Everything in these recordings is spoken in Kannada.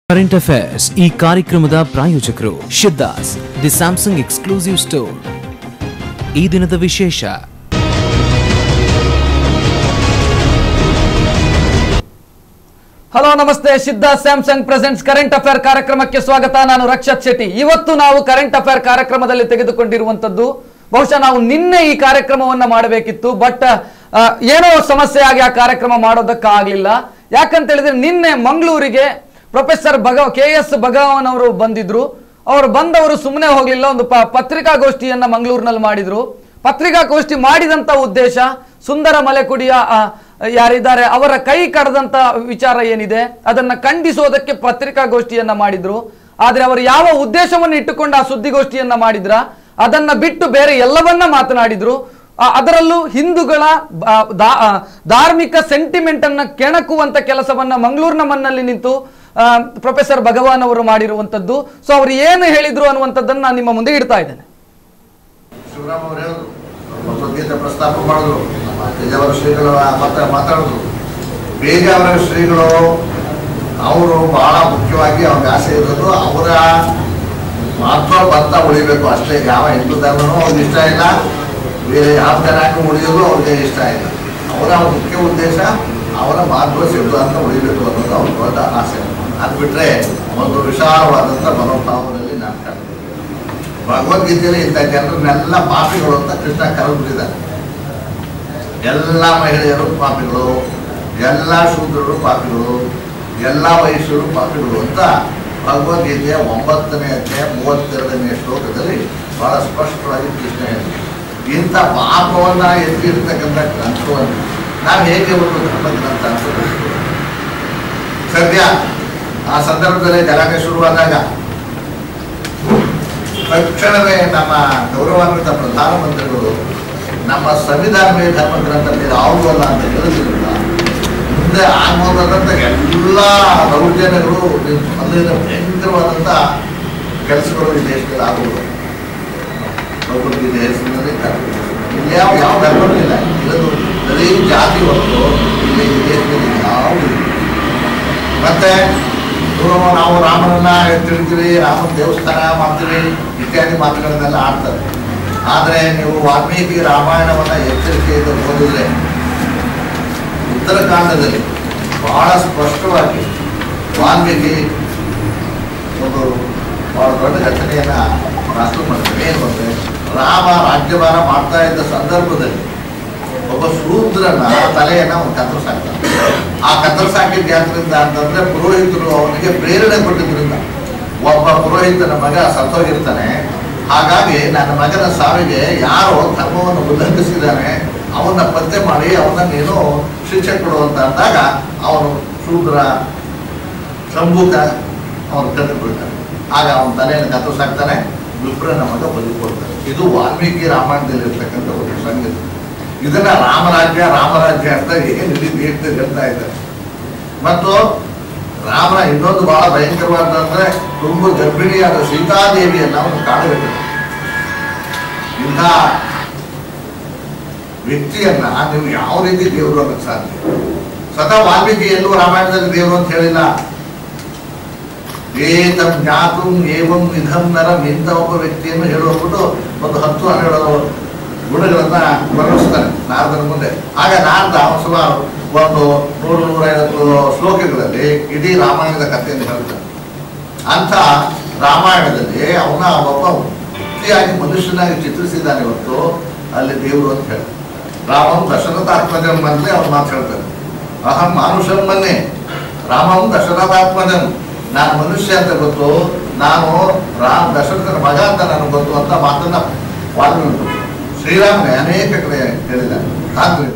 ಕರೆಂಟ್ ಅಫೇರ್ಸ್ ಈ ಕಾರ್ಯಕ್ರಮದ ಪ್ರಾಯೋಜಕರು Shiddas the Samsung exclusive store ಈ ದಿನದ ವಿಶೇಷ ಹಲೋ ನಮಸ್ತೆ ಸಿದ್ಧ ಸ್ಯಾಮ್ಸಂಗ್ ಪ್ರೆಸೆಂಟ್ಸ್ ಕರೆಂಟ್ ಅಫೇರ್ ಕಾರ್ಯಕ್ರಮಕ್ಕೆ ಸ್ವಾಗತ ನಾನು ರಕ್ಷತ್ ಶೆಟ್ಟಿ ಇವತ್ತು ನಾವು ಕರೆಂಟ್ ಅಫೇರ್ ಕಾರ್ಯಕ್ರಮದಲ್ಲಿ ತೆಗೆದುಕೊಂಡಿರುವಂತದ್ದು ಬಹುಶಃ ನಾವು ನಿನ್ನೆ ಈ ಕಾರ್ಯಕ್ರಮವನ್ನ ಮಾಡಬೇಕಿತ್ತು ಬಟ್ ಏನೋ ಸಮಸ್ಯೆ ಆಗಿ ಆ ಕಾರ್ಯಕ್ರಮ ಮಾಡೋದಕ್ಕಾಗ್ಲಿಲ್ಲ ಯಾಕಂತ ಹೇಳಿದ್ರೆ ನಿನ್ನೆ ಮಂಗಳೂರಿಗೆ ಪ್ರೊಫೆಸರ್ ಭಗವ ಕೆ ಎಸ್ ಭಗವಾನ್ ಅವರು ಬಂದಿದ್ರು ಅವರು ಬಂದವರು ಸುಮ್ಮನೆ ಹೋಗ್ಲಿಲ್ಲ ಒಂದು ಪ ಪತ್ರಿಕಾಗೋಷ್ಠಿಯನ್ನ ಮಂಗಳೂರಿನಲ್ಲಿ ಮಾಡಿದ್ರು ಪತ್ರಿಕಾಗೋಷ್ಠಿ ಮಾಡಿದಂತ ಉದ್ದೇಶ ಸುಂದರ ಮಲೆಕುಡಿಯ ಆ, ಯಾರಿದ್ದಾರೆ ಅವರ ಕೈ ಕಡದಂತ ವಿಚಾರ ಏನಿದೆ ಅದನ್ನ ಖಂಡಿಸೋದಕ್ಕೆ ಪತ್ರಿಕಾಗೋಷ್ಠಿಯನ್ನ ಮಾಡಿದ್ರು ಆದ್ರೆ ಅವರು ಯಾವ ಉದ್ದೇಶವನ್ನು ಇಟ್ಟುಕೊಂಡು ಆ ಸುದ್ದಿಗೋಷ್ಠಿಯನ್ನ ಮಾಡಿದ್ರ ಅದನ್ನ ಬಿಟ್ಟು ಬೇರೆ ಎಲ್ಲವನ್ನ ಮಾತನಾಡಿದ್ರು ಆ, ಅದರಲ್ಲೂ ಹಿಂದೂಗಳ ಆ, ದಾ- ಆ, ಧಾರ್ಮಿಕ ಸೆಂಟಿಮೆಂಟ್ ಅನ್ನ ಕೆಣಕುವಂತ ಕೆಲಸವನ್ನ ಮಂಗಳೂರಿನ ಮಣ್ಣಲ್ಲಿ ನಿಂತು ಆ, ಪ್ರೊಫೆಸರ್ ಭಗವಾನ್ ಅವರು ಮಾಡಿರುವಂತದ್ದು ಸೊ ಅವರು ಏನು ಹೇಳಿದ್ರು ಅನ್ನುವಂಥದ್ದನ್ನ ನಾನು ನಿಮ್ಮ ಮುಂದೆ ಇಡ್ತಾ ಇದ್ದೇನೆ ಶಿವರಾಮ್ ಅವರು ಹೇಳಿದ್ರು ಭಗವದ್ಗೀತೆ ಪ್ರಸ್ತಾಪ ಮಾಡಿದ್ರು ನಮ್ಮ ಪೇಜಾವರ ಶ್ರೀಗಳು ಮಾತ್ರ ಮಾತಾಡಿದ್ರು ಪೇಜಾವರ ಶ್ರೀಗಳು ಅವರು ಬಹಳ ಮುಖ್ಯವಾಗಿ ಅವ್ರಿಗೆ ಆಸೆ ಇರೋದು ಅವರ ಮಾತ್ರ ಭತ್ತ ಉಳಿಬೇಕು ಅಷ್ಟೇ ಯಾವ ಹಿಂದೂ ಧರ್ಮನೂ ಅವ್ರಿಗೆ ಇಷ್ಟ ಇಲ್ಲ ಬೇರೆ ಯಾವ ಜನಾಂಗ ಉಳಿಯೋದು ಅವ್ರಿಗೆ ಇಷ್ಟ ಇಲ್ಲ ಅವರ ಮುಖ್ಯ ಉದ್ದೇಶ ಅವರ ಮಾಧ್ವ ಸಿದ್ಧಾಂತ ಉಳಿಬೇಕು ಅನ್ನೋದು ಅವ್ರ ದೊಡ್ಡ ಆಸೆ ಅದು ಬಿಟ್ಟರೆ ಒಂದು ವಿಶಾಲವಾದಂಥ ಮನೋಭಾವದಲ್ಲಿ ನಾನು ಕಂಡು ಭಗವದ್ಗೀತೆಯಲ್ಲಿ ಇಂಥ ಜನರನ್ನೆಲ್ಲ ಪಾಪಿಗಳು ಅಂತ ಕೃಷ್ಣ ಕರೆದ್ಬಿಟ್ಟಿದ್ದಾರೆ ಎಲ್ಲ ಮಹಿಳೆಯರು ಪಾಪಿಗಳು ಎಲ್ಲ ಶೂದ್ರರು ಪಾಪಿಗಳು ಎಲ್ಲ ವಯಸ್ಸರು ಪಾಪಿಗಳು ಅಂತ ಭಗವದ್ಗೀತೆಯ ಒಂಬತ್ತನೇ ಅಧ್ಯಾಯ ಮೂವತ್ತೆರಡನೇ ಶ್ಲೋಕದಲ್ಲಿ ಬಹಳ ಸ್ಪಷ್ಟವಾಗಿ ಕೃಷ್ಣ ಹೇಳಿದೆ ಇಂಥ ಪಾಪವನ್ನ ಎತ್ತಿರ್ತಕ್ಕಂಥ ಗ್ರಂಥವನ್ನು ನಾವು ಹೇಗೆ ಒಂದು ಧರ್ಮ ಗ್ರಂಥ ಅಂತ ಕರಿತೀವಿ? ಸದ್ಯ ಆ ಸಂದರ್ಭದಲ್ಲಿ ಗಲಾಟೆ ಶುರುವಾದಾಗ ತಕ್ಷಣವೇ ನಮ್ಮ ಗೌರವಾನ್ವಿತ ಪ್ರಧಾನಮಂತ್ರಿಗಳು ನಮ್ಮ ಸಂವಿಧಾನವೇ ಧರ್ಮ ಗ್ರಂಥ ಮೇಲೆ ಯಾವುದೂ ಅಲ್ಲ ಅಂತ ಹೇಳಿದ್ರಿಂದ ಮುಂದೆ ಆಗೋದಂತ ಎಲ್ಲ ದೌರ್ಜನ್ಯಗಳು ಅಲ್ಲಿನ ಭಯಂಕರವಾದಂಥ ಕೆಲಸಗಳು ಈ ದೇಶದಲ್ಲಿ ಆಗುವುದು ಭಗವದ್ಗೀತೆ ಹೆಸರಿನಲ್ಲಿ ಧರ್ಮ. ಇಲ್ಲಿ ಯಾವ ಯಾವ ಧರ್ಮವೂ ಇಲ್ಲ ಇರೋದು ಬರೀ ಜಾತಿ ಹೊರತು ಇಲ್ಲಿ ಈ ದೇಶದಲ್ಲಿ ಯಾವುದು ಇಲ್ಲ. ಮತ್ತೆ ಇವರು ನಾವು ರಾಮನನ್ನ ಎತ್ತಿಡ್ತೀವಿ ರಾಮನ ದೇವಸ್ಥಾನ ಮಾಡ್ತೀವಿ ಇತ್ಯಾದಿ ಮಾತುಗಳನ್ನೆಲ್ಲ ಆಡ್ತಾರೆ ಆದರೆ ನೀವು ವಾಲ್ಮೀಕಿ ರಾಮಾಯಣವನ್ನ ಎಚ್ಚರಿಕೆಯಿಂದ ಓದಿದ್ರೆ ಉತ್ತರಾಖಂಡದಲ್ಲಿ ಬಹಳ ಸ್ಪಷ್ಟವಾಗಿ ವಾಲ್ಮೀಕಿ ಒಂದು ಬಹಳ ದೊಡ್ಡ ಘಟನೆಯನ್ನ ಪ್ರಸ್ತುತ ಮಾಡ್ತಾರೆ ಏನು ಅಂದ್ರೆ ರಾಮ ರಾಜ್ಯಭಾರ ಮಾಡ್ತಾ ಇದ್ದ ಸಂದರ್ಭದಲ್ಲಿ ಒಬ್ಬ ಶೂದ್ರನ ತಲೆಯನ್ನ ಅವನು ಕತ್ತರಿಸಾಕ್ತಾನೆ ಆ ಕತ್ತರಿಸಾಕಿದ್ದು ಯಾದ್ರಿಂದ ಅಂತಂದ್ರೆ ಪುರೋಹಿತರು ಅವನಿಗೆ ಪ್ರೇರಣೆ ಕೊಟ್ಟಿದ್ರಿಂದ ಒಬ್ಬ ಪುರೋಹಿತನ ಮಗ ಸತ್ತೋಗಿರ್ತಾನೆ ಹಾಗಾಗಿ ನನ್ನ ಮಗನ ಸಾವಿಗೆ ಯಾರೋ ಧರ್ಮವನ್ನು ಉಲ್ಲಂಘಿಸಿದ್ದಾನೆ ಅವನ್ನ ಪತ್ತೆ ಮಾಡಿ ಅವನ್ನ ನೀನು ಶಿಕ್ಷೆ ಕೊಡು ಅಂತ ಅಂದಾಗ ಅವನು ಶೂದ್ರ ಶಂಭುಕ ಅವನು ಕಟ್ಟಿಬಿಡ್ತಾನೆ ಆಗ ಅವನ ತಲೆಯನ್ನು ಕತ್ತರಿಸಾಕ್ತಾನೆ ವಿಪ್ರನ ಮಗ ಬದುಕೊಳ್ತಾನೆ ಇದು ವಾಲ್ಮೀಕಿ ರಾಮಾಯಣದಲ್ಲಿ ಇರ್ತಕ್ಕಂಥ ಒಂದು ಸಂಗತಿ ಇದನ್ನ ರಾಮರಾಜ್ಯ ರಾಮರಾಜ್ಯ ಅಂತ ಏನು ಇಡೀ ದೇಶದಲ್ಲಿ ಹೇಳ್ತಾ ಇದ್ದಾರೆ ಮತ್ತು ರಾಮನ ಇನ್ನೊಂದು ಬಹಳ ಭಯಂಕರವಾದಂದ್ರೆ ತುಂಬ ಗರ್ಭಿಣಿಯಾದ ಸೀತಾದೇವಿಯನ್ನ ಅವನು ಕಾಡಬೇಕು ಇಂಥ ವ್ಯಕ್ತಿಯನ್ನ ನೀವು ಯಾವ ರೀತಿ ದೇವರು ಅನ್ನೋಕ್ಕೆ ಸಾಧ್ಯ ಸ್ವತಃ ವಾಲ್ಮೀಕಿ ಎಲ್ಲೂ ರಾಮಾಯಣದಲ್ಲಿ ದೇವರು ಅಂತ ಹೇಳಿಲ್ಲ ಏತಂ ಜ್ಞಾತು ಏವಂ ವಿಧಂ ನರಂ ಇಂಥ ಒಬ್ಬ ವ್ಯಕ್ತಿಯನ್ನು ಹೇಳುವಬಿಟ್ಟು ಒಂದು ಹತ್ತು ಹನ್ನೆರಡು ಗುಣಗಳನ್ನ ವರ್ಣಿಸ್ತಾನೆ ನಾರದನ ಮುಂದೆ ಆಗ ನಾರದ ಅವನು ಸುಮಾರು ಒಂದು ನೂರು ನೂರೈವತ್ತು ಶ್ಲೋಕಗಳಲ್ಲಿ ಇಡೀ ರಾಮಾಯಣದ ಕಥೆಯನ್ನು ಹೇಳ್ತಾನೆ ಅಂಥ ರಾಮಾಯಣದಲ್ಲಿ ಅವನ ಒಬ್ಬ ವ್ಯಕ್ತಿಯಾಗಿ ಮನುಷ್ಯನಾಗಿ ಚಿತ್ರಿಸಿದ್ದಾನೆ ಹೊರತು ಅಲ್ಲಿ ದೇವರು ಅಂತ ಹೇಳಿ ರಾಮಂ ದಶರಥಾತ್ಮಜಂ ಅಂತಲೇ ಅವನು ಮಾತು ಹೇಳ್ತಾನೆ ಅಹಂ ಮಾನುಷಂ ಮನ್ನೆ ರಾಮಂ ದಶರಥಾತ್ಮಜಂ ನಾನು ಮನುಷ್ಯ ಅಂತ ಗೊತ್ತು ನಾನು ರಾಮ್ ದಶರಥನ ಮಗ ಅಂತ ನನಗೆ ಗೊತ್ತು ಅಂತ ಮಾತನ್ನ ವಾಲ್ಮೀಕಿ ಶ್ರೀರಾಮನೇ ಅನೇಕ ಕಡೆ ಹೇಳಿದ್ದಾನೆ ಆದ್ರಿಂದ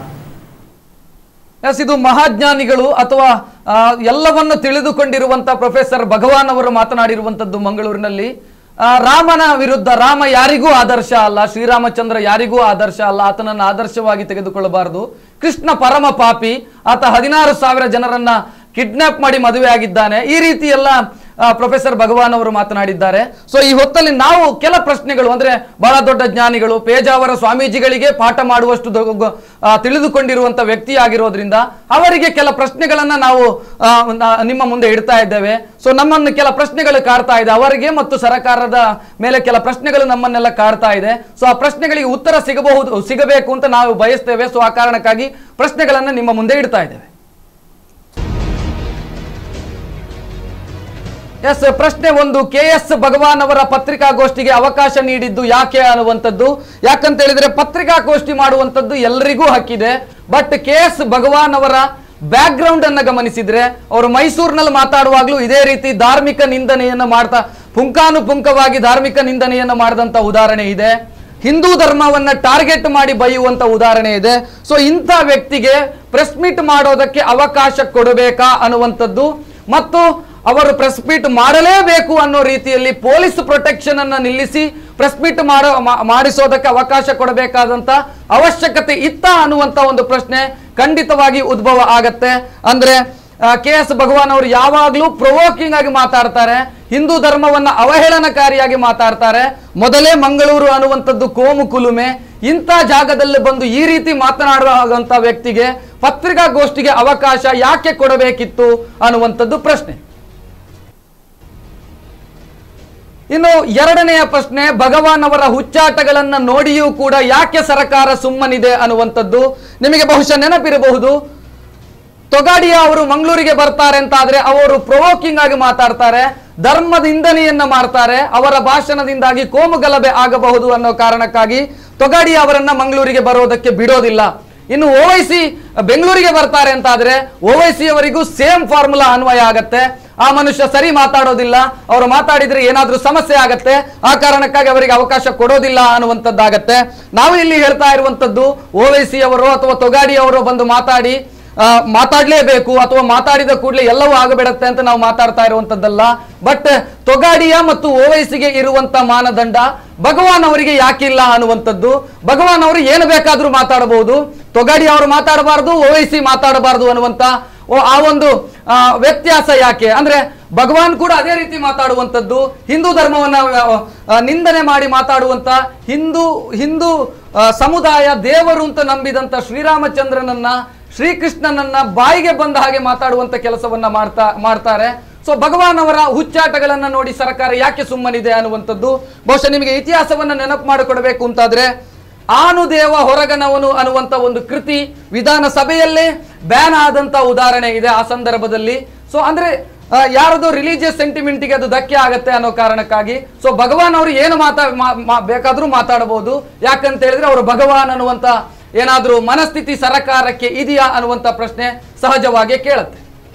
ಎಸ್ ಇದು ಮಹಾಜ್ಞಾನಿಗಳು ಅಥವಾ ಆ, ಎಲ್ಲವನ್ನು ತಿಳಿದುಕೊಂಡಿರುವಂತ ಪ್ರೊಫೆಸರ್ ಭಗವಾನ್ ಅವರು ಮಾತನಾಡಿರುವಂತದ್ದು ಮಂಗಳೂರಿನಲ್ಲಿ ಆ, ರಾಮನ ವಿರುದ್ಧ ರಾಮ ಯಾರಿಗೂ ಆದರ್ಶ ಅಲ್ಲ ಶ್ರೀರಾಮಚಂದ್ರ ಯಾರಿಗೂ ಆದರ್ಶ ಅಲ್ಲ ಆತನನ್ನು ಆದರ್ಶವಾಗಿ ತೆಗೆದುಕೊಳ್ಳಬಾರದು ಕೃಷ್ಣ ಪರಮ ಪಾಪಿ ಆತ ಹದಿನಾರು ಸಾವಿರ ಜನರನ್ನ ಕಿಡ್ನಾಪ್ ಮಾಡಿ ಮದುವೆ ಆಗಿದ್ದಾನೆ ಈ ರೀತಿ ಎಲ್ಲ ಪ್ರೊಫೆಸರ್ ಭಗವಾನ್ ಅವರು ಮಾತನಾಡಿದ್ದಾರೆ ಸೊ ಈ ಹೊತ್ತಲ್ಲಿ ನಾವು ಕೆಲ ಪ್ರಶ್ನೆಗಳು ಅಂದ್ರೆ ಬಹಳ ದೊಡ್ಡ ಜ್ಞಾನಿಗಳು ಪೇಜಾವರ ಸ್ವಾಮೀಜಿಗಳಿಗೆ ಪಾಠ ಮಾಡುವಷ್ಟು ದೊ- ಗೊ- ಆ, ತಿಳಿದುಕೊಂಡಿರುವಂತ ವ್ಯಕ್ತಿ ಆಗಿರೋದ್ರಿಂದ ಅವರಿಗೆ ಕೆಲ ಪ್ರಶ್ನೆಗಳನ್ನ ನಾವು ಆ, ನ- ನಿಮ್ಮ ಮುಂದೆ ಇಡ್ತಾ ಇದ್ದೇವೆ ಸೊ ನಮ್ಮನ್ನು ಕೆಲ ಪ್ರಶ್ನೆಗಳು ಕಾಡ್ತಾ ಇದೆ ಅವರಿಗೆ ಮತ್ತು ಸರ್ಕಾರದ ಮೇಲೆ ಕೆಲ ಪ್ರಶ್ನೆಗಳು ನಮ್ಮನ್ನೆಲ್ಲ ಕಾಡ್ತಾ ಇದೆ ಸೊ ಆ ಪ್ರಶ್ನೆಗಳಿಗೆ ಉತ್ತರ ಸಿಗಬಹುದು ಸಿಗಬೇಕು ಅಂತ ನಾವು ಬಯಸ್ತೇವೆ ಸೊ ಆ ಕಾರಣಕ್ಕಾಗಿ ಪ್ರಶ್ನೆಗಳನ್ನ ನಿಮ್ಮ ಮುಂದೆ ಇಡ್ತಾ ಇದ್ದೇವೆ ಎಸ್ ಪ್ರಶ್ನೆ ಒಂದು ಕೆ ಎಸ್ ಭಗವಾನ್ ಅವರ ಪತ್ರಿಕಾಗೋಷ್ಠಿಗೆ ಅವಕಾಶ ನೀಡಿದ್ದು ಯಾಕೆ ಅನ್ನುವಂಥದ್ದು ಯಾಕಂತ ಹೇಳಿದ್ರೆ ಪತ್ರಿಕಾಗೋಷ್ಠಿ ಮಾಡುವಂಥದ್ದು ಎಲ್ಲರಿಗೂ ಹಕ್ಕಿದೆ ಬಟ್ ಕೆ ಎಸ್ ಭಗವಾನ್ ಅವರ ಬ್ಯಾಕ್ ಗ್ರೌಂಡ್ ಅನ್ನ ಗಮನಿಸಿದ್ರೆ ಅವರು ಮೈಸೂರಿನಲ್ಲಿ ಮಾತಾಡುವಾಗ್ಲೂ ಇದೇ ರೀತಿ ಧಾರ್ಮಿಕ ನಿಂದನೆಯನ್ನು ಮಾಡ್ತಾ ಪುಂಖಾನುಪುಂಖವಾಗಿ ಧಾರ್ಮಿಕ ನಿಂದನೆಯನ್ನು ಮಾಡಿದಂತ ಉದಾಹರಣೆ ಇದೆ ಹಿಂದೂ ಧರ್ಮವನ್ನ ಟಾರ್ಗೆಟ್ ಮಾಡಿ ಬೈಯುವಂತ ಉದಾಹರಣೆ ಇದೆ ಸೊ ಇಂಥ ವ್ಯಕ್ತಿಗೆ ಪ್ರೆಸ್ ಮೀಟ್ ಮಾಡೋದಕ್ಕೆ ಅವಕಾಶ ಕೊಡಬೇಕಾ ಅನ್ನುವಂಥದ್ದು ಮತ್ತು ಅವರು ಪ್ರೆಸ್ ಮೀಟ್ ಮಾಡಲೇಬೇಕು ಅನ್ನೋ ರೀತಿಯಲ್ಲಿ ಪೊಲೀಸ್ ಪ್ರೊಟೆಕ್ಷನ್ ಅನ್ನ ನಿಲ್ಲಿಸಿ ಪ್ರೆಸ್ ಮೀಟ್ ಮಾಡೋ ಮಾ- ಮಾಡಿಸೋದಕ್ಕೆ ಅವಕಾಶ ಕೊಡಬೇಕಾದಂತ ಅವಶ್ಯಕತೆ ಇತ್ತ ಅನ್ನುವಂತ ಒಂದು ಪ್ರಶ್ನೆ ಖಂಡಿತವಾಗಿ ಉದ್ಭವ ಆಗತ್ತೆ ಅಂದ್ರೆ ಕೆ ಎಸ್ ಭಗವಾನ್ ಅವರು ಯಾವಾಗಲೂ ಪ್ರೊವೋಕಿಂಗ್ ಆಗಿ ಮಾತಾಡ್ತಾರೆ ಹಿಂದೂ ಧರ್ಮವನ್ನ ಅವಹೇಳನಕಾರಿಯಾಗಿ ಮಾತಾಡ್ತಾರೆ ಮೊದಲೇ ಮಂಗಳೂರು ಅನ್ನುವಂಥದ್ದು ಕೋಮು ಕುಲುಮೆ ಇಂಥ ಜಾಗದಲ್ಲಿ ಬಂದು ಈ ರೀತಿ ಮಾತನಾಡುವಂತ ವ್ಯಕ್ತಿಗೆ ಪತ್ರಿಕಾಗೋಷ್ಠಿಗೆ ಅವಕಾಶ ಯಾಕೆ ಕೊಡಬೇಕಿತ್ತು ಅನ್ನುವಂಥದ್ದು ಪ್ರಶ್ನೆ ಇನ್ನು ಎರಡನೆಯ ಪ್ರಶ್ನೆ ಭಗವಾನ್ ಅವರ ಹುಚ್ಚಾಟಗಳನ್ನ ನೋಡಿಯೂ ಕೂಡ ಯಾಕೆ ಸರ್ಕಾರ ಸುಮ್ಮನಿದೆ ಅನ್ನುವಂಥದ್ದು ನಿಮಗೆ ಬಹುಶಃ ನೆನಪಿರಬಹುದು ತೊಗಾಡಿಯ ಅವರು ಮಂಗಳೂರಿಗೆ ಬರ್ತಾರೆ ಅಂತ ಆದ್ರೆ ಅವರು ಪ್ರೊವೋಕಿಂಗ್ ಆಗಿ ಮಾತಾಡ್ತಾರೆ ಧರ್ಮದ ನಿಂದನೆಯನ್ನ ಮಾಡ್ತಾರೆ ಅವರ ಭಾಷಣದಿಂದಾಗಿ ಕೋಮು ಗಲಭೆ ಆಗಬಹುದು ಅನ್ನೋ ಕಾರಣಕ್ಕಾಗಿ ತೊಗಾಡಿಯ ಅವರನ್ನ ಮಂಗಳೂರಿಗೆ ಬರೋದಕ್ಕೆ ಬಿಡೋದಿಲ್ಲ ಇನ್ನು ಓವೈಸಿ ಬೆಂಗಳೂರಿಗೆ ಬರ್ತಾರೆ ಅಂತ ಆದ್ರೆ ಓವೈಸಿ ಅವರಿಗೂ ಸೇಮ್ ಫಾರ್ಮುಲಾ ಅನ್ವಯ ಆಗತ್ತೆ ಆ ಮನುಷ್ಯ ಸರಿ ಮಾತಾಡೋದಿಲ್ಲ ಅವರು ಮಾತಾಡಿದ್ರೆ ಏನಾದ್ರೂ ಸಮಸ್ಯೆ ಆಗತ್ತೆ ಆ ಕಾರಣಕ್ಕಾಗಿ ಅವರಿಗೆ ಅವಕಾಶ ಕೊಡೋದಿಲ್ಲ ಅನ್ನುವಂಥದ್ದಾಗತ್ತೆ ನಾವು ಇಲ್ಲಿ ಹೇಳ್ತಾ ಇರುವಂತದ್ದು ಓವೈಸಿ ಅವರು ಅಥವಾ ತೊಗಾಡಿ ಅವರು ಬಂದು ಮಾತಾಡಿ ಆ, ಮಾತಾಡ್ಲೇಬೇಕು ಅಥವಾ ಮಾತಾಡಿದ ಕೂಡಲೇ ಎಲ್ಲವೂ ಆಗಬೇಡತ್ತೆ ಅಂತ ನಾವು ಮಾತಾಡ್ತಾ ಇರುವಂತದ್ದಲ್ಲ ಬಟ್ ತೊಗಾಡಿಯ ಮತ್ತು ಓವೈಸಿಗೆ ಇರುವಂತ ಮಾನದಂಡ ಭಗವಾನ್ ಅವರಿಗೆ ಯಾಕಿಲ್ಲ ಅನ್ನುವಂಥದ್ದು ಭಗವಾನ್ ಅವರು ಏನು ಬೇಕಾದ್ರೂ ಮಾತಾಡಬಹುದು ತೊಗಾಡಿ ಅವರು ಮಾತಾಡಬಾರದು ಓವೈಸಿ ಮಾತಾಡಬಾರದು ಅನ್ನುವಂತ ಓ- ಆ ಒಂದು ಆ, ವ್ಯತ್ಯಾಸ ಯಾಕೆ ಅಂದ್ರೆ ಭಗವಾನ್ ಕೂಡ ಅದೇ ರೀತಿ ಮಾತಾಡುವಂಥದ್ದು ಹಿಂದೂ ಧರ್ಮವನ್ನ ಆ, ಆ, ನಿಂದನೆ ಮಾಡಿ ಮಾತಾಡುವಂತ ಹಿಂದೂ ಹಿಂದೂ ಆ, ಸಮುದಾಯ ದೇವರು ಅಂತ ನಂಬಿದಂತ ಶ್ರೀರಾಮಚಂದ್ರನನ್ನ ಶ್ರೀಕೃಷ್ಣನನ್ನ ಬಾಯಿಗೆ ಬಂದ ಹಾಗೆ ಮಾತಾಡುವಂತ ಕೆಲಸವನ್ನ ಮಾಡ್ತಾ ಮಾಡ್ತಾರೆ ಸೊ ಭಗವಾನ್ ಅವರ ಹುಚ್ಚಾಟಗಳನ್ನ ನೋಡಿ ಸರ್ಕಾರ ಯಾಕೆ ಸುಮ್ಮನಿದೆ ಅನ್ನುವಂಥದ್ದು ಬಹುಶಃ ನಿಮಗೆ ಇತಿಹಾಸವನ್ನ ನೆನಪು ಮಾಡಿಕೊಡ್ಬೇಕು ಅಂತಾದ್ರೆ ಆನುದೇವ ಹೊರಗನವನು ಅನ್ನುವಂತ ಒಂದು ಕೃತಿ ವಿಧಾನಸಭೆಯಲ್ಲೇ ಬ್ಯಾನ್ ಆದಂತ ಉದಾಹರಣೆ ಇದೆ ಆ ಸಂದರ್ಭದಲ್ಲಿ ಸೊ ಅಂದ್ರೆ ಆ, ಯಾರದೋ ರಿಲಿಜಿಯಸ್ ಸೆಂಟಿಮೆಂಟ್ಗೆ ಅದು ಧಕ್ಕೆ ಆಗತ್ತೆ ಅನ್ನೋ ಕಾರಣಕ್ಕಾಗಿ ಸೊ ಭಗವಾನ್ ಅವರು ಏನು ಮಾತಾ ಮಾ- ಮಾ- ಬೇಕಾದ್ರೂ ಮಾತಾಡಬಹುದು ಯಾಕಂತ ಹೇಳಿದ್ರೆ ಅವರು ಭಗವಾನ್ ಅನ್ನುವಂತ ಏನಾದ್ರೂ ಮನಸ್ಥಿತಿ ಸರಕಾರಕ್ಕೆ ಇದೆಯಾ ಅನ್ನುವಂತ ಪ್ರಶ್ನೆ ಸಹಜವಾಗಿ ಕೇಳುತ್ತೆ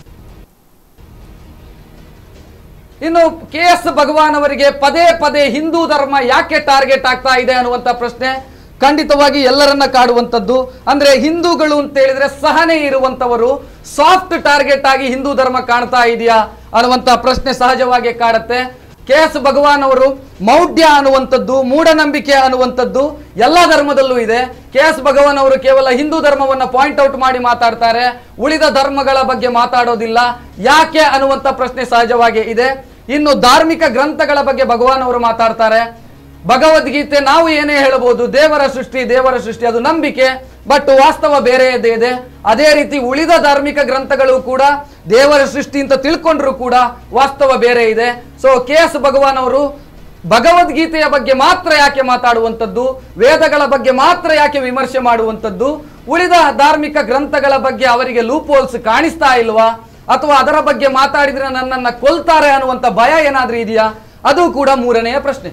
ಇನ್ನು ಕೆ ಎಸ್ ಭಗವಾನ್ ಅವರಿಗೆ ಪದೇ ಪದೇ ಹಿಂದೂ ಧರ್ಮ ಯಾಕೆ ಟಾರ್ಗೆಟ್ ಆಗ್ತಾ ಇದೆ ಅನ್ನುವಂತ ಪ್ರಶ್ನೆ ಖಂಡಿತವಾಗಿ ಎಲ್ಲರನ್ನ ಕಾಡುವಂತದ್ದು ಅಂದ್ರೆ ಹಿಂದೂಗಳು ಅಂತ ಹೇಳಿದ್ರೆ ಸಹನೆ ಇರುವಂತವರು ಸಾಫ್ಟ್ ಟಾರ್ಗೆಟ್ ಆಗಿ ಹಿಂದೂ ಧರ್ಮ ಕಾಣ್ತಾ ಇದೆಯಾ ಅನ್ನುವಂತ ಪ್ರಶ್ನೆ ಸಹಜವಾಗಿ ಕಾಡುತ್ತೆ ಕೆ ಎಸ್ ಭಗವಾನ್ ಅವರು ಮೌಢ್ಯ ಅನ್ನುವಂಥದ್ದು ಮೂಢನಂಬಿಕೆ ಅನ್ನುವಂಥದ್ದು ಎಲ್ಲ ಧರ್ಮದಲ್ಲೂ ಇದೆ ಕೆ ಎಸ್ ಭಗವಾನ್ ಅವರು ಕೇವಲ ಹಿಂದೂ ಧರ್ಮವನ್ನ ಪಾಯಿಂಟ್ ಔಟ್ ಮಾಡಿ ಮಾತಾಡ್ತಾರೆ ಉಳಿದ ಧರ್ಮಗಳ ಬಗ್ಗೆ ಮಾತಾಡೋದಿಲ್ಲ ಯಾಕೆ ಅನ್ನುವಂಥ ಪ್ರಶ್ನೆ ಸಹಜವಾಗಿ ಇದೆ ಇನ್ನು ಧಾರ್ಮಿಕ ಗ್ರಂಥಗಳ ಬಗ್ಗೆ ಭಗವಾನ್ ಅವರು ಮಾತಾಡ್ತಾರೆ ಭಗವದ್ಗೀತೆ ನಾವು ಏನೇ ಹೇಳಬಹುದು ದೇವರ ಸೃಷ್ಟಿ ದೇವರ ಸೃಷ್ಟಿ ಅದು ನಂಬಿಕೆ ಬಟ್ ವಾಸ್ತವ ಬೇರೆಯದೇ ಇದೆ ಅದೇ ರೀತಿ ಉಳಿದ ಧಾರ್ಮಿಕ ಗ್ರಂಥಗಳು ಕೂಡ ದೇವರ ಸೃಷ್ಟಿ ಅಂತ ತಿಳ್ಕೊಂಡ್ರು ಕೂಡ ವಾಸ್ತವ ಬೇರೆ ಇದೆ ಸೊ ಕೆ ಎಸ್ ಭಗವಾನ್ ಅವರು ಭಗವದ್ಗೀತೆಯ ಬಗ್ಗೆ ಮಾತ್ರ ಯಾಕೆ ಮಾತಾಡುವಂಥದ್ದು ವೇದಗಳ ಬಗ್ಗೆ ಮಾತ್ರ ಯಾಕೆ ವಿಮರ್ಶೆ ಮಾಡುವಂಥದ್ದು ಉಳಿದ ಧಾರ್ಮಿಕ ಗ್ರಂಥಗಳ ಬಗ್ಗೆ ಅವರಿಗೆ ಲೂಪ್ ಹೋಲ್ಸ್ ಕಾಣಿಸ್ತಾ ಇಲ್ವಾ ಅಥವಾ ಅದರ ಬಗ್ಗೆ ಮಾತಾಡಿದ್ರೆ ನನ್ನನ್ನ ಕೊಲ್ತಾರೆ ಅನ್ನುವಂಥ ಭಯ ಏನಾದ್ರೂ ಇದೆಯಾ ಅದು ಕೂಡ ಮೂರನೆಯ ಪ್ರಶ್ನೆ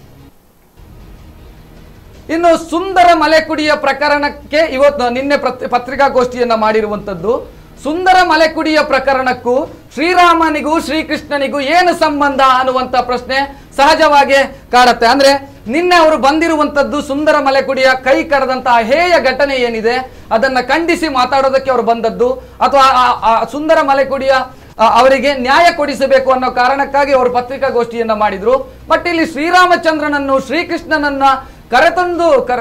ಇನ್ನು ಸುಂದರ ಮಲೆಕುಡಿಯ ಪ್ರಕರಣಕ್ಕೆ ಇವತ್ತು ನಿನ್ನೆ ಪ್ರತ್- ಪತ್ರಿಕಾಗೋಷ್ಠಿಯನ್ನ ಮಾಡಿರುವಂತದ್ದು ಸುಂದರ ಮಲೆಕುಡಿಯ ಪ್ರಕರಣಕ್ಕೂ ಶ್ರೀರಾಮನಿಗೂ ಶ್ರೀಕೃಷ್ಣನಿಗೂ ಏನು ಸಂಬಂಧ ಅನ್ನುವಂತ ಪ್ರಶ್ನೆ ಸಹಜವಾಗಿ ಕಾಡತ್ತೆ ಅಂದ್ರೆ ನಿನ್ನೆ ಅವರು ಬಂದಿರುವಂತದ್ದು ಸುಂದರ ಮಲೆಕುಡಿಯ ಕೈ ಕರೆದಂತಹ ಹೇಯ ಘಟನೆ ಏನಿದೆ ಅದನ್ನ ಖಂಡಿಸಿ ಮಾತಾಡೋದಕ್ಕೆ ಅವರು ಬಂದದ್ದು ಅಥವಾ ಆ- ಆ ಸುಂದರ ಮಲೆಕುಡಿಯ ಆ, ಅವರಿಗೆ ನ್ಯಾಯ ಕೊಡಿಸಬೇಕು ಅನ್ನೋ ಕಾರಣಕ್ಕಾಗಿ ಅವರು ಪತ್ರಿಕಾಗೋಷ್ಠಿಯನ್ನ ಮಾಡಿದ್ರು ಬಟ್ ಇಲ್ಲಿ ಶ್ರೀರಾಮಚಂದ್ರನನ್ನು ಶ್ರೀಕೃಷ್ಣನನ್ನ ಕರೆತಂದು ಕರೆ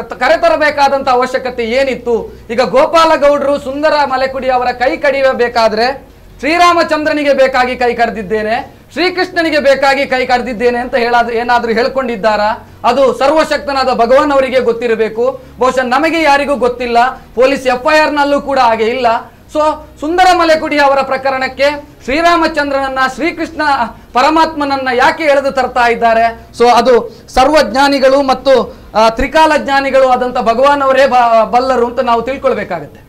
ಕರೆತರಬೇಕಾದಂತ ಅವಶ್ಯಕತೆ ಏನಿತ್ತು ಈಗ ಗೋಪಾಲ ಗೌಡ್ರು ಸುಂದರ ಮಲೆಕುಡಿ ಅವರ ಕೈ ಕಡಿಯಬೇಕಾದ್ರೆ ಶ್ರೀರಾಮಚಂದ್ರನಿಗೆ ಬೇಕಾಗಿ ಕೈ ಕರೆದಿದ್ದೇನೆ ಶ್ರೀಕೃಷ್ಣನಿಗೆ ಬೇಕಾಗಿ ಕೈ ಕರೆದಿದ್ದೇನೆ ಅಂತ ಹೇಳಾದ ಏನಾದ್ರೂ ಹೇಳ್ಕೊಂಡಿದ್ದಾರಾ ಅದು ಸರ್ವಶಕ್ತನಾದ ಭಗವಾನ್ ಅವರಿಗೆ ಗೊತ್ತಿರಬೇಕು ಬಹುಶಃ ನಮಗೆ ಯಾರಿಗೂ ಗೊತ್ತಿಲ್ಲ ಪೊಲೀಸ್ ಎಫ್ ಐ ಆರ್ ನಲ್ಲೂ ಕೂಡ ಹಾಗೆ ಇಲ್ಲ ಸೊ ಸುಂದರ ಮಲೆಕುಡಿ ಅವರ ಪ್ರಕರಣಕ್ಕೆ ಶ್ರೀರಾಮಚಂದ್ರನನ್ನ ಶ್ರೀಕೃಷ್ಣ ಪರಮಾತ್ಮನನ್ನ ಯಾಕೆ ಎಳೆದು ತರ್ತಾ ಇದ್ದಾರೆ ಸೊ ಅದು ಸರ್ವಜ್ಞಾನಿಗಳು ಮತ್ತು ಆ, ತ್ರಿಕಾಲ ಜ್ಞಾನಿಗಳು ಆದಂತ ಭಗವಾನ್ ಅವರೇ ಬ- ಬಲ್ಲರು ಅಂತ ನಾವು ತಿಳ್ಕೊಳ್ಬೇಕಾಗತ್ತೆ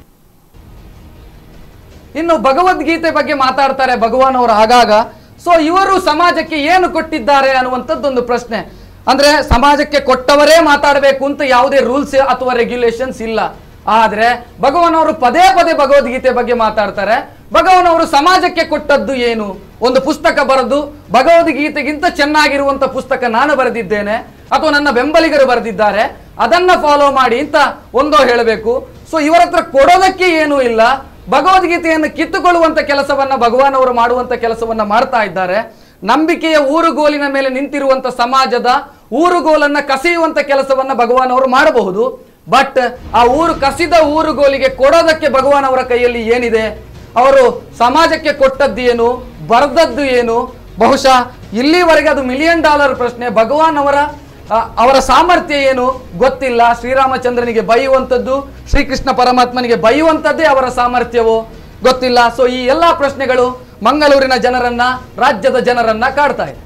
ಇನ್ನು ಭಗವದ್ಗೀತೆ ಬಗ್ಗೆ ಮಾತಾಡ್ತಾರೆ ಭಗವಾನ್ ಅವರು ಆಗಾಗ ಸೊ ಇವರು ಸಮಾಜಕ್ಕೆ ಏನು ಕೊಟ್ಟಿದ್ದಾರೆ ಅನ್ನುವಂಥದ್ದೊಂದು ಪ್ರಶ್ನೆ ಅಂದ್ರೆ ಸಮಾಜಕ್ಕೆ ಕೊಟ್ಟವರೇ ಮಾತಾಡಬೇಕು ಅಂತ ಯಾವುದೇ ರೂಲ್ಸ್ ಅಥವಾ ರೆಗ್ಯುಲೇಷನ್ಸ್ ಇಲ್ಲ ಆದ್ರೆ ಭಗವಾನ್ ಅವರು ಪದೇ ಪದೇ ಭಗವದ್ಗೀತೆ ಬಗ್ಗೆ ಮಾತಾಡ್ತಾರೆ ಭಗವಾನ್ ಅವರು ಸಮಾಜಕ್ಕೆ ಕೊಟ್ಟದ್ದು ಏನು ಒಂದು ಪುಸ್ತಕ ಬರೆದು ಭಗವದ್ಗೀತೆಗಿಂತ ಚೆನ್ನಾಗಿರುವಂತ ಪುಸ್ತಕ ನಾನು ಬರೆದಿದ್ದೇನೆ ಅಥವಾ ನನ್ನ ಬೆಂಬಲಿಗರು ಬರೆದಿದ್ದಾರೆ ಅದನ್ನ ಫಾಲೋ ಮಾಡಿ ಅಂತ ಒಂದೋ ಹೇಳಬೇಕು ಸೊ ಇವರ ಹತ್ರ ಕೊಡೋದಕ್ಕೆ ಏನೂ ಇಲ್ಲ ಭಗವದ್ಗೀತೆಯನ್ನು ಕಿತ್ತುಕೊಳ್ಳುವಂತ ಕೆಲಸವನ್ನ ಭಗವಾನ್ ಅವರು ಮಾಡುವಂತ ಕೆಲಸವನ್ನ ಮಾಡ್ತಾ ಇದ್ದಾರೆ ನಂಬಿಕೆಯ ಊರುಗೋಲಿನ ಮೇಲೆ ನಿಂತಿರುವಂತ ಸಮಾಜದ ಊರುಗೋಲನ್ನ ಕಸಿಯುವಂತ ಕೆಲಸವನ್ನ ಭಗವಾನ್ ಅವರು ಮಾಡಬಹುದು ಬಟ್ ಆ ಊರು ಕಸಿದ ಊರುಗೋಲಿಗೆ ಕೊಡೋದಕ್ಕೆ ಭಗವಾನ್ ಅವರ ಕೈಯಲ್ಲಿ ಏನಿದೆ ಅವರು ಸಮಾಜಕ್ಕೆ ಕೊಟ್ಟದ್ದು ಏನು ಬರೆದದ್ದು ಏನು ಬಹುಶಃ ಇಲ್ಲಿವರೆಗೆ ಅದು ಮಿಲಿಯನ್ ಡಾಲರ್ ಪ್ರಶ್ನೆ ಭಗವಾನ್ ಅವರ ಆ, ಅವರ ಸಾಮರ್ಥ್ಯ ಏನು ಗೊತ್ತಿಲ್ಲ ಶ್ರೀರಾಮಚಂದ್ರನಿಗೆ ಬೈಯುವಂಥದ್ದು ಶ್ರೀಕೃಷ್ಣ ಪರಮಾತ್ಮನಿಗೆ ಬೈಯುವಂಥದ್ದೇ ಅವರ ಸಾಮರ್ಥ್ಯವೋ ಗೊತ್ತಿಲ್ಲ ಸೊ ಈ ಎಲ್ಲಾ ಪ್ರಶ್ನೆಗಳು ಮಂಗಳೂರಿನ ಜನರನ್ನ ರಾಜ್ಯದ ಜನರನ್ನ ಕಾಡ್ತಾ ಇದೆ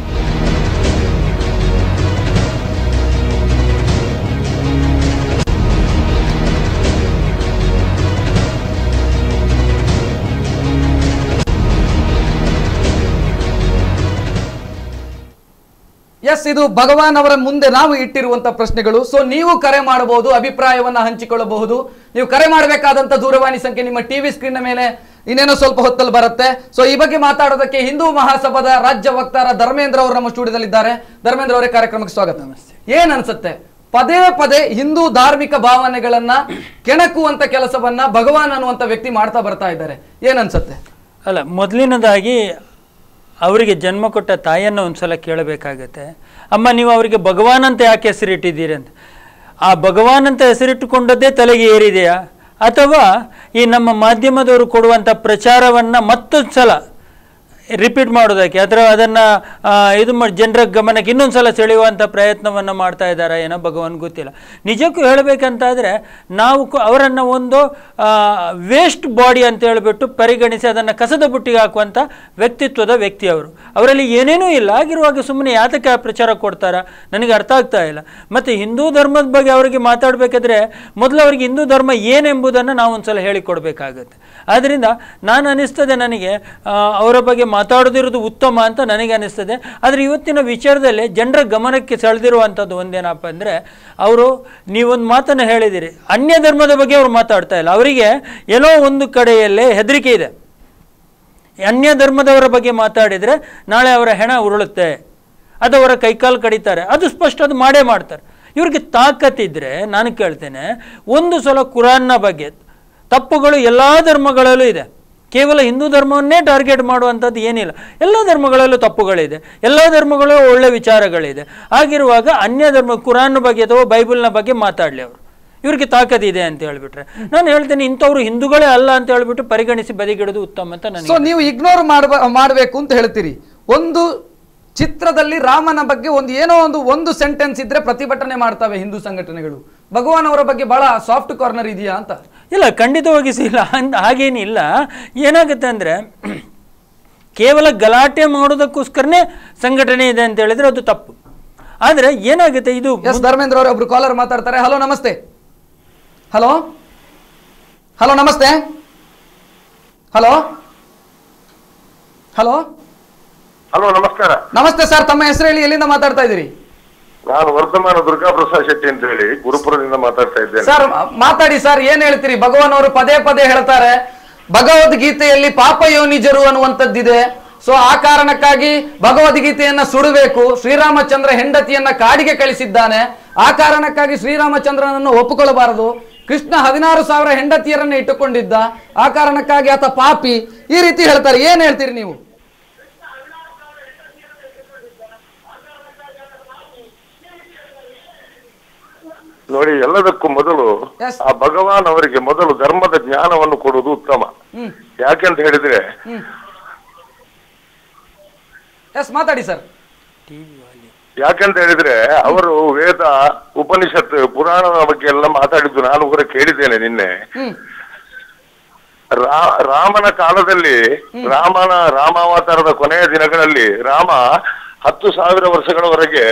ಎಸ್ ಇದು ಭಗವಾನ್ ಅವರ ಮುಂದೆ ನಾವು ಇಟ್ಟಿರುವಂತ ಪ್ರಶ್ನೆಗಳು ಸೊ ನೀವು ಕರೆ ಮಾಡಬಹುದು ಅಭಿಪ್ರಾಯವನ್ನ ಹಂಚಿಕೊಳ್ಳಬಹುದು ನೀವು ಕರೆ ಮಾಡಬೇಕಾದಂತ ದೂರವಾಣಿ ಸಂಖ್ಯೆ ನಿಮ್ಮ ಟಿವಿ ಸ್ಕ್ರೀನ್ ಮೇಲೆ ಇನ್ನೇನೋ ಸ್ವಲ್ಪ ಹೊತ್ತಲ್ಲಿ ಬರುತ್ತೆ ಸೊ ಈ ಬಗ್ಗೆ ಮಾತಾಡೋದಕ್ಕೆ ಹಿಂದೂ ಮಹಾಸಭಾದ ರಾಜ್ಯ ವಕ್ತಾರ ಧರ್ಮೇಂದ್ರ ಅವರು ನಮ್ಮ ಸ್ಟುಡಿಯೋದಲ್ಲಿದ್ದಾರೆ ಧರ್ಮೇಂದ್ರ ಅವರೇ ಕಾರ್ಯಕ್ರಮಕ್ಕೆ ಸ್ವಾಗತ ಏನ್ ಅನ್ಸುತ್ತೆ ಪದೇ ಪದೇ ಹಿಂದೂ ಧಾರ್ಮಿಕ ಭಾವನೆಗಳನ್ನ ಕೆಣಕುವಂತ ಕೆಲಸವನ್ನ ಭಗವಾನ್ ಅನ್ನುವಂತ ವ್ಯಕ್ತಿ ಮಾಡ್ತಾ ಬರ್ತಾ ಇದ್ದಾರೆ ಏನ್ ಅನ್ಸುತ್ತೆ ಅಲ್ಲ ಮೊದಲಿನದಾಗಿ ಅವರಿಗೆ ಜನ್ಮ ಕೊಟ್ಟ ತಾಯಿಯನ್ನು ಒಂದ್ಸಲ ಕೇಳಬೇಕಾಗತ್ತೆ ಅಮ್ಮ ನೀವು ಅವರಿಗೆ ಭಗವಾನ್ ಅಂತ ಯಾಕೆ ಹೆಸರಿಟ್ಟಿದ್ದೀರಿ ಅಂತ ಆ ಭಗವಾನ್ ಅಂತ ಹೆಸರಿಟ್ಟುಕೊಂಡದ್ದೇ ತಲೆಗೆ ಏರಿದೆಯಾ ಅಥವಾ ಈ ನಮ್ಮ ಮಾಧ್ಯಮದವರು ಕೊಡುವಂಥ ಪ್ರಚಾರವನ್ನು ಮತ್ತೊಂದು ಸಲ ರಿಪೀಟ್ ಮಾಡೋದಕ್ಕೆ ಅಥವಾ ಅದನ್ನು ಇದು ಮಾಡಿ ಜನರ ಗಮನಕ್ಕೆ ಇನ್ನೊಂದು ಸಲ ಸೆಳೆಯುವಂಥ ಪ್ರಯತ್ನವನ್ನು ಮಾಡ್ತಾ ಇದ್ದಾರೆ ಏನೋ ಭಗವಾನ್ ಗೊತ್ತಿಲ್ಲ ನಿಜಕ್ಕೂ ಹೇಳಬೇಕಂತಾದರೆ ನಾವು ಕು- ಅವರನ್ನು ಒಂದು ವೇಸ್ಟ್ ಬಾಡಿ ಅಂತ ಹೇಳಿಬಿಟ್ಟು ಪರಿಗಣಿಸಿ ಅದನ್ನು ಕಸದ ಬುಟ್ಟಿಗೆ ಹಾಕುವಂಥ ವ್ಯಕ್ತಿತ್ವದ ವ್ಯಕ್ತಿ ಅವರು ಅವರಲ್ಲಿ ಏನೇನೂ ಇಲ್ಲ ಆಗಿರುವಾಗ ಸುಮ್ಮನೆ ಯಾತಕ್ಕೆ ಆ ಪ್ರಚಾರ ಕೊಡ್ತಾರ ನನಗೆ ಅರ್ಥ ಆಗ್ತಾ ಇಲ್ಲ ಮತ್ತು ಹಿಂದೂ ಧರ್ಮದ ಬಗ್ಗೆ ಅವರಿಗೆ ಮಾತಾಡಬೇಕಾದ್ರೆ ಮೊದಲು ಅವರಿಗೆ ಹಿಂದೂ ಧರ್ಮ ಏನೆಂಬುದನ್ನು ನಾವು ಒಂದ್ಸಲ ಹೇಳಿಕೊಡ್ಬೇಕಾಗತ್ತೆ ಆದ್ದರಿಂದ ನಾನು ಅನಿಸ್ತದೆ ನನಗೆ ಆ, ಅವರ ಬಗ್ಗೆ ಮಾತಾಡೋದಿರೋದು ಉತ್ತಮ ಅಂತ ನನಗೆ ಅನಿಸ್ತದೆ ಆದರೆ ಇವತ್ತಿನ ವಿಚಾರದಲ್ಲಿ ಜನರ ಗಮನಕ್ಕೆ ಸೆಳೆದಿರುವಂಥದ್ದು ಒಂದೇನಪ್ಪ ಅಂದರೆ ಅವರು ನೀವೊಂದು ಮಾತನ್ನು ಹೇಳಿದಿರಿ ಅನ್ಯ ಧರ್ಮದ ಬಗ್ಗೆ ಅವರು ಮಾತಾಡ್ತಾ ಇಲ್ಲ ಅವರಿಗೆ ಎಲ್ಲೋ ಒಂದು ಕಡೆಯಲ್ಲೇ ಹೆದರಿಕೆ ಇದೆ ಅನ್ಯ ಧರ್ಮದವರ ಬಗ್ಗೆ ಮಾತಾಡಿದರೆ ನಾಳೆ ಅವರ ಹೆಣ ಉರುಳುತ್ತೆ ಅದು ಅವರ ಕೈಕಾಲು ಕಡಿತಾರೆ ಅದು ಸ್ಪಷ್ಟ ಅದು ಮಾಡೇ ಮಾಡ್ತಾರೆ ಇವ್ರಿಗೆ ತಾಕತ್ತಿದ್ರೆ ನಾನು ಕೇಳ್ತೇನೆ ಒಂದು ಸಲ ಕುರಾನ್ನ ಬಗ್ಗೆ ತಪ್ಪುಗಳು ಎಲ್ಲ ಧರ್ಮಗಳಲ್ಲೂ ಇದೆ ಕೇವಲ ಹಿಂದೂ ಧರ್ಮವನ್ನೇ ಟಾರ್ಗೆಟ್ ಮಾಡುವಂಥದ್ದು ಏನಿಲ್ಲ ಎಲ್ಲ ಧರ್ಮಗಳಲ್ಲೂ ತಪ್ಪುಗಳಿದೆ ಎಲ್ಲ ಧರ್ಮಗಳೂ ಒಳ್ಳೆ ವಿಚಾರಗಳಿದೆ ಆಗಿರುವಾಗ ಅನ್ಯ ಧರ್ಮ ಕುರಾನ್ ಬಗ್ಗೆ ಅಥವಾ ಬೈಬಲ್ನ ಬಗ್ಗೆ ಮಾತಾಡಲಿ ಅವರು ಇವ್ರಿಗೆ ತಾಕತ್ತಿದೆ ಅಂತ ಹೇಳ್ಬಿಟ್ರೆ ನಾನು ಹೇಳ್ತೇನೆ ಇಂಥವ್ರು ಹಿಂದೂಗಳೇ ಅಲ್ಲ ಅಂತ ಹೇಳ್ಬಿಟ್ಟು ಪರಿಗಣಿಸಿ ಬದಿಗಿಡೋದು ಉತ್ತಮ ಅಂತ ನನಗೆ ಸೊ ನೀವು ಇಗ್ನೋರ್ ಮಾಡ್ಬ ಮಾಡಬೇಕು ಅಂತ ಹೇಳ್ತೀರಿ ಒಂದು ಚಿತ್ರದಲ್ಲಿ ರಾಮನ ಬಗ್ಗೆ ಒಂದು ಏನೋ ಒಂದು ಒಂದು ಸೆಂಟೆನ್ಸ್ ಇದ್ರೆ ಪ್ರತಿಭಟನೆ ಮಾಡ್ತವೆ ಹಿಂದೂ ಸಂಘಟನೆಗಳು ಭಗವಾನ್ ಅವರ ಬಗ್ಗೆ ಬಹಳ ಸಾಫ್ಟ್ ಕಾರ್ನರ್ ಇದೆಯಾ ಅಂತ ಇಲ್ಲ ಖಂಡಿತವಾಗಿ ಸಿ- ಇಲ್ಲ ಅಂತ ಹಾಗೇನಿಲ್ಲ ಏನಾಗುತ್ತೆ ಅಂದರೆ ಕೇವಲ ಗಲಾಟೆ ಮಾಡೋದಕ್ಕೋಸ್ಕರನೇ ಸಂಘಟನೆ ಇದೆ ಅಂತ ಹೇಳಿದ್ರೆ ಅದು ತಪ್ಪು ಆದರೆ ಏನಾಗುತ್ತೆ ಇದು ಎಸ್ ಧರ್ಮೇಂದ್ರ ಅವರು ಒಬ್ರು ಕಾಲರ್ ಮಾತಾಡ್ತಾರೆ ಹಲೋ ನಮಸ್ತೆ ಹಲೋ ಹಲೋ ನಮಸ್ತೆ ಹಲೋ ಹಲೋ ಹಲೋ ನಮಸ್ಕಾರ ನಮಸ್ತೆ ಸರ್ ತಮ್ಮ ಹೆಸರು ಹೇಳಿ ಎಲ್ಲಿಂದ ಮಾತಾಡ್ತಾ ಇದ್ದೀರಿ ನಾನು ವರ್ಧಮಾನ ದುರ್ಗಾ ಪ್ರಸಾದ್ ಶೆಟ್ಟಿ ಅಂತ ಹೇಳಿ ಗುರುಪುರದಿಂದ ಮಾತಾಡ್ತಾ ಇದ್ದೇನೆ ಸರ್ ಮಾತಾಡಿ ಸರ್ ಏನ್ ಹೇಳ್ತೀರಿ ಭಗವಾನ್ ಅವರು ಪದೇ ಪದೇ ಹೇಳ್ತಾರೆ ಭಗವದ್ಗೀತೆಯಲ್ಲಿ ಪಾಪ ಯೋನಿಜರು ಅನ್ನುವಂಥದ್ದಿದೆ ಸೊ ಆ ಕಾರಣಕ್ಕಾಗಿ ಭಗವದ್ಗೀತೆಯನ್ನ ಸುಡಬೇಕು ಶ್ರೀರಾಮಚಂದ್ರ ಹೆಂಡತಿಯನ್ನ ಕಾಡಿಗೆ ಕಳಿಸಿದ್ದಾನೆ ಆ ಕಾರಣಕ್ಕಾಗಿ ಶ್ರೀರಾಮಚಂದ್ರನನ್ನು ಒಪ್ಪಿಕೊಳ್ಳಬಾರದು ಕೃಷ್ಣ ಹದಿನಾರು ಸಾವಿರ ಹೆಂಡತಿಯರನ್ನ ಇಟ್ಟುಕೊಂಡಿದ್ದ ಆ ಕಾರಣಕ್ಕಾಗಿ ಆತ ಪಾಪಿ ಈ ರೀತಿ ಹೇಳ್ತಾರೆ ಏನ್ ಹೇಳ್ತೀರಿ ನೀವು ನೋಡಿ ಎಲ್ಲದಕ್ಕೂ ಮೊದಲು Yes. ಆ ಭಗವಾನ್ ಅವರಿಗೆ ಮೊದಲು ಧರ್ಮದ ಜ್ಞಾನವನ್ನು ಕೊಡುವುದು ಉತ್ತಮ ಯಾಕೆಂತ ಹೇಳಿದ್ರೆ ಎಸ್ ಮಾತಾಡಿ ಸರ್ ಯಾಕೆಂತ ಹೇಳಿದ್ರೆ ಅವರು ವೇದ ಉಪನಿಷತ್ ಪುರಾಣದ ಬಗ್ಗೆ ಎಲ್ಲ ಮಾತಾಡಿದ್ದು ನಾನು ಕೂಡ ಕೇಳಿದ್ದೇನೆ ನಿನ್ನೆ ಹ್ಮ್ ರಾ- ರಾಮನ ಕಾಲದಲ್ಲಿ ರಾಮನ ರಾಮಾವತಾರದ ಕೊನೆಯ ದಿನಗಳಲ್ಲಿ ರಾಮ ಹತ್ತು ಸಾವಿರ ವರ್ಷಗಳವರೆಗೆ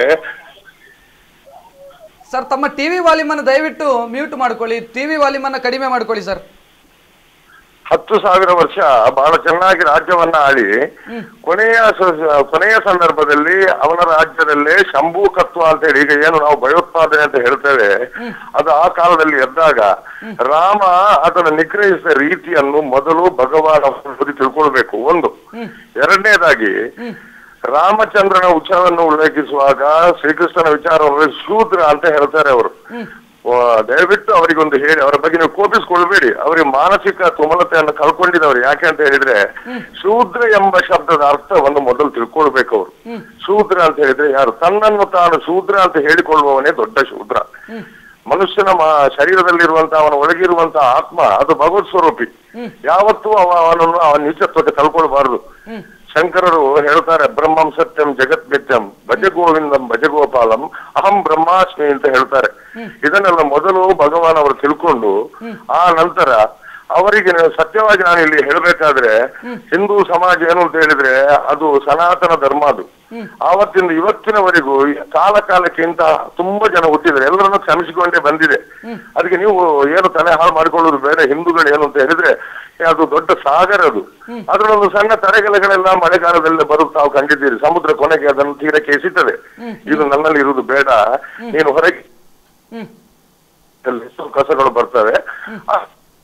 ಸರ್ ತಮ್ಮ ಟಿವಿ ವಾಲ್ಯೂಮ್ ಅನ್ನು ದಯವಿಟ್ಟು ಮ್ಯೂಟ್ ಮಾಡ್ಕೊಳ್ಳಿ ಟಿವಿ ವಾಲ್ಯೂಮ್ ಅನ್ನು ಕಡಿಮೆ ಮಾಡ್ಕೊಳ್ಳಿ ಸರ್ ಹತ್ತು ಸಾವಿರ ವರ್ಷ ಬಹಳ ಚೆನ್ನಾಗಿ ರಾಜ್ಯವನ್ನ ಆಳಿ ಕೊನೆಯ ಸ- ಕೊನೆಯ ಸಂದರ್ಭದಲ್ಲಿ ಅವನ ರಾಜ್ಯದಲ್ಲೇ ಶಂಭೂಕತ್ವ ಅಂತ ಹೇಳಿ ಈಗ ಏನು ನಾವು ಭಯೋತ್ಪಾದನೆ ಅಂತ ಹೇಳ್ತೇವೆ ಅದು ಆ ಕಾಲದಲ್ಲಿ ಎದ್ದಾಗ ರಾಮ ಅದನ್ನು ನಿಗ್ರಹಿಸಿದ ರೀತಿಯನ್ನು ಮೊದಲು ಭಗವಾನ್ ಅವರಿಗೆ ತಿಳ್ಕೊಳ್ಬೇಕು ಒಂದು ಎರಡನೇದಾಗಿ ರಾಮಚಂದ್ರನ ಉತ್ಸವವನ್ನು ಉಲ್ಲೇಖಿಸುವಾಗ ಶ್ರೀಕೃಷ್ಣನ ವಿಚಾರವನ್ನು ಶೂದ್ರ ಅಂತ ಹೇಳ್ತಾರೆ ಅವರು ಆ, ದಯವಿಟ್ಟು ಅವರಿಗೊಂದು ಹೇಳಿ ಅವರ ಬಗ್ಗೆ ನೀವು ಕೋಪಿಸ್ಕೊಳ್ಬೇಡಿ ಅವರಿಗೆ ಮಾನಸಿಕ ತುಮಲತೆಯನ್ನು ಕಳ್ಕೊಂಡಿದವರು ಯಾಕೆ ಅಂತ ಹೇಳಿದ್ರೆ ಶೂದ್ರ ಎಂಬ ಶಬ್ದದ ಅರ್ಥವನ್ನು ಮೊದಲು ತಿಳ್ಕೊಳ್ಬೇಕು ಅವರು ಶೂದ್ರ ಅಂತ ಹೇಳಿದ್ರೆ ಯಾರು ತನ್ನನ್ನು ತಾನು ಶೂದ್ರ ಅಂತ ಹೇಳಿಕೊಳ್ಳುವವನೇ ದೊಡ್ಡ ಶೂದ್ರ ಮನುಷ್ಯನ ಮ- ಶರೀರದಲ್ಲಿರುವಂತಹ ಅವನ ಒಳಗಿರುವಂತಹ ಆತ್ಮ ಅದು ಭಗವತ್ ಸ್ವರೂಪಿ ಯಾವತ್ತೂ ಅವ ಅವನನ್ನು ಅವನ ನಿಜತ್ವಕ್ಕೆ ತಳ್ಕೊಳ್ಬಾರದು ಶಂಕರರು ಹೇಳ್ತಾರೆ ಬ್ರಹ್ಮಂ ಸತ್ಯಂ ಜಗತ್ ಮಿಥ್ಯಂ ಭಜ ಗೋವಿಂದಂ ಭಜ ಗೋಪಾಲಂ ಅಹಂ ಬ್ರಹ್ಮಾಸ್ಮಿ ಅಂತ ಹೇಳ್ತಾರೆ ಇದನ್ನೆಲ್ಲ ಮೊದಲು ಭಗವಾನ್ ಅವರು ತಿಳ್ಕೊಂಡು ಆ ನಂತರ ಅವರಿಗೆ ನೀವು ಸತ್ಯವಾಗಿ ನಾನು ಇಲ್ಲಿ ಹೇಳಬೇಕಾದ್ರೆ ಹಿಂದೂ ಸಮಾಜ ಏನು ಅಂತ ಹೇಳಿದ್ರೆ ಅದು ಸನಾತನ ಧರ್ಮ ಅದು ಆವತ್ತಿಂದ ಇವತ್ತಿನವರೆಗೂ ಕಾಲ ಕಾಲಕ್ಕಿಂತ ತುಂಬಾ ಜನ ಹುಟ್ಟಿದ್ದಾರೆ ಎಲ್ಲರನ್ನು ಕ್ಷಮಿಸಿಕೊಂಡೇ ಬಂದಿದೆ ಅದಕ್ಕೆ ನೀವು ಏನು ತಲೆ ಹಾಳು ಮಾಡಿಕೊಳ್ಳುವುದು ಬೇಡ ಹಿಂದೂಗಳು ಏನು ಅಂತ ಹೇಳಿದ್ರೆ ಅದು ದೊಡ್ಡ ಸಾಗರ ಅದು ಅದರಲ್ಲೊಂದು ಸಣ್ಣ ತಡೆಗಲೆಗಳೆಲ್ಲ ಮಳೆಗಾಲದಲ್ಲಿ ಬರುವುದು ತಾವು ಕಂಡಿದ್ದೀರಿ ಸಮುದ್ರ ಕೊನೆಗೆ ಅದನ್ನು ತೀರಕ್ಕೆ ಎಸಿತದೆ ಇದು ನನ್ನಲ್ಲಿ ಇರುವುದು ಬೇಡ ನೀನು ಹೊರಗೆ ಅಲ್ಲಿ ಎಷ್ಟು ಕಸಗಳು ಬರ್ತವೆ ಆ-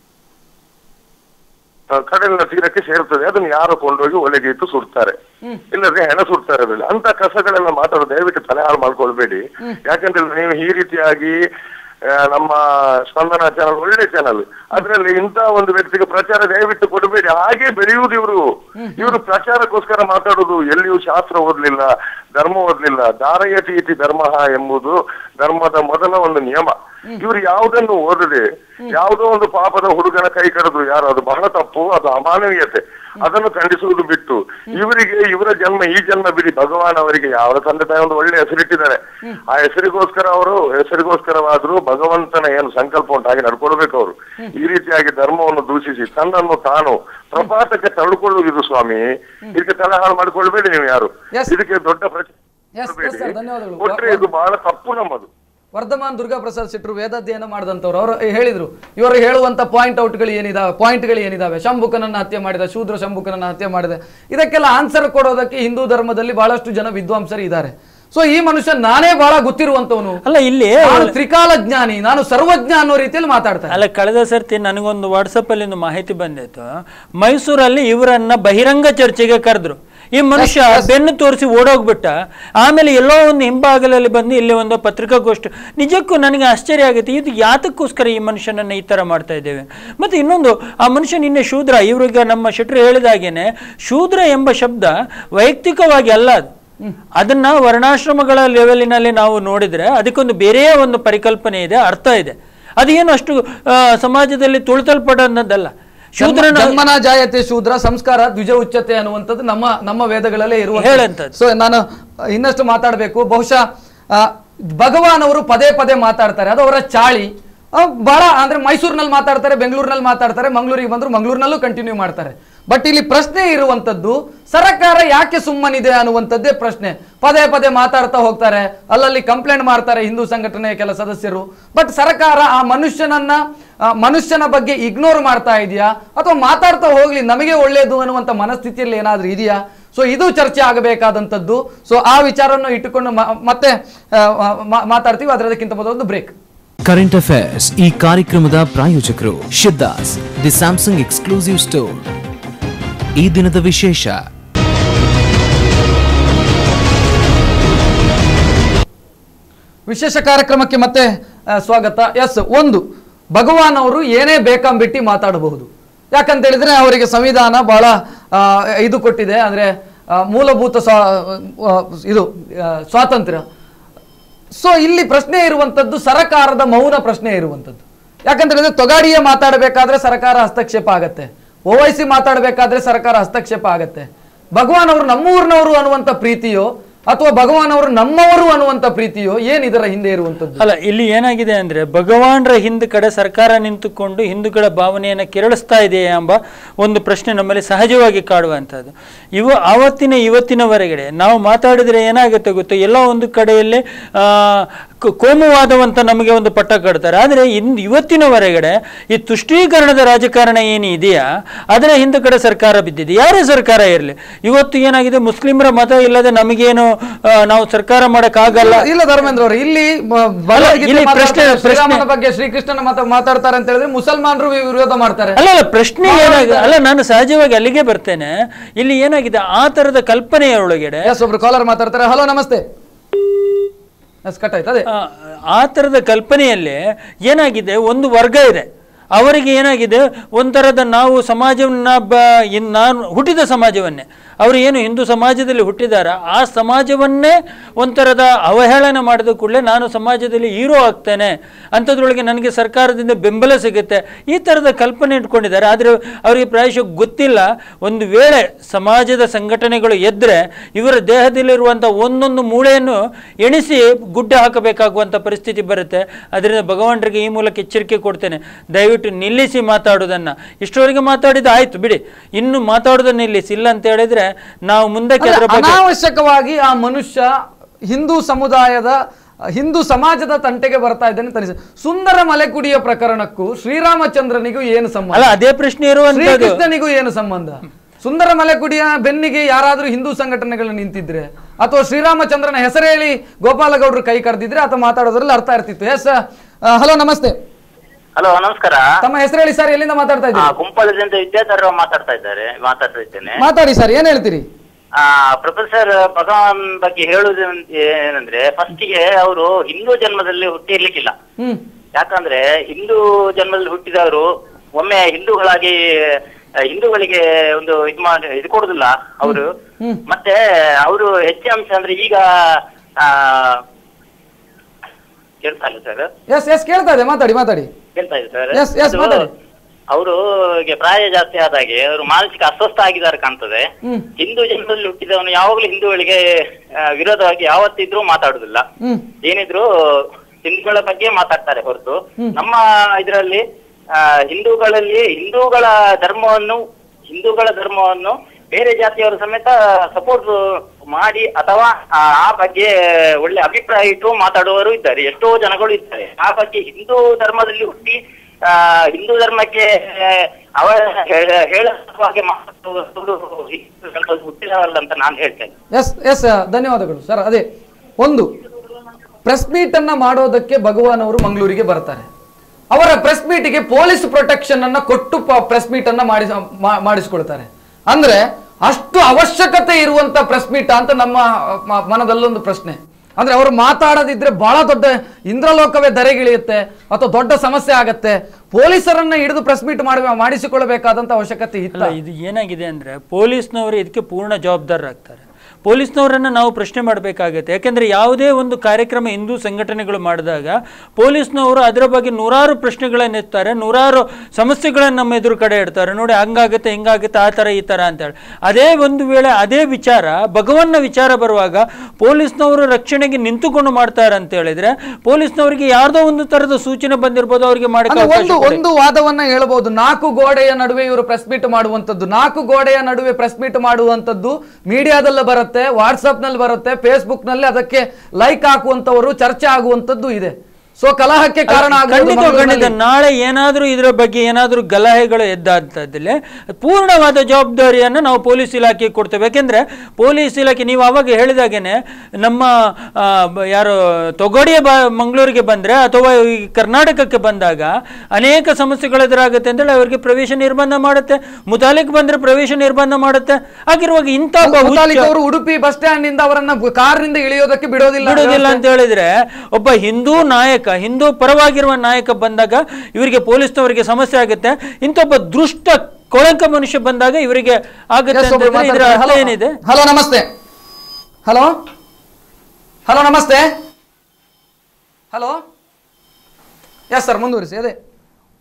ಆ ಕಡಲಿನ ತೀರಕ್ಕೆ ಸೇರ್ತದೆ ಅದನ್ನು ಯಾರು ಕೊಂಡೋಗಿ ಒಲೆಗೆ ಇಟ್ಟು ಸುಡ್ತಾರೆ ಇಲ್ಲದ್ರೆ ಹೆಣ ಸುಡ್ತಾರೆ ಅದರಲ್ಲಿ ಅಂತ ಕಸಗಳೆಲ್ಲ ಮಾತಾಡೋದು ದಯವಿಟ್ಟು ತಲೆ ಹಾಳು ಮಾಡ್ಕೊಳ್ಬೇಡಿ ಯಾಕಂದ್ರೆ ನೀವು ಈ ರೀತಿಯಾಗಿ ಆ, ನಮ್ಮ ಸ್ಪಂದನ ಚಾನಲ್ ಒಳ್ಳೆ ಚಾನಲ್ ಅದರಲ್ಲಿ ಇಂಥ ಒಂದು ವ್ಯಕ್ತಿಗೆ ಪ್ರಚಾರ ದಯವಿಟ್ಟು ಕೊಡಬೇಡಿ ಹಾಗೆ ಬೆಳೆಯುವುದು ಇವರು ಇವರು ಪ್ರಚಾರಕ್ಕೋಸ್ಕರ ಮಾತಾಡುದು ಎಲ್ಲಿಯೂ ಶಾಸ್ತ್ರ ಓದ್ಲಿಲ್ಲ ಧರ್ಮ ಓದ್ಲಿಲ್ಲ ಧಾರಯತಿ ಇತಿ ಧರ್ಮ ಎಂಬುದು ಧರ್ಮದ ಮೊದಲ ಒಂದು ನಿಯಮ ಇವರು ಯಾವುದನ್ನು ಓದದೆ ಯಾವುದೋ ಒಂದು ಪಾಪದ ಹುಡುಗನ ಕೈ ಕರೆದು ಯಾರು ಅದು ಬಹಳ ತಪ್ಪು ಅದು ಅಮಾನವೀಯತೆ ಅದನ್ನು ಖಂಡಿಸುವುದು ಬಿಟ್ಟು ಇವರಿಗೆ ಇವರ ಜನ್ಮ ಈ ಜನ್ಮ ಬಿಡಿ ಭಗವಾನ್ ಅವರಿಗೆ ಯಾವ ತಂದೆ ತಾಯಿ ಒಂದು ಒಳ್ಳೆ ಹೆಸರಿಟ್ಟಿದ್ದಾರೆ ಆ ಹೆಸರಿಗೋಸ್ಕರ ಅವರು ಹೆಸರಿಗೋಸ್ಕರವಾದ್ರೂ ಭಗವಂತನ ಏನು ಸಂಕಲ್ಪ ಉಂಟು ಹಾಗೆ ನಡ್ಕೊಳ್ಬೇಕು ಅವರು ಈ ರೀತಿಯಾಗಿ ಧರ್ಮವನ್ನು ದೂಷಿಸಿ ತನ್ನನ್ನು ತಾನು ಪ್ರಪಾತಕ್ಕೆ ತಳ್ಕೊಳ್ಳುವುದು ಸ್ವಾಮಿ ಇದಕ್ಕೆ ತಲೆ ಹಾಳು ಮಾಡ್ಕೊಳ್ಬೇಡಿ ನೀವು ಯಾರು Yes. ಇದಕ್ಕೆ ದೊಡ್ಡ ಪ್ರಚಾರ Yes, yes, sir. ಧನ್ಯವಾದಗಳು. ಕೊಟ್ರೆ ಇದು ಬಹಳ ತಪ್ಪು ನಮ್ಮದು ವರ್ಧಮಾನ್ ದುರ್ಗಾ ಪ್ರಸಾದ್ ಶೆಟ್ರು ವೇದಾಧ್ಯಯನ ಮಾಡಿದಂಥವ್ರು ಅವರು ಹೇಳಿದ್ರು ಇವರು ಹೇಳುವಂತ ಪಾಯಿಂಟ್ ಔಟ್ಗಳು ಏನಿದಾವೆ ಪಾಯಿಂಟ್ಗಳು ಏನಿದಾವೆ ಶಂಭುಕನನ್ನ ಹತ್ಯೆ ಮಾಡಿದ ಶೂದ್ರ ಶಂಭುಕನನ್ನ ಹತ್ಯೆ ಮಾಡಿದೆ ಇದಕ್ಕೆಲ್ಲ ಆನ್ಸರ್ ಕೊಡೋದಕ್ಕೆ ಹಿಂದೂ ಧರ್ಮದಲ್ಲಿ ಬಹಳಷ್ಟು ಜನ ವಿದ್ವಾಂಸರು ಇದ್ದಾರೆ ಸೊ ಈ ಮನುಷ್ಯ ನಾನೇ ಬಹಳ ಗೊತ್ತಿರುವಂತವನು ಅಲ್ಲ ಇಲ್ಲಿ ನಾನು ತ್ರಿಕಾಲ ಜ್ಞಾನಿ ನಾನು ಸರ್ವಜ್ಞ ಅನ್ನೋ ರೀತಿಯಲ್ಲಿ ಮಾತಾಡ್ತಾರೆ ಅಲ್ಲ ಕಳೆದ ಸರ್ತಿ ನನಗೊಂದು ವಾಟ್ಸಪ್ ಅಲ್ಲಿ ಒಂದು ಮಾಹಿತಿ ಬಂದಿತ್ತು ಮೈಸೂರಲ್ಲಿ ಇವರನ್ನ ಬಹಿರಂಗ ಚರ್ಚೆಗೆ ಕರೆದ್ರು ಈ ಮನುಷ್ಯ ಬೆನ್ನು ತೋರಿಸಿ ಓಡೋಗ್ಬಿಟ್ಟ ಆಮೇಲೆ ಎಲ್ಲೋ ಒಂದು ಹಿಂಭಾಗದಲ್ಲಿ ಬಂದು ಇಲ್ಲಿ ಒಂದು ಪತ್ರಿಕಾಗೋಷ್ಠಿ ನಿಜಕ್ಕೂ ನನಗೆ ಆಶ್ಚರ್ಯ ಆಗುತ್ತೆ ಇದು ಯಾತಕ್ಕೋಸ್ಕರ ಈ ಮನುಷ್ಯನನ್ನ ಈ ತರ ಮಾಡ್ತಾ ಇದ್ದೇವೆ ಮತ್ತೆ ಇನ್ನೊಂದು ಆ ಮನುಷ್ಯ ನಿನ್ನೆ ಶೂದ್ರ ಇವ್ರಿಗೆ ನಮ್ಮ ಶೆಟ್ರು ಹೇಳಿದಾಗೇನೆ ಶೂದ್ರ ಎಂಬ ಶಬ್ದ ವೈಯಕ್ತಿಕವಾಗಿ ಅಲ್ಲ ಅದು ಅದನ್ನ ವರ್ಣಾಶ್ರಮಗಳ ಲೆವೆಲಿನಲ್ಲಿ ನಾವು ನೋಡಿದ್ರೆ ಅದಕ್ಕೊಂದು ಬೇರೆಯೇ ಒಂದು ಪರಿಕಲ್ಪನೆ ಇದೆ ಅರ್ಥ ಇದೆ ಅದೇನು ಅಷ್ಟು ಆ, ಸಮಾಜದಲ್ಲಿ ತುಳಿತಲ್ಪಡೋದಲ್ಲ ಶೂದ್ರನ ಜನ್ಮನ ಜಾಯತೆ ಶೂದ್ರ ಸಂಸ್ಕಾರ ದ್ವಿಜ ಉಚ್ಚತೆ ಅನ್ನುವಂಥದ್ದು ನಮ್ಮ ನಮ್ಮ ವೇದಗಳಲ್ಲೇ ಇರುವ ಹೇಳಂತದ್ದು. ಸೊ ನಾನು ಇನ್ನಷ್ಟು ಮಾತಾಡಬೇಕು ಬಹುಶಃ ಆ, ಭಗವಾನ್ ಅವರು ಪದೇ ಪದೇ ಮಾತಾಡ್ತಾರೆ ಅದು ಅವರ ಚಾಳಿ ಆ, ಬಹಳ ಅಂದ್ರೆ ಮೈಸೂರಿನಲ್ಲಿ ಮಾತಾಡ್ತಾರೆ ಬೆಂಗಳೂರಿನಲ್ಲಿ ಮಾತಾಡ್ತಾರೆ ಮಂಗಳೂರಿಗೆ ಬಂದ್ರು ಮಂಗಳೂರಿನಲ್ಲೂ ಕಂಟಿನ್ಯೂ ಮಾಡ್ತಾರೆ ಬಟ್ ಇಲ್ಲಿ ಪ್ರಶ್ನೆ ಇರುವಂತದ್ದು ಸರ್ಕಾರ ಯಾಕೆ ಸುಮ್ಮನಿದೆ ಅನ್ನುವಂಥದ್ದೇ ಪ್ರಶ್ನೆ ಪದೇ ಪದೇ ಮಾತಾಡ್ತಾ ಹೋಗ್ತಾರೆ ಅಲ್ಲಲ್ಲಿ ಕಂಪ್ಲೇಂಟ್ ಮಾಡ್ತಾರೆ ಹಿಂದೂ ಸಂಘಟನೆಯ ಕೆಲ ಸದಸ್ಯರು ಬಟ್ ಸರ್ಕಾರ ಆ ಮನುಷ್ಯನನ್ನ ಆ, ಮನುಷ್ಯನ ಬಗ್ಗೆ ಇಗ್ನೋರ್ ಮಾಡ್ತಾ ಇದೆಯಾ ಅಥವಾ ಮಾತಾಡ್ತಾ ಹೋಗ್ಲಿ ನಮಗೆ ಒಳ್ಳೇದು ಅನ್ನುವಂಥ ಮನಸ್ಥಿತಿಯಲ್ಲಿ ಏನಾದ್ರೂ ಇದೆಯಾ ಸೊ ಇದು ಚರ್ಚೆ ಆಗಬೇಕಾದಂಥದ್ದು ಸೊ ಆ ವಿಚಾರವನ್ನು ಇಟ್ಟುಕೊಂಡು ಮ- ಮತ್ತೆ ಆ, ಮಾ- ಮಾತಾಡ್ತೀವಿ ಅದರದಕ್ಕಿಂತ ಮೊದಲು ಒಂದು ಬ್ರೇಕ್ ಕರೆಂಟ್ ಅಫೇರ್ಸ್ ಈ ಕಾರ್ಯಕ್ರಮದ ಪ್ರಾಯೋಜಕರು Shiddas the Samsung exclusive store ಈ ದಿನದ ವಿಶೇಷ ವಿಶೇಷ ಕಾರ್ಯಕ್ರಮಕ್ಕೆ ಮತ್ತೆ ಆ, ಸ್ವಾಗತ ಎಸ್ ಒಂದು ಭಗವಾನ್ ಅವರು ಏನೇ ಬೇಕಾಂಬಿಟ್ಟು ಮಾತಾಡಬಹುದು ಯಾಕಂತ ಹೇಳಿದ್ರೆ ಅವರಿಗೆ ಸಂವಿಧಾನ ಬಹಳ ಆ, ಇದು ಕೊಟ್ಟಿದೆ ಅಂದ್ರೆ ಆ, ಮೂಲಭೂತ ಸ್ವಾ ಆ, ಇದು ಆ, ಸ್ವಾತಂತ್ರ್ಯ ಸೊ ಇಲ್ಲಿ ಪ್ರಶ್ನೆ ಇರುವಂತದ್ದು ಸರಕಾರದ ಮೌನ ಪ್ರಶ್ನೆ ಇರುವಂತದ್ದು ಯಾಕಂತ ಹೇಳಿದ್ರೆ ತೊಗಾಡಿಯೇ ಮಾತಾಡಬೇಕಾದ್ರೆ ಸರ್ಕಾರ ಹಸ್ತಕ್ಷೇಪ ಆಗತ್ತೆ ಓವೈಸಿ ಮಾತಾಡಬೇಕಾದ್ರೆ ಸರ್ಕಾರ ಹಸ್ತಕ್ಷೇಪ ಆಗತ್ತೆ ಭಗವಾನ್ ಅವರು ನಮ್ಮೂರಿನವರು ಅನ್ನುವಂಥ ಪ್ರೀತಿಯೋ ಅಥವಾ ಭಗವಾನ್ ಅವರು ನಮ್ಮವರು ಅನ್ನುವಂಥ ಪ್ರೀತಿಯೋ ಏನ್ ಇದರ ಹಿಂದೆ ಇರುವಂತದ್ದು ಅಲ್ಲ ಇಲ್ಲಿ ಏನಾಗಿದೆ ಅಂದ್ರೆ ಭಗವಾನ್ರ ಹಿಂದ್ ಕಡೆ ಸರ್ಕಾರ ನಿಂತುಕೊಂಡು ಹಿಂದೂಗಳ ಭಾವನೆಯನ್ನು ಕೆರಳಿಸ್ತಾ ಇದೆಯಾ ಎಂಬ ಒಂದು ಪ್ರಶ್ನೆ ನಮ್ಮಲ್ಲಿ ಸಹಜವಾಗಿ ಕಾಡುವಂಥದ್ದು ಇವ ಆವತ್ತಿನ ಇವತ್ತಿನವರೆಗೆ ನಾವು ಮಾತಾಡಿದ್ರೆ ಏನಾಗುತ್ತೆ ಗೊತ್ತು ಎಲ್ಲ ಒಂದು ಕಡೆಯಲ್ಲಿ ಆ, ಕ- ಕೋಮುವಾದವಂತ ನಮಗೆ ಒಂದು ಪಟ್ಟ ಕಟ್ತಾರೆ ಆದರೆ ಇನ್ ಇವತ್ತಿನವರೆಗಡೆ ಈ ತುಷ್ಟೀಕರಣದ ರಾಜಕಾರಣ ಏನು ಇದೆಯಾ ಅದರ ಹಿಂದೆ ಕಡೆ ಸರ್ಕಾರ ಬಿದ್ದಿದೆ ಯಾರೇ ಸರ್ಕಾರ ಇರಲಿ ಇವತ್ತು ಏನಾಗಿದೆ ಮುಸ್ಲಿಮರ ಮತ ಇಲ್ಲದೆ ನಮಗೇನು ಆ, ನಾವು ಸರ್ಕಾರ ಮಾಡಕ್ಕಾಗಲ್ಲ ಇಲ್ಲ ಧರ್ಮೇಂದ್ರ ಅವರು ಇಲ್ಲಿ ಬ- ಭಗವದ್ಗೀತೆ ಇಲ್ಲಿ ಪ್ರಶ್ನೆ- ಮಾತಾಡ್ತಾರೆ, ಶ್ರೀರಾಮನ ಪ್ರಶ್ನೆ- ಬಗ್ಗೆ ಶ್ರೀಕೃಷ್ಣನ ಮತ ಮಾತಾಡ್ತಾರೆ ಅಂತ ಹೇಳಿದ್ರೆ ಮುಸಲ್ಮಾನರು ವಿ- ವಿರೋಧ ಮಾಡ್ತಾರೆ ಅಲ್ಲ ಅಲ್ಲ ಪ್ರಶ್ನೆ ಏನಾಗಿದೆ ಅಲ್ಲ ನಾನು ಸಹಜವಾಗಿ ಅಲ್ಲಿಗೆ ಬರ್ತೇನೆ ಇಲ್ಲಿ ಏನಾಗಿದೆ ಆ ತರದ ಕಲ್ಪನೆಯೊಳಗಡೆ ಎಸ್ ಒಬ್ರು ಕಾಲರ್ ಮಾತಾಡ್ತಾರೆ ಹಲೋ ನಮಸ್ತೆ ಎಸ್ ಕಟ್ ಆಯ್ತು ಅದೇ ಆ, ಆ ಥರದ ಕಲ್ಪನೆಯಲ್ಲಿ ಏನಾಗಿದೆ ಒಂದು ವರ್ಗ ಇದೆ ಅವರಿಗೆ ಏನಾಗಿದೆ ಒಂಥರದ ನಾವು ಸಮಾಜವನ್ನ ಬ ಇನ್ ನಾನು ಹುಟ್ಟಿದ ಸಮಾಜವನ್ನೇ ಅವರು ಏನು ಹಿಂದೂ ಸಮಾಜದಲ್ಲಿ ಹುಟ್ಟಿದಾರ ಆ ಸಮಾಜವನ್ನೇ ಒಂಥರದ ಅವಹೇಳನ ಮಾಡಿದ ಕೂಡಲೇ ನಾನು ಸಮಾಜದಲ್ಲಿ ಹೀರೋ ಆಗ್ತೇನೆ ಅಂಥದ್ರೊಳಗೆ ನನಗೆ ಸರ್ಕಾರದಿಂದ ಬೆಂಬಲ ಸಿಗುತ್ತೆ ಈ ಥರದ ಕಲ್ಪನೆ ಇಟ್ಕೊಂಡಿದ್ದಾರೆ ಆದರೆ ಅವರಿಗೆ ಪ್ರಾಯಶಃ ಗೊತ್ತಿಲ್ಲ ಒಂದು ವೇಳೆ ಸಮಾಜದ ಸಂಘಟನೆಗಳು ಎದ್ದರೆ ಇವರ ದೇಹದಲ್ಲಿರುವಂಥ ಒಂದೊಂದು ಮೂಳೆಯನ್ನು ಎಣಿಸಿ ಗುಡ್ಡ ಹಾಕಬೇಕಾಗುವಂಥ ಪರಿಸ್ಥಿತಿ ಬರುತ್ತೆ ಅದರಿಂದ ಭಗವಂತರಿಗೆ ಈ ಮೂಲಕ ಎಚ್ಚರಿಕೆ ಕೊಡ್ತೇನೆ ದಯವಿಟ್ಟು ನಿಲ್ಲಿಸಿ ಮಾತಾಡೋದನ್ನು ಇಷ್ಟವರೆಗೆ ಮಾತಾಡಿದ ಆಯ್ತು ಬಿಡಿ ಇನ್ನು ಮಾತಾಡೋದನ್ನ ನಿಲ್ಲಿಸಿ ಇಲ್ಲ ಅಂತ ಹೇಳಿದ್ರೆ ನಾವು ಮುಂದಕ್ಕೆ ಅದರ ಅಲ್ಲ, ಬಗ್ಗೆ ಅನಾವಶ್ಯಕವಾಗಿ ಆ ಮನುಷ್ಯ ಹಿಂದೂ ಸಮುದಾಯದ ಹಿಂದೂ ಸಮಾಜದ ತಂಟೆಗೆ ಬರ್ತಾ ಇದ್ದಾನೆ ಅಂತ ಅನಿಸುತ್ತೆ. ಸುಂದರ ಮಲೆಕುಡಿಯ ಪ್ರಕರಣಕ್ಕೂ ಶ್ರೀರಾಮಚಂದ್ರನಿಗೂ ಏನು ಸಂಬಂಧ ಅಲ್ಲ ಅದೇ ಪ್ರಶ್ನೆ ಇರುವಂತದ್ದು ಶ್ರೀಕೃಷ್ಣನಿಗೂ ಏನು ಸಂಬಂಧ ಸುಂದರ ಮಲೆಕುಡಿಯ ಬೆನ್ನಿಗೆ ಯಾರಾದ್ರೂ ಹಿಂದೂ ಸಂಘಟನೆಗಳು ನಿಂತಿದ್ರೆ ಅಥವಾ ಶ್ರೀರಾಮಚಂದ್ರನ ಹೆಸರು ಹೇಳಿ ಗೋಪಾಲಗೌಡರು ಕೈ ಕರೆದಿದ್ರೆ ಅಥವಾ ಮಾತಾಡೋದ್ರಲ್ಲಿ ಅರ್ಥ ಇರ್ತಿತ್ತು ಎಸ್ ಹಲೋ ನಮಸ್ತೆ ಹಲೋ ನಮಸ್ಕಾರ ತಮ್ಮ ಹೆಸರು ಹೇಳಿ ಸರ್ ಎಲ್ಲಿಂದ ಮಾತಾಡ್ತಾ ಆ, ಇದ್ದೀರಿ ಕುಂಪಲದಿಂದ ವಿದ್ಯಾಧರ ಮಾತಾಡ್ತಾ ಇದ್ದಾರೆ ಮಾತಾಡ್ತಾ ಇದ್ದೇನೆ ಮಾತಾಡಿ ಸರ್ ಏನ್ ಹೇಳ್ತೀರಿ ಆ ಪ್ರೊಫೆಸರ್ ಭಗವಾನ್ ಬಗ್ಗೆ ಹೇಳುವುದು ಏನಂದ್ರೆ ಫಸ್ಟಿಗೆ ಅವರು ಹಿಂದೂ ಜನ್ಮದಲ್ಲಿ ಹುಟ್ಟಿರ್ಲಿಕ್ಕಿಲ್ಲ ಹ್ಮ್ ಯಾಕಂದ್ರೆ ಹಿಂದೂ ಜನ್ಮದಲ್ಲಿ ಹುಟ್ಟಿದವರು ಒಮ್ಮೆ ಹಿಂದೂಗಳಾಗಿ ಆ, ಹಿಂದೂಗಳಿಗೆ ಒಂದು ಇದು ಮಾಡಿ ಇದು ಕೊಡುದಿಲ್ಲ ಅವರು ಹ್ಮ್. ಮತ್ತೆ ಅವರು ಹೆಚ್ಚು ಅಂಶ ಅಂದ್ರೆ ಈಗ ಆ ಕೇಳ್ತಾ ಇಲ್ಲ ಸರ್ ಎಸ್ ಎಸ್ ಕೇಳ್ತಾ ಇದೆ ಮಾತಾಡಿ ಮಾತಾಡಿ ಕೇಳ್ತಾ ಇದೆ ಸರ್ Yes, yes, ಮಾತಾಡಿ. ಅವರು ಪ್ರಾಯ ಜಾಸ್ತಿ ಆದಾಗೆ ಅವರು ಮಾನಸಿಕ ಅಸ್ವಸ್ಥ ಆಗಿದ್ದಾರೆ ಕಾಣ್ತದೆ ಹ್ಮ್. ಹಿಂದೂ ಜನ್ಮದಲ್ಲಿ ಹುಟ್ಟಿದವನು ಯಾವಾಗ್ಲೂ ಹಿಂದೂಗಳಿಗೆ ಆ, ವಿರೋಧವಾಗಿ ಯಾವತ್ತಿದ್ರೂ ಮಾತಾಡುದಿಲ್ಲ ಹ್ಮ್ ಏನಿದ್ರು ಹಿಂದೂಗಳ ಬಗ್ಗೆ ಮಾತಾಡ್ತಾರೆ ಹೊರತು ಹ್ಮ್. ನಮ್ಮ ಇದರಲ್ಲಿ ಆ, ಹಿಂದೂಗಳಲ್ಲಿ ಹಿಂದೂಗಳ ಧರ್ಮವನ್ನು ಹಿಂದೂಗಳ ಧರ್ಮವನ್ನು ಬೇರೆ ಜಾತಿಯವರು ಸಮೇತ ಸಪೋರ್ಟ್ ಮಾಡಿ ಅಥವಾ ಆ ಆ ಬಗ್ಗೆ ಒಳ್ಳೆ ಅಭಿಪ್ರಾಯ ಇಟ್ಟು ಮಾತಾಡುವವರು ಇದ್ದಾರೆ ಎಷ್ಟೋ ಜನಗಳು ಇದ್ದಾರೆ ಆ ಬಗ್ಗೆ ಹಿಂದೂ ಧರ್ಮದಲ್ಲಿ ಹುಟ್ಟಿ ಆ, ಹಿಂದೂ ಧರ್ಮಕ್ಕೆ ಅವ ಹೇಳ- ಹೇಳುವ ಹಾಗೆ ಮಾತಾಡುವವರು ಹಿಂದೂ ಧರ್ಮದಲ್ಲಿ ಹುಟ್ಟಿದವರಲ್ಲ ಅಂತ ನಾನು ಹೇಳ್ತೇನೆ ಎಸ್ ಎಸ್ ಧನ್ಯವಾದಗಳು ಸರ್ ಅದೇ ಒಂದು ಪ್ರೆಸ್ ಮೀಟ್ ಅನ್ನ ಮಾಡೋದಕ್ಕೆ ಭಗವಾನ್ ಅವರು ಮಂಗಳೂರಿಗೆ ಬರ್ತಾರೆ ಅವರ ಪ್ರೆಸ್ ಮೀಟಿಗೆ ಪೊಲೀಸ್ ಪ್ರೊಟೆಕ್ಷನ್ ಅನ್ನ ಕೊಟ್ಟು ಪ್ರೆಸ್ ಮೀಟ್ ಅನ್ನ ಮಾಡಿಸ ಮಾ- ಮಾಡಿಸ್ಕೊಳ್ತಾರೆ ಅಂದ್ರೆ ಅಷ್ಟು ಅವಶ್ಯಕತೆ ಇರುವಂತ ಪ್ರೆಸ್ ಮೀಟ್ ಅಂತ ನಮ್ಮ ಮ- ಮನದಲ್ಲೊಂದು ಪ್ರಶ್ನೆ ಅಂದ್ರೆ ಅವರು ಮಾತಾಡದಿದ್ರೆ ಬಹಳ ದೊಡ್ಡ ಇಂದ್ರಲೋಕವೇ ಧರೆಗಿಳಿಯುತ್ತೆ ಅಥವಾ ದೊಡ್ಡ ಸಮಸ್ಯೆ ಆಗತ್ತೆ ಪೊಲೀಸರನ್ನ ಹಿಡಿದು ಪ್ರೆಸ್ ಮೀಟ್ ಮಾಡಿ ಮಾಡಿಸಿಕೊಳ್ಳಬೇಕಾದಂತ ಅವಶ್ಯಕತೆ ಅಲ್ಲ ಇತ್ತು ಇದು ಏನಾಗಿದೆ ಅಂದ್ರೆ ಪೊಲೀಸ್ನವರು ಇದಕ್ಕೆ ಪೂರ್ಣ ಜವಾಬ್ದಾರರಾಗ್ತಾರೆ ಪೊಲೀಸ್ನವರನ್ನು ನಾವು ಪ್ರಶ್ನೆ ಮಾಡಬೇಕಾಗತ್ತೆ ಯಾಕೆಂದ್ರೆ ಯಾವುದೇ ಒಂದು ಕಾರ್ಯಕ್ರಮ ಹಿಂದೂ ಸಂಘಟನೆಗಳು ಮಾಡಿದಾಗ ಪೊಲೀಸ್ನವರು ಅದರ ಬಗ್ಗೆ ನೂರಾರು ಪ್ರಶ್ನೆಗಳನ್ನು ಎತ್ತಾರೆ ನೂರಾರು ಸಮಸ್ಯೆಗಳನ್ನು ನಮ್ಮ ಎದುರು ಕಡೆ ಇಡ್ತಾರೆ ನೋಡಿ ಹಂಗಾಗುತ್ತೆ ಹಿಂಗಾಗುತ್ತೆ ಆ ಥರ ಈ ಥರ ಅಂತೇಳಿ ಅದೇ ಒಂದು ವೇಳೆ ಅದೇ ವಿಚಾರ ಭಗವನ್ನ ವಿಚಾರ ಬರುವಾಗ ಪೊಲೀಸ್ನವರು ರಕ್ಷಣೆಗೆ ನಿಂತುಕೊಂಡು ಮಾಡ್ತಾರೆ ಅಂತ ಹೇಳಿದ್ರೆ ಪೊಲೀಸ್ನವರಿಗೆ ಯಾರ್ದೋ ಒಂದು ಥರದ ಸೂಚನೆ ಬಂದಿರ್ಬೋದು ಅವರಿಗೆ ಮಾಡಕ್ಕೆ ಅಂದ್ರೆ ಅವಕಾಶ ಒಂದು ಕೊಡಿ. ಒಂದು ವಾದವನ್ನ ಹೇಳ್ಬೋದು ನಾಲ್ಕು ಗೋಡೆಯ ನಡುವೆ ಇವರು ಪ್ರೆಸ್ ಮೀಟ್ ಮಾಡುವಂತದ್ದು ನಾಲ್ಕು ಗೋಡೆಯ ನಡುವೆ ಪ್ರೆಸ್ ಮೀಟ್ ಮಾಡುವಂತದ್ದು ಮೀಡಿಯಾದಲ್ಲೇ ಬರುತ್ತೆ ವಾಟ್ಸ್ಆಪ್ ನಲ್ಲಿ ಬರುತ್ತೆ ಫೇಸ್ಬುಕ್ ನಲ್ಲಿ ಅದಕ್ಕೆ ಲೈಕ್ ಹಾಕುವಂತವರು ಚರ್ಚೆ ಆಗುವಂತದ್ದು ಇದೆ ಸೊ ಕಲಹಕ್ಕೆ ಕಾರಣ ಆಗುವುದು ಖಂಡಿತ ಖಂಡಿತ ಮಂಗಳೂರಿನಲ್ಲಿ. ನಾಳೆ ಏನಾದರೂ ಇದರ ಬಗ್ಗೆ ಏನಾದರೂ ಗಲಹೆಗಳು ಎದ್ದಾದಲ್ಲಿ ಪೂರ್ಣವಾದ ಜವಾಬ್ದಾರಿಯನ್ನು ನಾವು ಪೊಲೀಸ್ ಇಲಾಖೆಗೆ ಕೊಡ್ತೇವೆ ಯಾಕೆಂದ್ರೆ ಪೊಲೀಸ್ ಇಲಾಖೆ ನೀವು ಅವಾಗ ಹೇಳಿದಾಗೇನೆ ನಮ್ಮ ಆ, ಬ- ಯಾರು ತೊಗಡಿಯ ಬ ಮಂಗಳೂರಿಗೆ ಬಂದ್ರೆ ಅಥವಾ ಈ ಕರ್ನಾಟಕಕ್ಕೆ ಬಂದಾಗ ಅನೇಕ ಸಮಸ್ಯೆಗಳು ಎದುರಾಗುತ್ತೆ ಅಂತೇಳಿ ಅವರಿಗೆ ಪ್ರವೇಶ ನಿರ್ಬಂಧ ಮಾಡುತ್ತೆ ಮುತಾಲಿಕ್ ಬಂದ್ರೆ ಪ್ರವೇಶ ನಿರ್ಬಂಧ ಮಾಡುತ್ತೆ ಆಗಿರುವಾಗ ಇಂಥ ಒಬ್ಬ ಹುಚ್ಚ- ಮುತಾಲಿಕ್ ಅವರು ಉಡುಪಿ ಬಸ್ ಸ್ಟ್ಯಾಂಡ್ ನಿಂದ ಅವರನ್ನ ಕಾರಿನಿಂದ ಇಳಿಯೋದಕ್ಕೆ ಬಿಡೋದಿಲ್ಲ ಬಿಡೋದಿಲ್ಲ ಅಂತ ಹೇಳಿದ್ರೆ ಒಬ್ಬ ಹಿಂದೂ ನಾಯಕ ಹಿಂದೂ ಪರವಾಗಿರುವ ನಾಯಕ ಬಂದಾಗ ಇವರಿಗೆ ಪೊಲೀಸ್ನವರಿಗೆ ಸಮಸ್ಯೆ ಆಗುತ್ತೆ ಇಂಥೊಬ್ಬ ದೃಷ್ಟ ಕೊಳಂಕ ಮನುಷ್ಯ ಬಂದಾಗ ಇವರಿಗೆ ಆಗುತ್ತೆ Yes, ಒಬ್ರು ಅಂತಂದ್ರೆ ಇದರ ಮಾತಾಡ್ತಾರೆ. ಅರ್ಥ ಹಲೋ ಏನಿದೆ ಹಲೋ ನಮಸ್ತೆ ಹಲೋ ಹಲೋ ನಮಸ್ತೆ ಹಲೋ ಎಸ್ ಸರ್ ಮುಂದುವರಿಸಿ ಅದೇ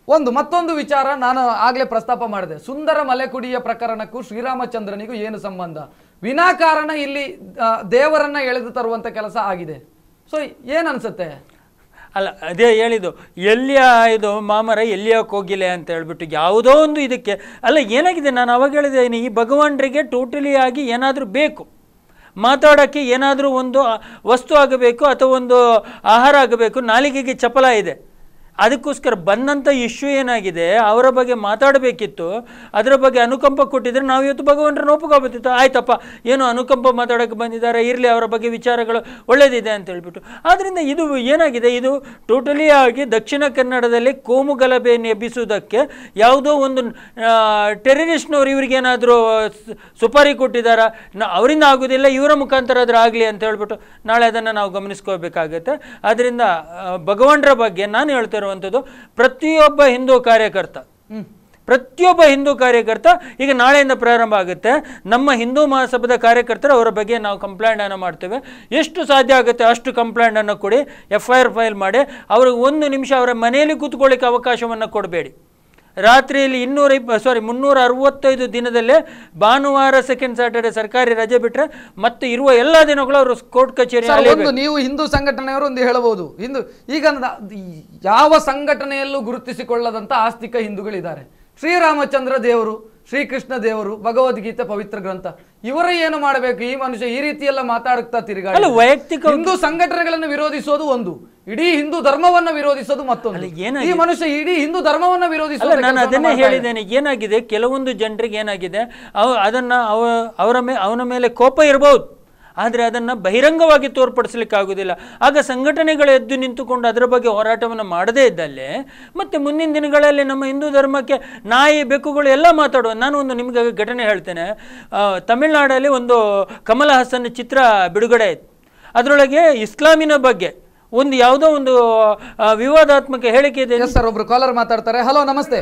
ಒಂದು ಮತ್ತೊಂದು ವಿಚಾರ ನಾನು ಆಗ್ಲೇ ಪ್ರಸ್ತಾಪ ಮಾಡಿದೆ ಸುಂದರ ಮಲೆಕುಡಿಯ ಪ್ರಕರಣಕ್ಕೂ ಶ್ರೀರಾಮಚಂದ್ರನಿಗೂ ಏನು ಸಂಬಂಧ ವಿನಾಕಾರಣ ಇಲ್ಲಿ ಆ, ದೇವರನ್ನ ಎಳೆದು ತರುವಂತ ಕೆಲಸ ಆಗಿದೆ ಸೊ ಏನ್ ಅನ್ಸುತ್ತೆ ಅಲ್ಲ ಅದೇ ಹೇಳಿದ್ದು ಎಲ್ಲಿಯ ಇದು ಮಾಮರ ಎಲ್ಲಿಯ ಕೋಗಿಲೆ ಅಂತ ಹೇಳ್ಬಿಟ್ಟು ಯಾವುದೋ ಒಂದು ಇದಕ್ಕೆ ಅಲ್ಲ ಏನಾಗಿದೆ ನಾನು ಅವಾಗ ಹೇಳಿದ್ದೇನೆ ಈ ಭಗವಾನರಿಗೆ ಟೋಟಲಿ ಆಗಿ ಏನಾದರೂ ಬೇಕು ಮಾತಾಡೋಕ್ಕೆ ಏನಾದರೂ ಒಂದು ಆ, ವಸ್ತು ಆಗಬೇಕು ಅಥವಾ ಒಂದು ಆಹಾರ ಆಗಬೇಕು ನಾಲಿಗೆಗೆ ಚಪಲ ಇದೆ ಅದಕ್ಕೋಸ್ಕರ ಬಂದಂಥ ಇಶ್ಯೂ ಏನಾಗಿದೆ ಅವರ ಬಗ್ಗೆ ಮಾತಾಡಬೇಕಿತ್ತು ಅದರ ಬಗ್ಗೆ ಅನುಕಂಪ ಕೊಟ್ಟಿದ್ರೆ ನಾವು ಇವತ್ತು ಭಗವಂತರನ್ನ ಒಪ್ಕೋಬೇಕಿತ್ತು ಆಯ್ತಪ್ಪ ಏನು ಅನುಕಂಪ ಮಾತಾಡೋಕ್ಕೆ ಬಂದಿದ್ದಾರೆ ಇರಲಿ ಅವರ ಬಗ್ಗೆ ವಿಚಾರಗಳು ಒಳ್ಳೆಯದಿದೆ ಅಂತ ಹೇಳ್ಬಿಟ್ಟು ಆದ್ದರಿಂದ ಇದು ಏನಾಗಿದೆ ಇದು ಟೋಟಲಿ ಆಗಿ ದಕ್ಷಿಣ ಕನ್ನಡದಲ್ಲಿ ಕೋಮು ಗಲಭೆಯನ್ನು ಎಬ್ಬಿಸುವುದಕ್ಕೆ ಯಾವುದೋ ಒಂದು ಟೆರರಿಸ್ಟ್ನವ್ರು ಇವ್ರಿಗೇನಾದರೂ ಸುಪಾರಿ ಕೊಟ್ಟಿದ್ದಾರಾ ನ ಅವರಿಂದ ಆಗೋದಿಲ್ಲ ಇವರ ಮುಖಾಂತರ ಆದರೂ ಆಗಲಿ ಅಂತ ಹೇಳ್ಬಿಟ್ಟು ನಾಳೆ ಅದನ್ನು ನಾವು ಗಮನಿಸ್ಕೋಬೇಕಾಗತ್ತೆ ಆದ್ದರಿಂದ ಆ, ಭಗವಂತರ ಬಗ್ಗೆ ನಾನು ಹೇಳ್ತಾ ಇರುವಂಥದ್ದು ಪ್ರತಿಯೊಬ್ಬ ಹಿಂದೂ ಕಾರ್ಯಕರ್ತ ಪ್ರತಿಯೊಬ್ಬ ಹಿಂದೂ ಕಾರ್ಯಕರ್ತ ಈಗ ನಾಳೆಯಿಂದ ಪ್ರಾರಂಭ ಆಗುತ್ತೆ ನಮ್ಮ ಹಿಂದೂ ಮಹಾಸಭಾದ ಕಾರ್ಯಕರ್ತರು ಅವರ ಬಗ್ಗೆ ನಾವು ಕಂಪ್ಲೇಂಟನ್ನು ಮಾಡ್ತೇವೆ ಎಷ್ಟು ಸಾಧ್ಯ ಆಗುತ್ತೆ ಅಷ್ಟು ಕಂಪ್ಲೇಂಟನ್ನು ಕೊಡಿ ಎಫ್ ಐ ಆರ್ ಫೈಲ್ ಮಾಡಿ ಅವ್ರಿಗೆ ಒಂದು ನಿಮಿಷ ಅವರ ಮನೆಯಲ್ಲಿ ಕೂತ್ಕೊಳ್ಳಿಕ್ಕೆ ಅವಕಾಶವನ್ನು ಕೊಡಬೇಡಿ ರಾತ್ರಿಯಲ್ಲಿ ಇನ್ನೂರ ಇಪ್ಪ ಸಾರಿ ಮುನ್ನೂರ ಅರವತ್ತೈದು ದಿನದಲ್ಲೇ ಭಾನುವಾರ ಸೆಕೆಂಡ್ ಸ್ಯಾಟರ್ಡೆ ಸರ್ಕಾರಿ ರಜೆ ಬಿಟ್ಟರೆ ಮತ್ತೆ ಇರುವ ಎಲ್ಲ ದಿನಗಳು ಅವರು ಕೋರ್ಟ್ ಕಚೇರಿ ಸರ್, ಒಂದು ನೀವು ಹಿಂದೂ ಸಂಘಟನೆಯವರು ಒಂದು ಹೇಳಬಹುದು ಹಿಂದೂ ಈಗ ನ- ಯಾವ ಸಂಘಟನೆಯಲ್ಲೂ ಗುರುತಿಸಿಕೊಳ್ಳದಂತ ಆಸ್ತಿಕ ಹಿಂದೂಗಳಿದ್ದಾರೆ ಶ್ರೀರಾಮಚಂದ್ರ ದೇವರು ಶ್ರೀಕೃಷ್ಣ ದೇವರು ಭಗವದ್ಗೀತೆ ಪವಿತ್ರ ಗ್ರಂಥ ಇವರ ಏನು ಮಾಡಬೇಕು ಈ ಮನುಷ್ಯ ಈ ರೀತಿ ಎಲ್ಲ ಮಾತಾಡುತ್ತಾ ತಿರುಗಾಡಿ ಅಲ್ಲ, ವೈಯಕ್ತಿಕ- ಹಿಂದೂ ಸಂಘಟನೆಗಳನ್ನು ವಿರೋಧಿಸೋದು ಒಂದು ಇಡೀ ಹಿಂದೂ ಧರ್ಮವನ್ನ ವಿರೋಧಿಸೋದು ಮತ್ತೊಂದು ಅಲ್ಲ, ಈ ಏನಾಗಿದೆ? ಮನುಷ್ಯ ಇಡೀ ಹಿಂದೂ ಧರ್ಮವನ್ನ ಅಲ್ಲ ವಿರೋಧಿಸೋದು ನಾನು ಅದನ್ನೇ ಹೇಳಿದ್ದೇನೆ ಏನಾಗಿದೆ ಕೆಲವೊಂದು ಜನರಿಗೆ ಏನಾಗಿದೆ ಅವ ಅದನ್ನು ಅವ ಅವರ ಮೇ ಅವನ ಮೇಲೆ ಕೋಪ ಇರಬಹುದು ಆದರೆ ಅದನ್ನು ಬಹಿರಂಗವಾಗಿ ತೋರ್ಪಡಿಸ್ಲಿಕ್ಕೆ ಆಗೋದಿಲ್ಲ ಆಗ ಸಂಘಟನೆಗಳು ಎದ್ದು ನಿಂತುಕೊಂಡು ಅದರ ಬಗ್ಗೆ ಹೋರಾಟವನ್ನು ಮಾಡದೇ ಇದ್ದಲ್ಲೇ ಮತ್ತು ಮುಂದಿನ ದಿನಗಳಲ್ಲಿ ನಮ್ಮ ಹಿಂದೂ ಧರ್ಮಕ್ಕೆ ನಾಯಿ ಬೆಕ್ಕುಗಳು ಎಲ್ಲ ಮಾತಾಡುವ ನಾನು ಒಂದು ನಿಮಗೆ ಘಟನೆ ಹೇಳ್ತೇನೆ ಆ, ತಮಿಳ್ನಾಡಲ್ಲಿ ಒಂದು ಕಮಲ ಹಾಸನ್ ಚಿತ್ರ ಬಿಡುಗಡೆ ಆಯಿತು ಅದರೊಳಗೆ ಇಸ್ಲಾಮಿನ ಬಗ್ಗೆ ಒಂದು ಯಾವುದೋ ಒಂದು ಆ, ವಿವಾದಾತ್ಮಕ ಹೇಳಿಕೆ ಇದೆ ಎಸ್ ಸರ್ ಒಬ್ರು ಕಾಲರ್ ಮಾತಾಡ್ತಾರೆ ಹಲೋ ನಮಸ್ತೆ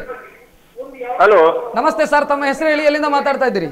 ಹಲೋ ನಮಸ್ತೆ ಸರ್ ತಮ್ಮ ಹೆಸರು ಹೇಳಿ ಎಲ್ಲಿಂದ ಮಾತಾಡ್ತಾ ಇದ್ದೀರಿ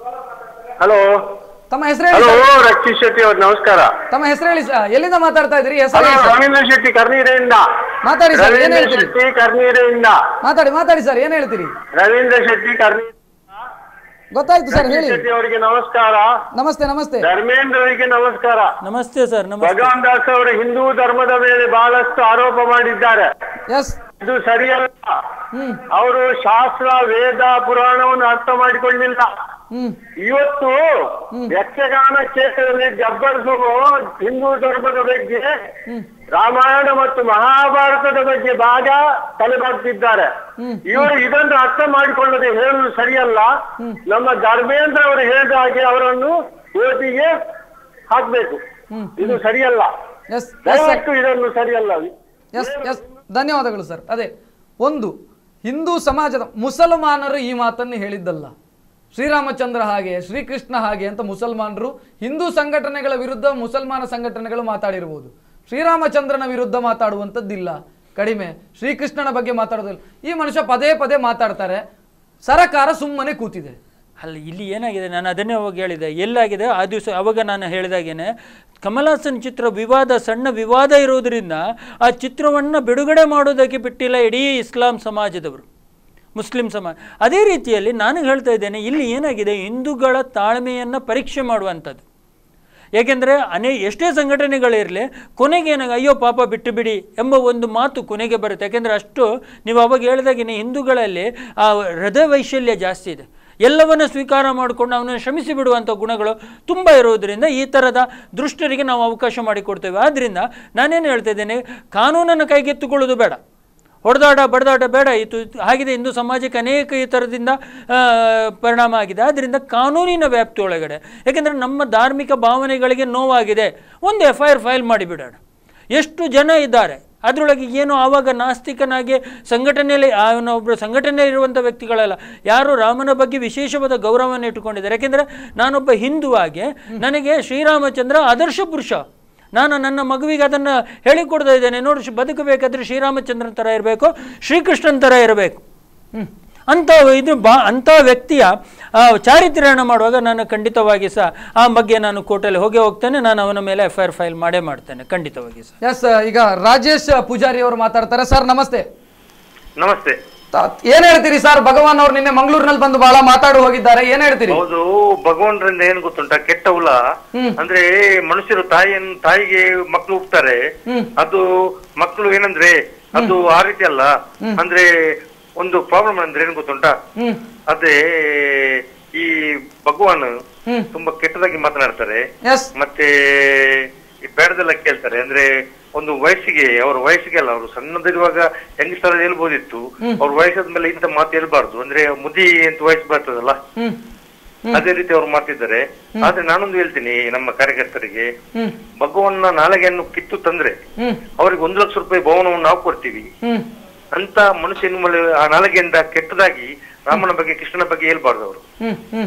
ಹಲೋ ತಮ್ಮ ಹೆಸರು ಹೇಳಿ ಹಲೋ ಸರ್. ರಕ್ಷಿತ್ ಶೆಟ್ಟಿ ಅವ್ರ ನಮಸ್ಕಾರ ತಮ್ಮ ಹೆಸರು ಹೇಳಿ ಸರ್. ಎಲ್ಲಿಂದ ಮಾತಾಡ್ತಾ ಇದ್ದೀರಿ ಹೆಸರು ಹಲೋ ಹೇಳಿ ಸರ್. ರವೀಂದ್ರ ಶೆಟ್ಟಿ ಕರ್ನೀರೆಯಿಂದ ಮಾತಾಡಿ ಸರ್ ಏನ್ ರವೀಂದ್ರ ಹೇಳ್ತೀರಿ ಶೆಟ್ಟಿ ಕರ್ನೀರೆಯಿಂದ ಮಾತಾಡಿ ಮಾತಾಡಿ ಸರ್ ಏನ್ ಹೇಳ್ತೀರಿ ರವೀಂದ್ರ ಶೆಟ್ಟಿ ಕರ್ನೀ ಗೊತ್ತಾಯ್ತು ಸರ್ ಹೇಳಿ ಶೆಟ್ಟಿ ಅವರಿಗೆ ನಮಸ್ಕಾರ ನಮಸ್ತೆ ನಮಸ್ತೆ ಧರ್ಮೇಂದ್ರ ಅವರಿಗೆ ನಮಸ್ಕಾರ ನಮಸ್ತೆ ಸರ್ ನಮಸ್ತೆ ಭಗವಾನ್ ದಾಸ್ ಅವರು ಹಿಂದೂ ಧರ್ಮದ ಮೇಲೆ ಬಹಳಷ್ಟು ಆರೋಪ ಮಾಡಿದ್ದಾರೆ ಎಸ್ ಇದು ಸರಿಯಲ್ಲ ಹ್ಮ್ ಅವರು ಶಾಸ್ತ್ರ ವೇದ ಪುರಾಣವನ್ನು ಅರ್ಥ ಮಾಡಿಕೊಳ್ಳಿಲ್ಲ ಹ್ಮ್ ಇವತ್ತು ಯಕ್ಷಗಾನ ಕ್ಷೇತ್ರದಲ್ಲಿ ಜಬ್ಬರ್ಸರು ಹಿಂದೂ ಧರ್ಮದ ಬಗ್ಗೆ ರಾಮಾಯಣ ಮತ್ತು ಮಹಾಭಾರತದ ಬಗ್ಗೆ ಭಾಗ ತಲೆಬಾಗ್ತಿದ್ದಾರೆ ಇವರು ಇದನ್ನು ಅರ್ಥ ಮಾಡಿಕೊಳ್ಳದೆ ಹೇಳುವುದು ಸರಿಯಲ್ಲ ನಮ್ಮ ಧರ್ಮೇಂದ್ರ ಅವರು ಹೇಳಿದ ಹಾಗೆ ಅವರನ್ನು ಕೋರ್ಟಿಗೆ ಹಾಕ್ಬೇಕು ಇದು ಸರಿಯಲ್ಲ ಎಸ್ ಎಸ್ ಸರ್ ದಯವಿಟ್ಟು ಇದನ್ನು ಸರಿಯಲ್ಲ ಎಸ್ ಎಸ್ ಧನ್ಯವಾದಗಳು ಸರ್ ಅದೇ ಒಂದು ಹಿಂದೂ ಸಮಾಜದ ಮುಸಲ್ಮಾನರು ಈ ಮಾತನ್ನು ಹೇಳಿದ್ದಲ್ಲ ಶ್ರೀರಾಮಚಂದ್ರ ಹಾಗೆ ಶ್ರೀಕೃಷ್ಣ ಹಾಗೆ ಅಂತ ಮುಸಲ್ಮಾನರು ಹಿಂದೂ ಸಂಘಟನೆಗಳ ವಿರುದ್ಧ ಮುಸಲ್ಮಾನ ಸಂಘಟನೆಗಳು ಮಾತಾಡಿರ್ಬೋದು ಶ್ರೀರಾಮಚಂದ್ರನ ವಿರುದ್ಧ ಮಾತಾಡುವಂಥದ್ದಿಲ್ಲ ಕಡಿಮೆ ಶ್ರೀಕೃಷ್ಣನ ಬಗ್ಗೆ ಮಾತಾಡೋದಿಲ್ಲ ಈ ಮನುಷ್ಯ ಪದೇ ಪದೇ ಮಾತಾಡ್ತಾರೆ ಸರಕಾರ ಸುಮ್ಮನೆ ಕೂತಿದೆ ಅಲ್ಲ ಇಲ್ಲಿ ಏನಾಗಿದೆ ನಾನು ಅದನ್ನೇ ಅವಾಗ ಹೇಳಿದೆ ಎಲ್ಲಾಗಿದೆ ಆ ದಿವಸ ಅವಾಗ ನಾನು ಹೇಳಿದಾಗೇನೆ ಕಮಲಾಸನ್ ಚಿತ್ರ ವಿವಾದ ಸಣ್ಣ ವಿವಾದ ಇರೋದ್ರಿಂದ ಆ ಚಿತ್ರವನ್ನು ಬಿಡುಗಡೆ ಮಾಡೋದಕ್ಕೆ ಬಿಟ್ಟಿಲ್ಲ ಇಡೀ ಇಸ್ಲಾಂ ಸಮಾಜದವರು ಮುಸ್ಲಿಂ ಸಮಾಜ ಅದೇ ರೀತಿಯಲ್ಲಿ ನಾನು ಹೇಳ್ತಾ ಇದ್ದೇನೆ ಇಲ್ಲಿ ಏನಾಗಿದೆ ಹಿಂದೂಗಳ ತಾಳ್ಮೆಯನ್ನು ಪರೀಕ್ಷೆ ಮಾಡುವಂಥದ್ದು ಏಕೆಂದರೆ ಅನೇ ಎಷ್ಟೇ ಸಂಘಟನೆಗಳಿರಲಿ ಕೊನೆಗೆ ಏನಾಗ ಅಯ್ಯೋ ಪಾಪ ಬಿಟ್ಟು ಬಿಡಿ ಎಂಬ ಒಂದು ಮಾತು ಕೊನೆಗೆ ಬರುತ್ತೆ ಯಾಕೆಂದರೆ ಅಷ್ಟು ನೀವು ಅವಾಗ ಹೇಳಿದಾಗಿನ ಹಿಂದೂಗಳಲ್ಲಿ ಆ ಹೃದಯ ವೈಶಲ್ಯ ಜಾಸ್ತಿ ಇದೆ ಎಲ್ಲವನ್ನು ಸ್ವೀಕಾರ ಮಾಡಿಕೊಂಡು ಅವನನ್ನು ಶ್ರಮಿಸಿ ಬಿಡುವಂಥ ಗುಣಗಳು ತುಂಬ ಇರೋದರಿಂದ ಈ ಥರದ ದೃಷ್ಟರಿಗೆ ನಾವು ಅವಕಾಶ ಮಾಡಿಕೊಡ್ತೇವೆ ಆದ್ದರಿಂದ ನಾನೇನು ಹೇಳ್ತಾ ಇದ್ದೇನೆ ಕಾನೂನನ್ನು ಕೈಗೆತ್ತಿಕೊಳ್ಳೋದು ಬೇಡ ಹೊಡೆದಾಟ ಬಡದಾಟ ಬೇಡ ಇದು ಆಗಿದೆ ಹಿಂದೂ ಸಮಾಜಕ್ಕೆ ಅನೇಕ ಈ ಥರದಿಂದ ಆ, ಪರಿಣಾಮ ಆಗಿದೆ ಆದ್ದರಿಂದ ಕಾನೂನಿನ ವ್ಯಾಪ್ತಿ ಒಳಗಡೆ ಯಾಕೆಂದರೆ ನಮ್ಮ ಧಾರ್ಮಿಕ ಭಾವನೆಗಳಿಗೆ ನೋವಾಗಿದೆ ಒಂದು ಎಫ್ ಐ ಆರ್ ಫೈಲ್ ಮಾಡಿಬಿಡೋಣ ಎಷ್ಟು ಜನ ಇದ್ದಾರೆ ಅದರೊಳಗೆ ಏನು ಆವಾಗ ನಾಸ್ತಿಕನಾಗಿ ಸಂಘಟನೆಯಲ್ಲಿ ಅವನೊಬ್ಬರು ಸಂಘಟನೆಯಲ್ಲಿ ಇರುವಂಥ ವ್ಯಕ್ತಿಗಳಲ್ಲ ಯಾರು ರಾಮನ ಬಗ್ಗೆ ವಿಶೇಷವಾದ ಗೌರವವನ್ನು ಇಟ್ಟುಕೊಂಡಿದ್ದಾರೆ ಯಾಕೆಂದರೆ ನಾನೊಬ್ಬ ಹಿಂದುವಾಗಿ ನನಗೆ ಶ್ರೀರಾಮಚಂದ್ರ ಆದರ್ಶ ಪುರುಷ ನಾನು ನನ್ನ ಮಗುವಿಗೆ ಅದನ್ನು ಹೇಳಿಕೊಡ್ತಾ ಇದ್ದೇನೆ ನೋಡಿ ಶ್- ಬದುಕಬೇಕಾದ್ರೆ ಶ್ರೀರಾಮಚಂದ್ರನ ಥರ ಇರಬೇಕು ಶ್ರೀಕೃಷ್ಣನ ಥರ ಇರಬೇಕು ಅಂಥ ಇದು ಬಾ ಅಂಥ ವ್ಯಕ್ತಿಯ ಆ, ಚಾರಿತ್ರ್ಯನ ಮಾಡುವಾಗ ನಾನು ಖಂಡಿತವಾಗಿ ಸಹ ಆ ಬಗ್ಗೆ ನಾನು ಕೋರ್ಟಲ್ಲಿ ಹೋಗಿ ಹೋಗ್ತೇನೆ ನಾನು ಅವನ ಮೇಲೆ ಎಫ್ ಐ ಆರ್ ಫೈಲ್ ಮಾಡೇ ಮಾಡ್ತೇನೆ ಖಂಡಿತವಾಗಿ ಸಹ ಎಸ್ ಈಗ ರಾಜೇಶ್ ಪೂಜಾರಿ ಅವರು ಮಾತಾಡ್ತಾರೆ ಸರ್ ನಮಸ್ತೆ ನಮಸ್ತೆ ತ- ಏನ್ ಹೇಳ್ತೀರಿ ಸರ್ ಭಗವಾನ್ ಅವ್ರು ನಿನ್ನೆ ಮಂಗಳೂರಿನಲ್ಲಿ ಬಂದು ಬಹಳ ಮಾತಾಡಿ ಹೋಗಿದ್ದಾರೆ ಏನ್ ಹೇಳ್ತೀರಿ ಹೌದು ಭಗವಂತರಿಂದ ಏನ್ ಗೊತ್ತುಂಟ ಕೆಟ್ಟ ಹುಳ ಅಂದ್ರೆ ಮನುಷ್ಯರು ತಾಯಿಯನ್ನು ತಾಯಿಗೆ ಮಕ್ಕಳು ಹುಟ್ಟುತ್ತಾರೆ ಅದು ಮಕ್ಕಳು ಏನಂದ್ರೆ ಅದು ಆ ರೀತಿ ಅಲ್ಲ ಅಂದ್ರೆ ಒಂದು ಪ್ರಾಬ್ಲಮ್ ಅಂದ್ರೆ ಏನ್ ಗೊತ್ತುಂಟಾ ಅದೇ ಈ ಭಗವಾನ್ ತುಂಬಾ ಕೆಟ್ಟದಾಗಿ ಮಾತನಾಡ್ತಾರೆ ಎಸ್ ಮತ್ತೆ ಈ ಬೇಡದೆಲ್ಲ ಕೇಳ್ತಾರೆ ಅಂದ್ರೆ ಒಂದು ವಯಸ್ಸಿಗೆ ಅವ್ರ ವಯಸ್ಸಿಗೆ ಅಲ್ಲ ಅವರು ಸಣ್ಣದಿರುವಾಗ ಹೆಂಗಸರ ಹೇಳ್ಬೋದಿತ್ತು ಅವ್ರ ವಯಸ್ಸಾದ ಮೇಲೆ ಇಂಥ ಮಾತು ಹೇಳ್ಬಾರ್ದು ಅಂದ್ರೆ ಮುದಿ ಅಂತ ವಯಸ್ಸು ಬರ್ತದಲ್ಲ ಅದೇ ರೀತಿ ಅವ್ರು ಮಾಡ್ತಿದ್ದಾರೆ ಆದ್ರೆ ನಾನೊಂದು ಹೇಳ್ತೀನಿ ನಮ್ಮ ಕಾರ್ಯಕರ್ತರಿಗೆ ಭಗವನ್ನ ನಾಳೆಗೆಯನ್ನು ಕಿತ್ತು ತಂದ್ರೆ ಅವ್ರಿಗೆ ಒಂದು ಲಕ್ಷ ರೂಪಾಯಿ ಭವನವನ್ನು ನಾವು ಕೊಡ್ತೀವಿ ಅಂತ ಮನುಷ್ಯ ಇನ್ನು ಮೇಲೆ ಆ ನಾಳೆಗೆಯಿಂದ ಕೆಟ್ಟದಾಗಿ ರಾಮನ ಬಗ್ಗೆ ಕೃಷ್ಣನ ಬಗ್ಗೆ ಹೇಳ್ಬಾರ್ದು ಅವರು ಹ್ಮ್ ಹ್ಮ್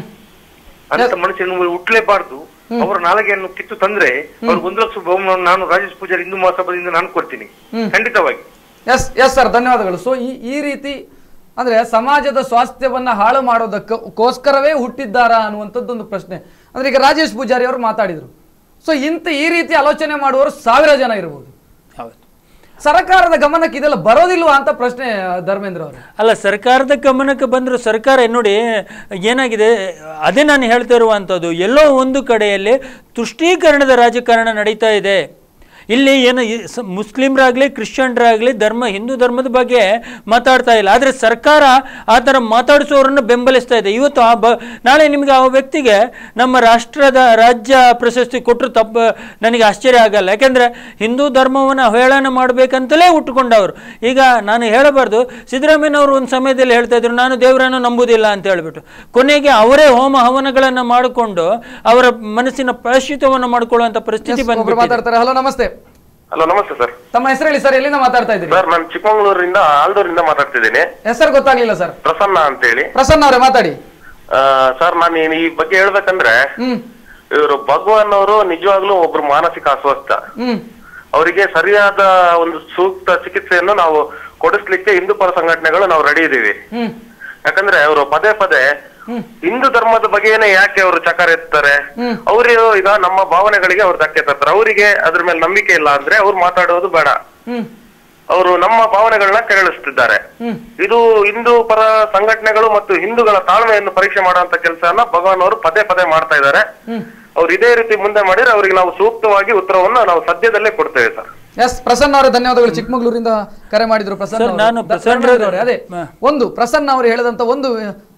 ಅಂತ ಮನುಷ್ಯನು ಹುಟ್ಲೇಬಾರ್ದು ಅವರ ನಾಲಿಗೆಯನ್ನು ಕಿತ್ತು ತಂದ್ರೆ ಅವ್ರಿಗೆ ಒಂದು ಲಕ್ಷ ಬಹುಮಾನವನ್ನು ನಾನು ರಾಜೇಶ್ ಪೂಜಾರಿ ಹಿಂದೂ ಮಹಾಸಭಾದಿಂದ ನಾನು ಕೊಡ್ತೀನಿ ಖಂಡಿತವಾಗಿ ಎಸ್ ಎಸ್ ಸರ್ ಧನ್ಯವಾದಗಳು ಸೊ ಈ ಈ ರೀತಿ ಅಂದ್ರೆ ಸಮಾಜದ ಸ್ವಾಸ್ಥ್ಯವನ್ನ ಹಾಳು ಮಾಡೋದಕ್ಕೋಸ್ಕರವೇ ಹುಟ್ಟಿದ್ದಾರಾ ಅನ್ನುವಂಥದ್ದೊಂದು ಪ್ರಶ್ನೆ ಅಂದ್ರೆ ಈಗ ರಾಜೇಶ್ ಪೂಜಾರಿ ಅವರು ಮಾತಾಡಿದ್ರು ಸೊ ಇಂಥ ಈ ರೀತಿ ಆಲೋಚನೆ ಮಾಡುವವರು ಸಾವಿರ ಜನ ಇರಬಹುದು ಹೌದು ಸರ್ಕಾರದ ಗಮನಕ್ಕೆ ಇದೆಲ್ಲ ಬರೋದಿಲ್ವಾ ಅಂತ ಪ್ರಶ್ನೆ ಧರ್ಮೇಂದ್ರ ಅವರು ಅಲ್ಲ ಸರ್ಕಾರದ ಗಮನಕ್ಕೆ ಬಂದರೂ ಸರ್ಕಾರ ನೋಡಿ ಏನಾಗಿದೆ ಅದೇ ನಾನು ಹೇಳ್ತಾ ಇರುವಂಥದ್ದು ಎಲ್ಲೋ ಒಂದು ಕಡೆಯಲ್ಲಿ ತುಷ್ಟೀಕರಣದ ರಾಜಕಾರಣ ನಡೀತಾ ಇದೆ ಇಲ್ಲಿ ಏನು ಈ ಸ- ಮುಸ್ಲಿಮ್ರಾಗ್ಲಿ ಕ್ರಿಶ್ಚಿಯನ್ರಾಗ್ಲಿ ಧರ್ಮ ಹಿಂದೂ ಧರ್ಮದ ಬಗ್ಗೆ ಮಾತಾಡ್ತಾ ಇಲ್ಲ ಆದರೆ ಸರ್ಕಾರ ಆ ಥರ ಮಾತಾಡಿಸೋರನ್ನು ಬೆಂಬಲಿಸ್ತಾ ಇದೆ ಇವತ್ತು ಆ ಬ ನಾಳೆ ನಿಮಗೆ ಆ ವ್ಯಕ್ತಿಗೆ ನಮ್ಮ ರಾಷ್ಟ್ರದ ರಾಜ್ಯ ಪ್ರಶಸ್ತಿ ಕೊಟ್ಟರು ತಪ್ಪು ನನಗೆ ಆಶ್ಚರ್ಯ ಆಗಲ್ಲ ಯಾಕೆಂದರೆ ಹಿಂದೂ ಧರ್ಮವನ್ನು ಅವಹೇಳನ ಮಾಡಬೇಕಂತಲೇ ಹುಟ್ಟುಕೊಂಡವರು ಈಗ ನಾನು ಹೇಳಬಾರ್ದು ಸಿದ್ದರಾಮಯ್ಯನವರು ಒಂದು ಸಮಯದಲ್ಲಿ ಹೇಳ್ತಾ ಇದ್ರು ನಾನು ದೇವರನ್ನು ನಂಬುವುದಿಲ್ಲ ಅಂತ ಹೇಳ್ಬಿಟ್ಟು ಕೊನೆಗೆ ಅವರೇ ಹೋಮ ಹವನಗಳನ್ನು ಮಾಡಿಕೊಂಡು ಅವರ ಮನಸ್ಸಿನ ಪ್ರಾಯಶ್ಚಿತವನ್ನು ಮಾಡಿಕೊಳ್ಳುವಂಥ ಪರಿಸ್ಥಿತಿ ಒಬ್ರು ಬಂದ್ಬಿಟ್ಟಿದೆ ಮಾತಾಡ್ತಾರೆ ಹಲೋ ನಮಸ್ತೆ ಹಲೋ ನಮಸ್ತೆ ಸರ್ ತಮ್ಮ ಹೆಸರು ಹೇಳಿ ಸರ್ ಎಲ್ಲಿಂದ ಮಾತಾಡ್ತಾ ಇದ್ದೀರಿ ಸರ್ ನಾನು ಚಿಕ್ಕಮಗಳೂರಿಂದ ಆಲ್ದೂರಿಂದ ಮಾತಾಡ್ತಿದ್ದೀನಿ ಹೆಸರು ಗೊತ್ತಾಗ್ಲಿಲ್ಲ ಸರ್ ಪ್ರಸನ್ನ ಅಂತೇಳಿ ಪ್ರಸನ್ನ ಅವರೇ ಮಾತಾಡಿ ಆ, ಸರ್ ನಾನು ಈ- ಈ ಬಗ್ಗೆ ಹೇಳ್ಬೇಕಂದ್ರೆ ಹ್ಮ್ ಇವರು ಭಗವಾನ್ ಅವರು ನಿಜವಾಗ್ಲೂ ಒಬ್ರು ಮಾನಸಿಕ ಅಸ್ವಸ್ಥ ಹ್ಮ್ ಅವರಿಗೆ ಸರಿಯಾದ ಒಂದು ಸೂಕ್ತ ಚಿಕಿತ್ಸೆಯನ್ನು ನಾವು ಕೊಡಿಸ್ಲಿಕ್ಕೆ ಹಿಂದೂ ಪರ ಸಂಘಟನೆಗಳು ನಾವು ರೆಡಿ ಇದೀವಿ ಹ್ಮ್ ಯಾಕಂದ್ರೆ ಅವರು ಪದೇ ಪದೇ ಹಿಂದೂ ಧರ್ಮದ ಬಗ್ಗೆನೇ ಯಾಕೆ ಅವರು ಚಕಾರ ಎತ್ತಾರೆ ಅವರು ಈಗ ನಮ್ಮ ಭಾವನೆಗಳಿಗೆ ಅವ್ರು ಧಕ್ಕೆ ತರ್ತಾರೆ ಅವರಿಗೆ ಅದ್ರ ಮೇಲೆ ನಂಬಿಕೆ ಇಲ್ಲ ಅಂದ್ರೆ ಅವ್ರು ಮಾತಾಡೋದು ಬೇಡ ಹ್ಮ್ ಅವರು ನಮ್ಮ ಭಾವನೆಗಳನ್ನ ಕೆರಳಿಸ್ತಿದ್ದಾರೆ ಇದು ಹಿಂದೂ ಪರ ಸಂಘಟನೆಗಳು ಮತ್ತು ಹಿಂದೂಗಳ ತಾಳ್ಮೆಯನ್ನು ಪರೀಕ್ಷೆ ಮಾಡುವಂತ ಕೆಲಸವನ್ನ ಭಗವಾನ್ ಅವರು ಪದೇ ಪದೇ ಮಾಡ್ತಾ ಇದ್ದಾರೆ ಅವ್ರು ಇದೇ ರೀತಿ ಮುಂದೆ ಮಾಡಿದ್ರೆ ಅವರಿಗೆ ನಾವು ಸೂಕ್ತವಾಗಿ ಉತ್ತರವನ್ನ ನಾವು ಸದ್ಯದಲ್ಲೇ ಕೊಡ್ತೇವೆ ಸರ್ ಎಸ್ ಪ್ರಸನ್ನ ಅವರೇ ಧನ್ಯವಾದಗಳು ಚಿಕ್ಕಮಗಳೂರಿಂದ ಕರೆ ಮಾಡಿದ್ರು ಪ್ರಸನ್ನ ಸರ್, ಅವರು. ನಾನು ದ- ಪ್ರಸನ್ನ ಧರ್ಮೇಂದ್ರ ಅವರೇ, ಅದೇ ಹ. ಒಂದು ಪ್ರಸನ್ನ ಅವರು ಹೇಳಿದಂತ ಒಂದು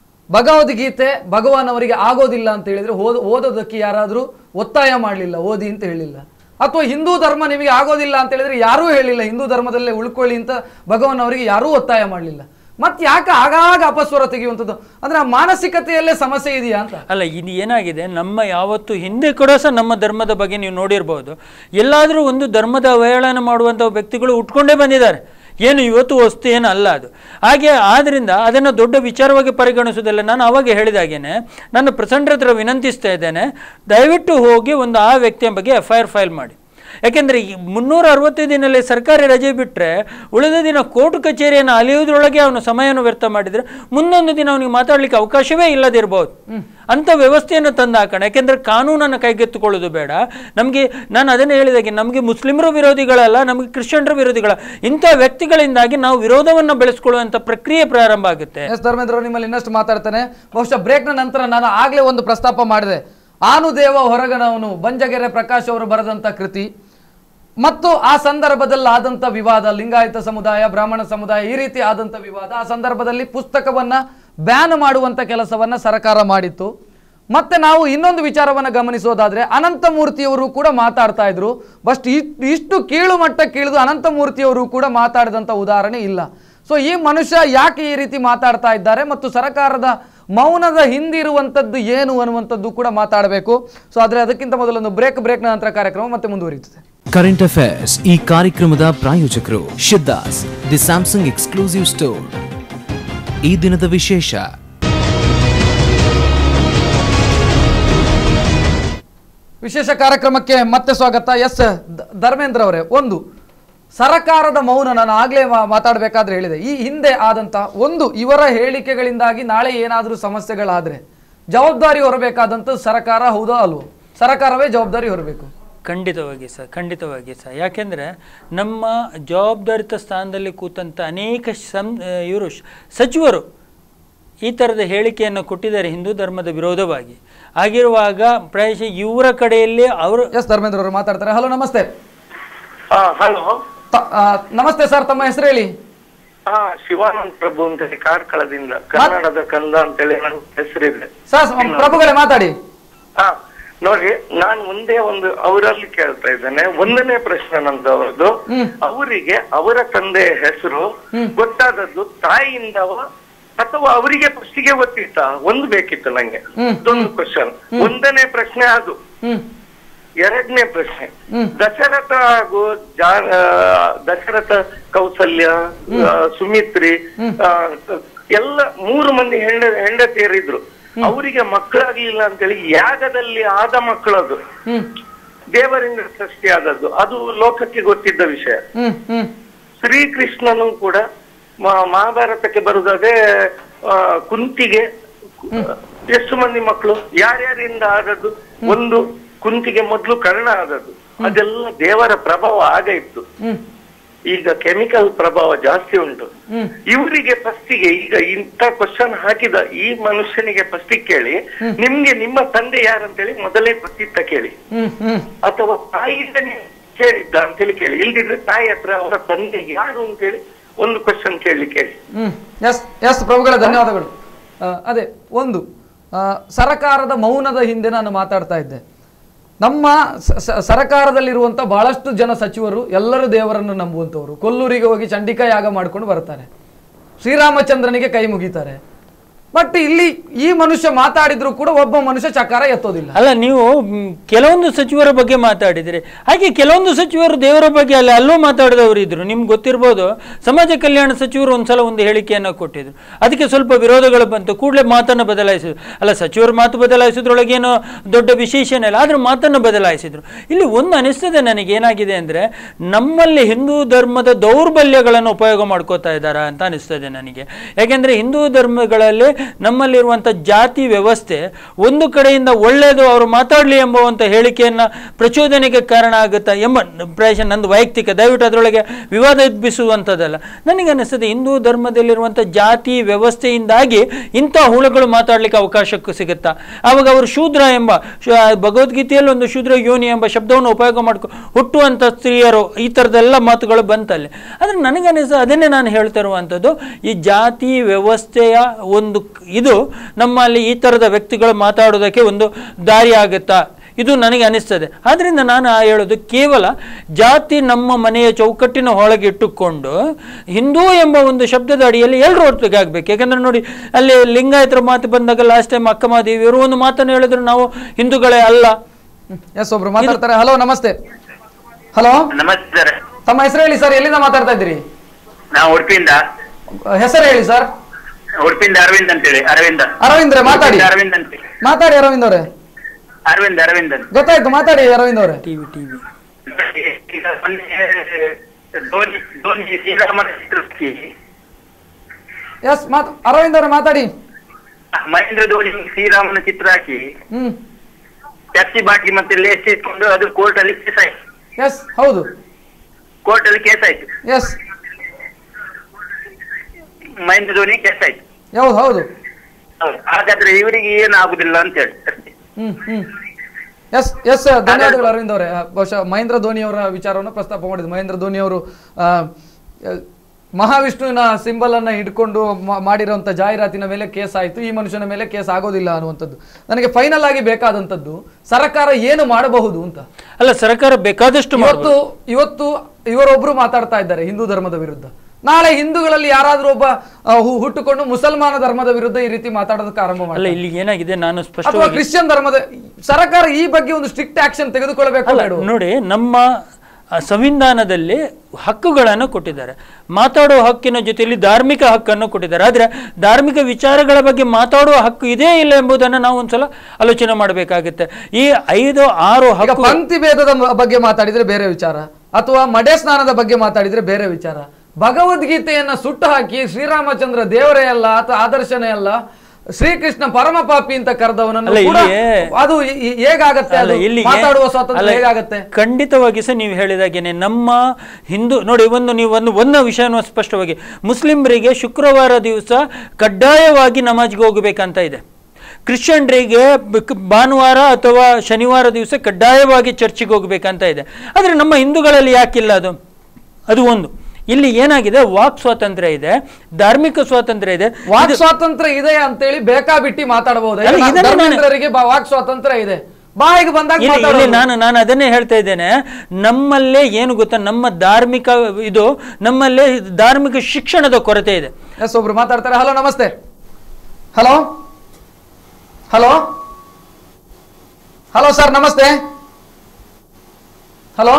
ಭಗವದ್ಗೀತೆ ಭಗವಾನ್ ಅವರಿಗೆ ಆಗೋದಿಲ್ಲ ಅಂತ ಹೇಳಿದ್ರೆ ಓದ ಓದೋದಕ್ಕೆ ಯಾರಾದ್ರೂ ಒತ್ತಾಯ ಮಾಡಲಿಲ್ಲ ಓದಿ ಅಂತ ಹೇಳಿಲ್ಲ ಅಥವಾ ಹಿಂದೂ ಧರ್ಮ ನಿಮಗೆ ಆಗೋದಿಲ್ಲ ಅಂತ ಹೇಳಿದ್ರೆ ಯಾರೂ ಹೇಳಿಲ್ಲ ಹಿಂದೂ ಧರ್ಮದಲ್ಲೇ ಉಳ್ಕೊಳ್ಳಿ ಅಂತ ಭಗವಾನ್ ಅವರಿಗೆ ಯಾರೂ ಒತ್ತಾಯ ಮಾಡಲಿಲ್ಲ ಮತ್ತೆ ಯಾಕೆ ಆಗಾಗ ಅಪಸ್ವರ ತೆಗೆಯುವಂಥದ್ದು ಅಂದ್ರೆ ಆ ಮಾನಸಿಕತೆಯಲ್ಲೇ ಸಮಸ್ಯೆ ಇದೆಯಾ ಅಂತ ಅಲ್ಲ ಇದು ಏನಾಗಿದೆ ನಮ್ಮ ಯಾವತ್ತು ಹಿಂದೆ ಕೂಡ ಸಹ ನಮ್ಮ ಧರ್ಮದ ಬಗ್ಗೆ ನೀವು ನೋಡಿರ್ಬೋದು ಎಲ್ಲಾದರೂ ಒಂದು ಧರ್ಮದ ಅವಹೇಳನ ಮಾಡುವಂಥ ವ್ಯಕ್ತಿಗಳು ಉಟ್ಕೊಂಡೇ ಬಂದಿದ್ದಾರೆ ಏನು ಇವತ್ತು ವಸ್ತು ಏನು ಅಲ್ಲ ಅದು ಹಾಗೆ ಆದ್ದರಿಂದ ಅದನ್ನು ದೊಡ್ಡ ವಿಚಾರವಾಗಿ ಪರಿಗಣಿಸೋದಿಲ್ಲ ನಾನು ಅವಾಗ ಹೇಳಿದಾಗೇನೆ ನಾನು ಪ್ರಸಂಡ್ರ ಹತ್ರ ವಿನಂತಿಸ್ತಾ ಇದ್ದೇನೆ ದಯವಿಟ್ಟು ಹೋಗಿ ಒಂದು ಆ ವ್ಯಕ್ತಿಯ ಬಗ್ಗೆ ಎಫ್ ಐ ಆರ್ ಫೈಲ್ ಮಾಡಿ ಯಾಕೆಂದರೆ ಈ ಮುನ್ನೂರ ಅರವತ್ತೈದು ದಿನಲ್ಲಿ ಸರ್ಕಾರಿ ರಜೆ ಬಿಟ್ಟರೆ ಉಳಿದ ದಿನ ಕೋರ್ಟ್ ಕಚೇರಿಯನ್ನು ಅಲಿಯುವುದರೊಳಗೆ ಅವನು ಸಮಯವನ್ನು ವ್ಯರ್ಥ ಮಾಡಿದರೆ ಮುಂದೊಂದು ದಿನ ಅವನಿಗೆ ಮಾತಾಡಲಿಕ್ಕೆ ಅವಕಾಶವೇ ಇಲ್ಲದಿರ್ಬೋದು ಅಂಥ ವ್ಯವಸ್ಥೆಯನ್ನು ತಂದು ಹಾಕೋಣ ಯಾಕೆಂದರೆ ಕಾನೂನನ್ನು ಕೈಗೆತ್ತಿಕೊಳ್ಳೋದು ಬೇಡ ನಮಗೆ ನಾನು ಅದನ್ನೇ ಹೇಳಿದಾಗೆ ನಮಗೆ ಮುಸ್ಲಿಮರು ವಿರೋಧಿಗಳಲ್ಲ ನಮಗೆ ಕ್ರಿಶ್ಚಿಯನ್ರ ವಿರೋಧಿಗಳ ಇಂಥ ವ್ಯಕ್ತಿಗಳಿಂದಾಗಿ ನಾವು ವಿರೋಧವನ್ನು ಬೆಳೆಸ್ಕೊಳ್ಳುವಂಥ ಪ್ರಕ್ರಿಯೆ ಪ್ರಾರಂಭ ಆಗುತ್ತೆ ಎಸ್ ಧರ್ಮೇಂದ್ರ ಅವರು ನಿಮ್ಮಲ್ಲಿ ಇನ್ನಷ್ಟು ಮಾತಾಡ್ತಾನೆ ಬಹುಶಃ ಬ್ರೇಕ್ನ ನಂತರ ನಾನು ಆಗ್ಲೇ ಒಂದು ಪ್ರಸ್ತಾಪ ಮಾಡಿದೆ ಆನುದೇವ ಹೊರಗನವನು ಬಂಜಗೆರೆ ಪ್ರಕಾಶ್ ಅವರು ಬರೆದಂತ ಕೃತಿ ಮತ್ತು ಆ ಸಂದರ್ಭದಲ್ಲಿ ಆದಂತ ವಿವಾದ ಲಿಂಗಾಯತ ಸಮುದಾಯ ಬ್ರಾಹ್ಮಣ ಸಮುದಾಯ ಈ ರೀತಿ ಆದಂತ ವಿವಾದ ಆ ಸಂದರ್ಭದಲ್ಲಿ ಪುಸ್ತಕವನ್ನ ಬ್ಯಾನ್ ಮಾಡುವಂತ ಕೆಲಸವನ್ನ ಸರ್ಕಾರ ಮಾಡಿತ್ತು ಮತ್ತೆ ನಾವು ಇನ್ನೊಂದು ವಿಚಾರವನ್ನ ಗಮನಿಸೋದಾದ್ರೆ ಅನಂತಮೂರ್ತಿಯವರು ಕೂಡ ಮಾತಾಡ್ತಾ ಇದ್ರು ಬಸ್ಟ್ ಇಷ್ಟು ಕೀಳು ಮಟ್ಟಕ್ಕೆ ಇಳಿದು ಅನಂತಮೂರ್ತಿಯವರು ಕೂಡ ಮಾತಾಡಿದಂತ ಉದಾಹರಣೆ ಇಲ್ಲ ಸೊ ಈ ಮನುಷ್ಯ ಯಾಕೆ ಈ ರೀತಿ ಮಾತಾಡ್ತಾ ಇದ್ದಾರೆ ಮತ್ತು ಸರ್ಕಾರದ ಮೌನದ ಹಿಂದಿರುವಂಥದ್ದು ಏನು ಅನ್ನುವಂಥದ್ದು ಕೂಡ ಮಾತಾಡಬೇಕು ಸೊ ಆದರೆ ಅದಕ್ಕಿಂತ ಮೊದಲೊಂದು ಬ್ರೇಕ್ ಬ್ರೇಕ್ನ ನಂತರ ಕಾರ್ಯಕ್ರಮ ಮತ್ತೆ ಮುಂದುವರಿಯುತ್ತದೆ ಕರೆಂಟ್ ಅಫೇರ್ಸ್ ಈ ಕಾರ್ಯಕ್ರಮದ ಪ್ರಾಯೋಜಕರು Shiddas the Samsung exclusive store ಈ ದಿನದ ವಿಶೇಷ ವಿಶೇಷ ಕಾರ್ಯಕ್ರಮಕ್ಕೆ ಮತ್ತೆ ಸ್ವಾಗತ ಎಸ್ ದ- ಧರ್ಮೇಂದ್ರ ಅವರೇ ಒಂದು ಸರಕಾರದ ಮೌನ ನಾನು ಆಗ್ಲೇ ಮಾ- ಮಾತಾಡ್ಬೇಕಾದ್ರೆ ಹೇಳಿದೆ ಈ ಹಿಂದೆ ಆದಂತ ಒಂದು ಇವರ ಹೇಳಿಕೆಗಳಿಂದಾಗಿ ನಾಳೆ ಏನಾದರೂ ಸಮಸ್ಯೆಗಳಾದ್ರೆ ಜವಾಬ್ದಾರಿ ಹೊರಬೇಕಾದಂತ ಸರ್ಕಾರ ಹೌದಾ ಅಲ್ವೋ ಸರ್ಕಾರವೇ ಜವಾಬ್ದಾರಿ ಹೊರಬೇಕು ಖಂಡಿತವಾಗಿ ಸರ್ ಖಂಡಿತವಾಗಿ ಸರ್ ಯಾಕೆಂದರೆ ನಮ್ಮ ಜವಾಬ್ದಾರಿತ ಸ್ಥಾನದಲ್ಲಿ ಕೂತಂಥ ಅನೇಕ ಸಂ ಇವರು ಸಚಿವರು ಈ ಥರದ ಹೇಳಿಕೆಯನ್ನು ಕೊಟ್ಟಿದ್ದಾರೆ ಹಿಂದೂ ಧರ್ಮದ ವಿರೋಧವಾಗಿ ಆಗಿರುವಾಗ ಪ್ರಾಯಶಃ ಇವರ ಕಡೆಯಲ್ಲಿ ಅವರು ಎಸ್ ಧರ್ಮೇಂದ್ರ ಅವರು ಮಾತಾಡ್ತಾರೆ ಹಲೋ ನಮಸ್ತೆ ಹಲೋ ತ- ಆ, ನಮಸ್ತೆ ಸರ್ ತಮ್ಮ ಹೆಸರು ಹೇಳಿ ಹಾ ಶಿವಾನಂದ್ ಪ್ರಭು ಅಂತ ಹೇಳಿ ಕಾರ್ಕಳದಿಂದ ಕನ್ನಡದ ಕಂದ ಅಂತೇಳಿ ನನ್ನ ಹೆಸರಿದೆ ಸರ್ ಪ್ರಭುಗಳೇ ಮಾತಾಡಿ ಹಾ ನೋಡಿ ನಾನು ಒಂದೇ ಒಂದು ಅವರಲ್ಲಿ ಕೇಳ್ತಾ ಇದ್ದೇನೆ ಒಂದನೇ ಪ್ರಶ್ನೆ ನಂದು ಅವರದ್ದು ಅವರಿಗೆ ಅವರ ತಂದೆಯ ಹೆಸರು ಗೊತ್ತಾದದ್ದು ತಾಯಿಯಿಂದವ ಅಥವಾ ಅವರಿಗೆ ಫಸ್ಟಿಗೆ ಗೊತ್ತಿತ್ತ ಒಂದು ಬೇಕಿತ್ತು ನಂಗೆ ಇದೊಂದು ಕ್ವಶನ್ ಒಂದನೇ ಪ್ರಶ್ನೆ ಅದು ಹ್ಮ್ ಎರಡನೇ ಪ್ರಶ್ನೆ ದಶರಥ ಹಾಗೂ ಜಾ- ಆ, ದಶರಥ ಕೌಸಲ್ಯ ಆ, ಸುಮಿತ್ರಿ ಆ, ಎಲ್ಲ ಮೂರು ಮಂದಿ ಹೆಂಡ ಹೆಂಡತಿಯರಿದ್ರು ಅವರಿಗೆ ಮಕ್ಕಳಾಗ್ಲಿಲ್ಲ ಅಂತೇಳಿ ಯಾಗದಲ್ಲಿ ಆದ ಮಕ್ಕಳದು ಹ್ಮ್ ದೇವರಿಂದ ಸೃಷ್ಟಿಯಾದದ್ದು ಅದು ಲೋಕಕ್ಕೆ ಗೊತ್ತಿದ್ದ ವಿಷಯ ಹ್ಮ್ ಹ್ಮ್ ಶ್ರೀಕೃಷ್ಣನು ಕೂಡ ಮ- ಮಹಾಭಾರತಕ್ಕೆ ಬರುದಾದ್ರೆ ಆ, ಕುಂತಿಗೆ ಎಷ್ಟು ಮಂದಿ ಮಕ್ಕಳು ಯಾರ್ಯಾರಿಂದ ಆದದ್ದು ಒಂದು ಕುಂತಿಗೆ ಮೊದಲು ಕರ್ಣ ಆದದ್ದು ಅದೆಲ್ಲ ದೇವರ ಪ್ರಭಾವ ಆಗ ಇತ್ತು ಹ್ಮ್ ಈಗ ಕೆಮಿಕಲ್ ಪ್ರಭಾವ ಜಾಸ್ತಿ ಉಂಟು ಹ್ಮ್. ಇವರಿಗೆ ಫಸ್ಟಿಗೆ ಈಗ ಇಂಥ ಕ್ವಶನ್ ಹಾಕಿದ ಈ ಮನುಷ್ಯನಿಗೆ ಫಸ್ಟಿಗೆ ಕೇಳಿ ನಿಮ್ಗೆ ನಿಮ್ಮ ತಂದೆ ಯಾರಂತೇಳಿ ಮೊದಲೇ ಗೊತ್ತಿತ್ತ ಕೇಳಿ ಹ್ಮ್ ಹ್ಮ್ ಅಥವಾ ತಾಯಿಯಿಂದ ನೀವು ಕೇಳಿದ್ದ ಅಂತೇಳಿ ಕೇಳಿ ಇಲ್ದಿದ್ರೆ ತಾಯಿ ಹತ್ರ ಅವರ ತಂದೆ ಯಾರು ಅಂತೇಳಿ ಒಂದು ಕ್ವಶನ್ ಕೇಳಲಿಕ್ಕೆ ಹೇಳಿ ಹ್ಮ್ ಎಸ್ ಎಸ್ ಪ್ರಭುಗಳ ಧನ್ಯವಾದಗಳು ಆ, ಅದೇ ಒಂದು ಆ, ಸರಕಾರದ ಮೌನದ ಹಿಂದೆ ನಾನು ಮಾತಾಡ್ತಾ ಇದ್ದೆ ನಮ್ಮ ಸ- ಸ- ಸರಕಾರದಲ್ಲಿರುವಂಥ ಬಹಳಷ್ಟು ಜನ ಸಚಿವರು ಎಲ್ಲರೂ ದೇವರನ್ನು ನಂಬುವಂಥವ್ರು ಕೊಲ್ಲೂರಿಗೆ ಹೋಗಿ ಚಂಡಿಕಾ ಯಾಗ ಮಾಡ್ಕೊಂಡು ಬರ್ತಾರೆ ಶ್ರೀರಾಮಚಂದ್ರನಿಗೆ ಕೈ ಮುಗಿತಾರೆ ಬಟ್ ಇಲ್ಲಿ ಈ ಮನುಷ್ಯ ಮಾತಾಡಿದ್ರು ಕೂಡ ಒಬ್ಬ ಮನುಷ್ಯ ಚಕಾರ ಎತ್ತೋದಿಲ್ಲ ಅಲ್ಲ ನೀವು ಮ್, ಕೆಲವೊಂದು ಸಚಿವರ ಬಗ್ಗೆ ಮಾತಾಡಿದಿರಿ ಹಾಗೆ ಕೆಲವೊಂದು ಸಚಿವರು ದೇವರ ಬಗ್ಗೆ ಅಲ್ಲ ಅಲ್ಲೂ ಮಾತಾಡಿದವರು ಇದ್ರು ನಿಮ್ಗೆ ಗೊತ್ತಿರ್ಬೋದು ಸಮಾಜ ಕಲ್ಯಾಣ ಸಚಿವರು ಒಂದ್ಸಲ ಒಂದು ಹೇಳಿಕೆಯನ್ನು ಕೊಟ್ಟಿದ್ರು ಅದಕ್ಕೆ ಸ್ವಲ್ಪ ವಿರೋಧಗಳು ಬಂತು ಕೂಡಲೇ ಮಾತನ್ನು ಬದಲಾಯಿಸಿದ್ರು ಅಲ್ಲ ಸಚಿವರು ಮಾತು ಬದಲಾಯಿಸಿದ್ರೊಳಗೇನೋ ದೊಡ್ಡ ವಿಶೇಷನೇ ಇಲ್ಲ ಆದ್ರೆ ಮಾತನ್ನು ಬದಲಾಯಿಸಿದ್ರು ಇಲ್ಲಿ ಒಂದು ಅನಿಸ್ತದೆ ನನಗೆ ಏನಾಗಿದೆ ಅಂದ್ರೆ ನಮ್ಮಲ್ಲಿ ಹಿಂದೂ ಧರ್ಮದ ದೌರ್ಬಲ್ಯಗಳನ್ನು ಉಪಯೋಗ ಮಾಡ್ಕೋತಾ ಇದ್ದಾರಾ ಅಂತ ಅನಿಸ್ತದೆ ನನಗೆ ಯಾಕೆಂದ್ರೆ ಹಿಂದೂ ಧರ್ಮಗಳಲ್ಲಿ ನಮ್ಮಲ್ಲಿರುವಂಥ ಜಾತಿ ವ್ಯವಸ್ಥೆ ಒಂದು ಕಡೆಯಿಂದ ಒಳ್ಳೆಯದು ಅವರು ಮಾತಾಡಲಿ ಎಂಬುವಂಥ ಹೇಳಿಕೆಯನ್ನು ಪ್ರಚೋದನೆಗೆ ಕಾರಣ ಆಗುತ್ತಾ ಎಂಬ ಪ್ರಾಯಶಃ ನಂದು ವೈಯಕ್ತಿಕ ದಯವಿಟ್ಟು ಅದರೊಳಗೆ ವಿವಾದ ಎಬ್ಬಿಸುವಂಥದ್ದಲ್ಲ ನನಗೆ ಅನಿಸ್ತದೆ ಹಿಂದೂ ಧರ್ಮದಲ್ಲಿರುವಂಥ ಜಾತಿ ವ್ಯವಸ್ಥೆಯಿಂದಾಗಿ ಇಂಥ ಹುಳುಗಳು ಮಾತಾಡಲಿಕ್ಕೆ ಅವಕಾಶಕ್ಕೂ ಸಿಗುತ್ತಾ ಆವಾಗ ಅವರು ಶೂದ್ರ ಎಂಬ ಶು- ಭಗವದ್ಗೀತೆಯಲ್ಲಿ ಒಂದು ಶೂದ್ರ ಯೋನಿ ಎಂಬ ಶಬ್ದವನ್ನು ಉಪಯೋಗ ಮಾಡ್ಕೊ ಹುಟ್ಟುವಂಥ ಸ್ತ್ರೀಯರು ಈ ಥರದ್ದೆಲ್ಲ ಮಾತುಗಳು ಬಂತಲ್ಲಿ ಆದರೆ ನನಗನಿಸ ಅದನ್ನೇ ನಾನು ಹೇಳ್ತಾ ಇರುವಂಥದ್ದು ಈ ಜಾತಿ ವ್ಯವಸ್ಥೆಯ ಒಂದು ಕ್- ಇದು ನಮ್ಮಲ್ಲಿ ಈ ಥರದ ವ್ಯಕ್ತಿಗಳು ಮಾತಾಡೋದಕ್ಕೆ ಒಂದು ದಾರಿ ಆಗುತ್ತಾ ಇದು ನನಗೆ ಅನಿಸ್ತದೆ ಆದ್ದರಿಂದ ನಾನು ಆ ಹೇಳೋದು ಕೇವಲ ಜಾತಿ ನಮ್ಮ ಮನೆಯ ಚೌಕಟ್ಟಿನ ಒಳಗೆ ಇಟ್ಟುಕೊಂಡು ಹಿಂದೂ ಎಂಬ ಒಂದು ಶಬ್ದದ ಅಡಿಯಲ್ಲಿ ಎಲ್ಲರೂ ಒಟ್ಟಿಗಾಗಬೇಕು ಯಾಕಂದ್ರೆ ನೋಡಿ ಅಲ್ಲಿ ಲಿಂಗಾಯತರ ಮಾತು ಬಂದಾಗ ಲಾಸ್ಟ್ ಟೈಮ್ ಅಕ್ಕಮಾದೇವಿ ಇವರು ಒಂದು ಮಾತನ್ನು ಹೇಳಿದ್ರು ನಾವು ಹಿಂದೂಗಳೇ ಅಲ್ಲ ಎಸ್ ಒಬ್ರು ಮಾತಾಡ್ತಾರೆ ಹಲೋ ನಮಸ್ತೆ ಹಲೋ ನಮಸ್ತೆ ತಮ್ಮ ಹೆಸರು ಹೇಳಿ ಸರ್ ಎಲ್ಲಿಂದ ಮಾತಾಡ್ತಾ ಇದ್ದೀರಿ ನಾವು ಉಡುಪಿಯಿಂದ ಹೆಸರು ಹೇಳಿ ಸರ್ ಉಡುಪಿಯಿಂದ ಅರವಿಂದ್ ಅಂತೇಳಿ ಅರವಿಂದ ಅರವಿಂದ್ರ ಮಾತಾಡಿ ಉಡುಪಿಯಿಂದ ಅರವಿಂದ್ ಅಂತೇಳಿ ಮಾತಾಡಿ ಅರವಿಂದ್ ಅವರೇ ಅರವಿಂದ್ ಅರವಿಂದ್ ಅಂತ ಗೊತ್ತಾಯ್ತು ಮಾತಾಡಿ ಅರವಿಂದ್ ಅವರೇ ಟಿವಿ ಟಿವಿ ಈಗ ಮೊನ್ನೆ ಧೋನಿ ಧೋನಿ ಶ್ರೀರಾಮನ ಚಿತ್ರಕ್ಕೆ ಎಸ್ ಮಾತ್ ಅರವಿಂದ್ ಅವರೇ ಮಾತಾಡಿ ಮಹೇಂದ್ರ ಧೋನಿ ಶ್ರೀರಾಮನ ಚಿತ್ರ ಹಾಕಿ ಹ್ಮ್ ಪೆಪ್ಸಿ ಬಾಟ್ಲಿ ಮತ್ತೆ ಲೇಸ್ ಇಟ್ಕೊಂಡು ಅದು ಕೋರ್ಟ್ ಅಲ್ಲಿ ಕೇಸ್ ಆಯ್ತು ಎಸ್ ಹೌದು ಕೋರ್ಟ್ ಅಲ್ಲಿ ಕೇಸ್ ಆಯ್ತು ಎಸ್ ಮಹೇಂದ್ರ ಧೋನಿ ಕೇಸ್ ಆಯ್ತು ಹೌದು ಹೌದು ಹೌದು. ಹಾಗಾದ್ರೆ ಇವರಿಗೆ ಏನು ಆಗುದಿಲ್ಲ ಅಂತ ಹೇಳಿ ಅಷ್ಟೇ ಹ್ಮ್ ಹ್ಮ್ ಎಸ್ ಎಸ್ ಧನ್ಯವಾದಗಳು ಅರವಿಂದ್ ಅವರೇ ಆ, ಬಹುಶಃ ಮಹೇಂದ್ರ ಧೋನಿ ಅವರ ವಿಚಾರವನ್ನು ಪ್ರಸ್ತಾಪ ಮಾಡಿದ್ರು ಮಹೇಂದ್ರ ಧೋನಿ ಅವರು ಆ, ಆ, ಮಹಾವಿಷ್ಣುವಿನ ಸಿಂಬಲ್ ಅನ್ನ ಹಿಡ್ಕೊಂಡು ಮಾ- ಮಾಡಿರುವಂತ ಜಾಹೀರಾತಿನ ಮೇಲೆ ಕೇಸ್ ಆಯಿತು ಈ ಮನುಷ್ಯನ ಮೇಲೆ ಕೇಸ್ ಆಗೋದಿಲ್ಲ ಅನ್ನುವಂಥದ್ದು ನನಗೆ ಫೈನಲ್ ಆಗಿ ಬೇಕಾದಂಥದ್ದು ಸರ್ಕಾರ ಏನು ಮಾಡಬಹುದು ಅಂತ ಅಲ್ಲ ಸರ್ಕಾರ ಬೇಕಾದಷ್ಟು ಇವತ್ತು ಮಾಡ್ಬೋದು. ಇವತ್ತು ಇವರೊಬ್ರು ಮಾತಾಡ್ತಾ ಇದ್ದಾರೆ ಹಿಂದೂ ಧರ್ಮದ ವಿರುದ್ಧ ನಾಳೆ ಹಿಂದೂಗಳಲ್ಲಿ ಯಾರಾದ್ರೂ ಒಬ್ಬ ಆ, ಹು- ಹುಟ್ಟುಕೊಂಡು ಮುಸಲ್ಮಾನ ಧರ್ಮದ ವಿರುದ್ಧ ಈ ರೀತಿ ಮಾತಾಡೋದಕ್ಕೆ ಆರಂಭ ಅಲ್ಲ ಮಾಡ್ತಾರೆ ಇಲ್ಲಿ ಏನಾಗಿದೆ ನಾನು ಅಥವಾ ಸ್ಪಷ್ಟವಾಗಿ ಕ್ರಿಶ್ಚಿಯನ್ ಧರ್ಮದ ಸರ್ಕಾರ ಈ ಬಗ್ಗೆ ಒಂದು ಸ್ಟ್ರಿಕ್ಟ್ ಆಕ್ಷನ್ ತೆಗೆದುಕೊಳ್ಳಬೇಕು ಅಲ್ಲ ಬೇಡವೋ? ನೋಡಿ ನಮ್ಮ ಆ, ಸಂವಿಧಾನದಲ್ಲಿ ಹಕ್ಕುಗಳನ್ನು ಕೊಟ್ಟಿದ್ದಾರೆ ಮಾತಾಡುವ ಹಕ್ಕಿನ ಜೊತೆಯಲ್ಲಿ ಧಾರ್ಮಿಕ ಹಕ್ಕನ್ನು ಕೊಟ್ಟಿದ್ದಾರೆ ಆದರೆ ಧಾರ್ಮಿಕ ವಿಚಾರಗಳ ಬಗ್ಗೆ ಮಾತಾಡುವ ಹಕ್ಕು ಇದೆಯೇ ಇಲ್ಲ ಎಂಬುದನ್ನು ನಾವು ಒಂದ್ಸಲ ಆಲೋಚನೆ ಮಾಡಬೇಕಾಗುತ್ತೆ ಈ ಐದು ಆರು ಈಗ ಹಕ್ಕು ಪಂಕ್ತಿ ಭೇದದ ಮ- ಬಗ್ಗೆ ಮಾತಾಡಿದ್ರೆ ಬೇರೆ ವಿಚಾರ ಅಥವಾ ಮಡೆ ಸ್ನಾನದ ಬಗ್ಗೆ ಮಾತಾಡಿದ್ರೆ ಬೇರೆ ವಿಚಾರ ಭಗವದ್ಗೀತೆಯನ್ನ ಸುಟ್ಟು ಹಾಕಿ ಶ್ರೀರಾಮಚಂದ್ರ ದೇವರೇ ಅಲ್ಲ ಅಥವಾ ಆದರ್ಶನೇ ಅಲ್ಲ ಶ್ರೀಕೃಷ್ಣ ಪರಮ ಪಾಪಿ ಅಂತ ಕರೆದವನನ್ನು ಅಲ್ಲ, ಕೂಡ ಇಲ್ಲಿ- ಅದು ಈ- ಈ- ಹೇಗಾಗತ್ತೆ ಅಲ್ಲ, ಅದು ಇಲ್ಲಿಗೆ- ಮಾತಾಡುವ ಅಲ್ಲ, ಸ್ವಾತಂತ್ರ್ಯ ಹೇಗಾಗತ್ತೆ ಖಂಡಿತವಾಗಿ ಸಹ ನೀವು ಹೇಳಿದಾಗೇನೆ ನಮ್ಮ ಹಿಂದೂ ನೋಡಿ ಒಂದು ನೀವು ಒಂದು ಒಂದು ವಿಷಯವನ್ನು ಸ್ಪಷ್ಟವಾಗಿ ಮುಸ್ಲಿಮರಿಗೆ ಶುಕ್ರವಾರ ದಿವಸ ಕಡ್ಡಾಯವಾಗಿ ನಮಾಜ್ಗೆ ಹೋಗಬೇಕಂತ ಇದೆ ಕ್ರಿಶ್ಚಿಯನ್ರಿಗೆ ಬ- ಭಾನುವಾರ ಅಥವಾ ಶನಿವಾರ ದಿವಸ ಕಡ್ಡಾಯವಾಗಿ ಚರ್ಚಿಗೆ ಹೋಗ್ಬೇಕಂತ ಇದೆ ಆದರೆ ನಮ್ಮ ಹಿಂದೂಗಳಲ್ಲಿ ಯಾಕಿಲ್ಲ ಅದು ಅದು ಒಂದು ಇಲ್ಲಿ ಏನಾಗಿದೆ ವಾಕ್ ಸ್ವಾತಂತ್ರ್ಯ ಇದೆ ಧಾರ್ಮಿಕ ಸ್ವಾತಂತ್ರ್ಯ ಇದೆ ವಾಕ್ ಸ್ವಾತಂತ್ರ್ಯ ಇದೆ ಅಂತೇಳಿ ಬೇಕಾಬಿಟ್ಟಿ ಮಾತಾಡಬಹುದು ಅಲ್ಲ, ಇದನ್ನ ನಾನು- ಧರ್ಮೇಂದ್ರರಿಗೆ ಬಾ- ವಾಕ್ ಸ್ವಾತಂತ್ರ್ಯ ಇದೆ ಬಾಯಿಗೆ ಬಂದಾಗ ಇಲ್ಲಿ- ಇಲ್ಲಿ ಮಾತಾಡೋದು. ನಾನು ನಾನು ಅದನ್ನೇ ಹೇಳ್ತಾ ಇದ್ದೇನೆ ನಮ್ಮಲ್ಲೇ ಏನು ಗೊತ್ತಾ ನಮ್ಮ ಧಾರ್ಮಿಕ ಇದು ನಮ್ಮಲ್ಲೇ ಧಾರ್ಮಿಕ ಶಿಕ್ಷಣದ ಕೊರತೆ ಇದೆ ಎಸ್ ಒಬ್ರು ಮಾತಾಡ್ತಾರೆ ಹಲೋ ನಮಸ್ತೆ ಹಲೋ ಹಲೋ ಹಲೋ ಸರ್ ನಮಸ್ತೆ ಹಲೋ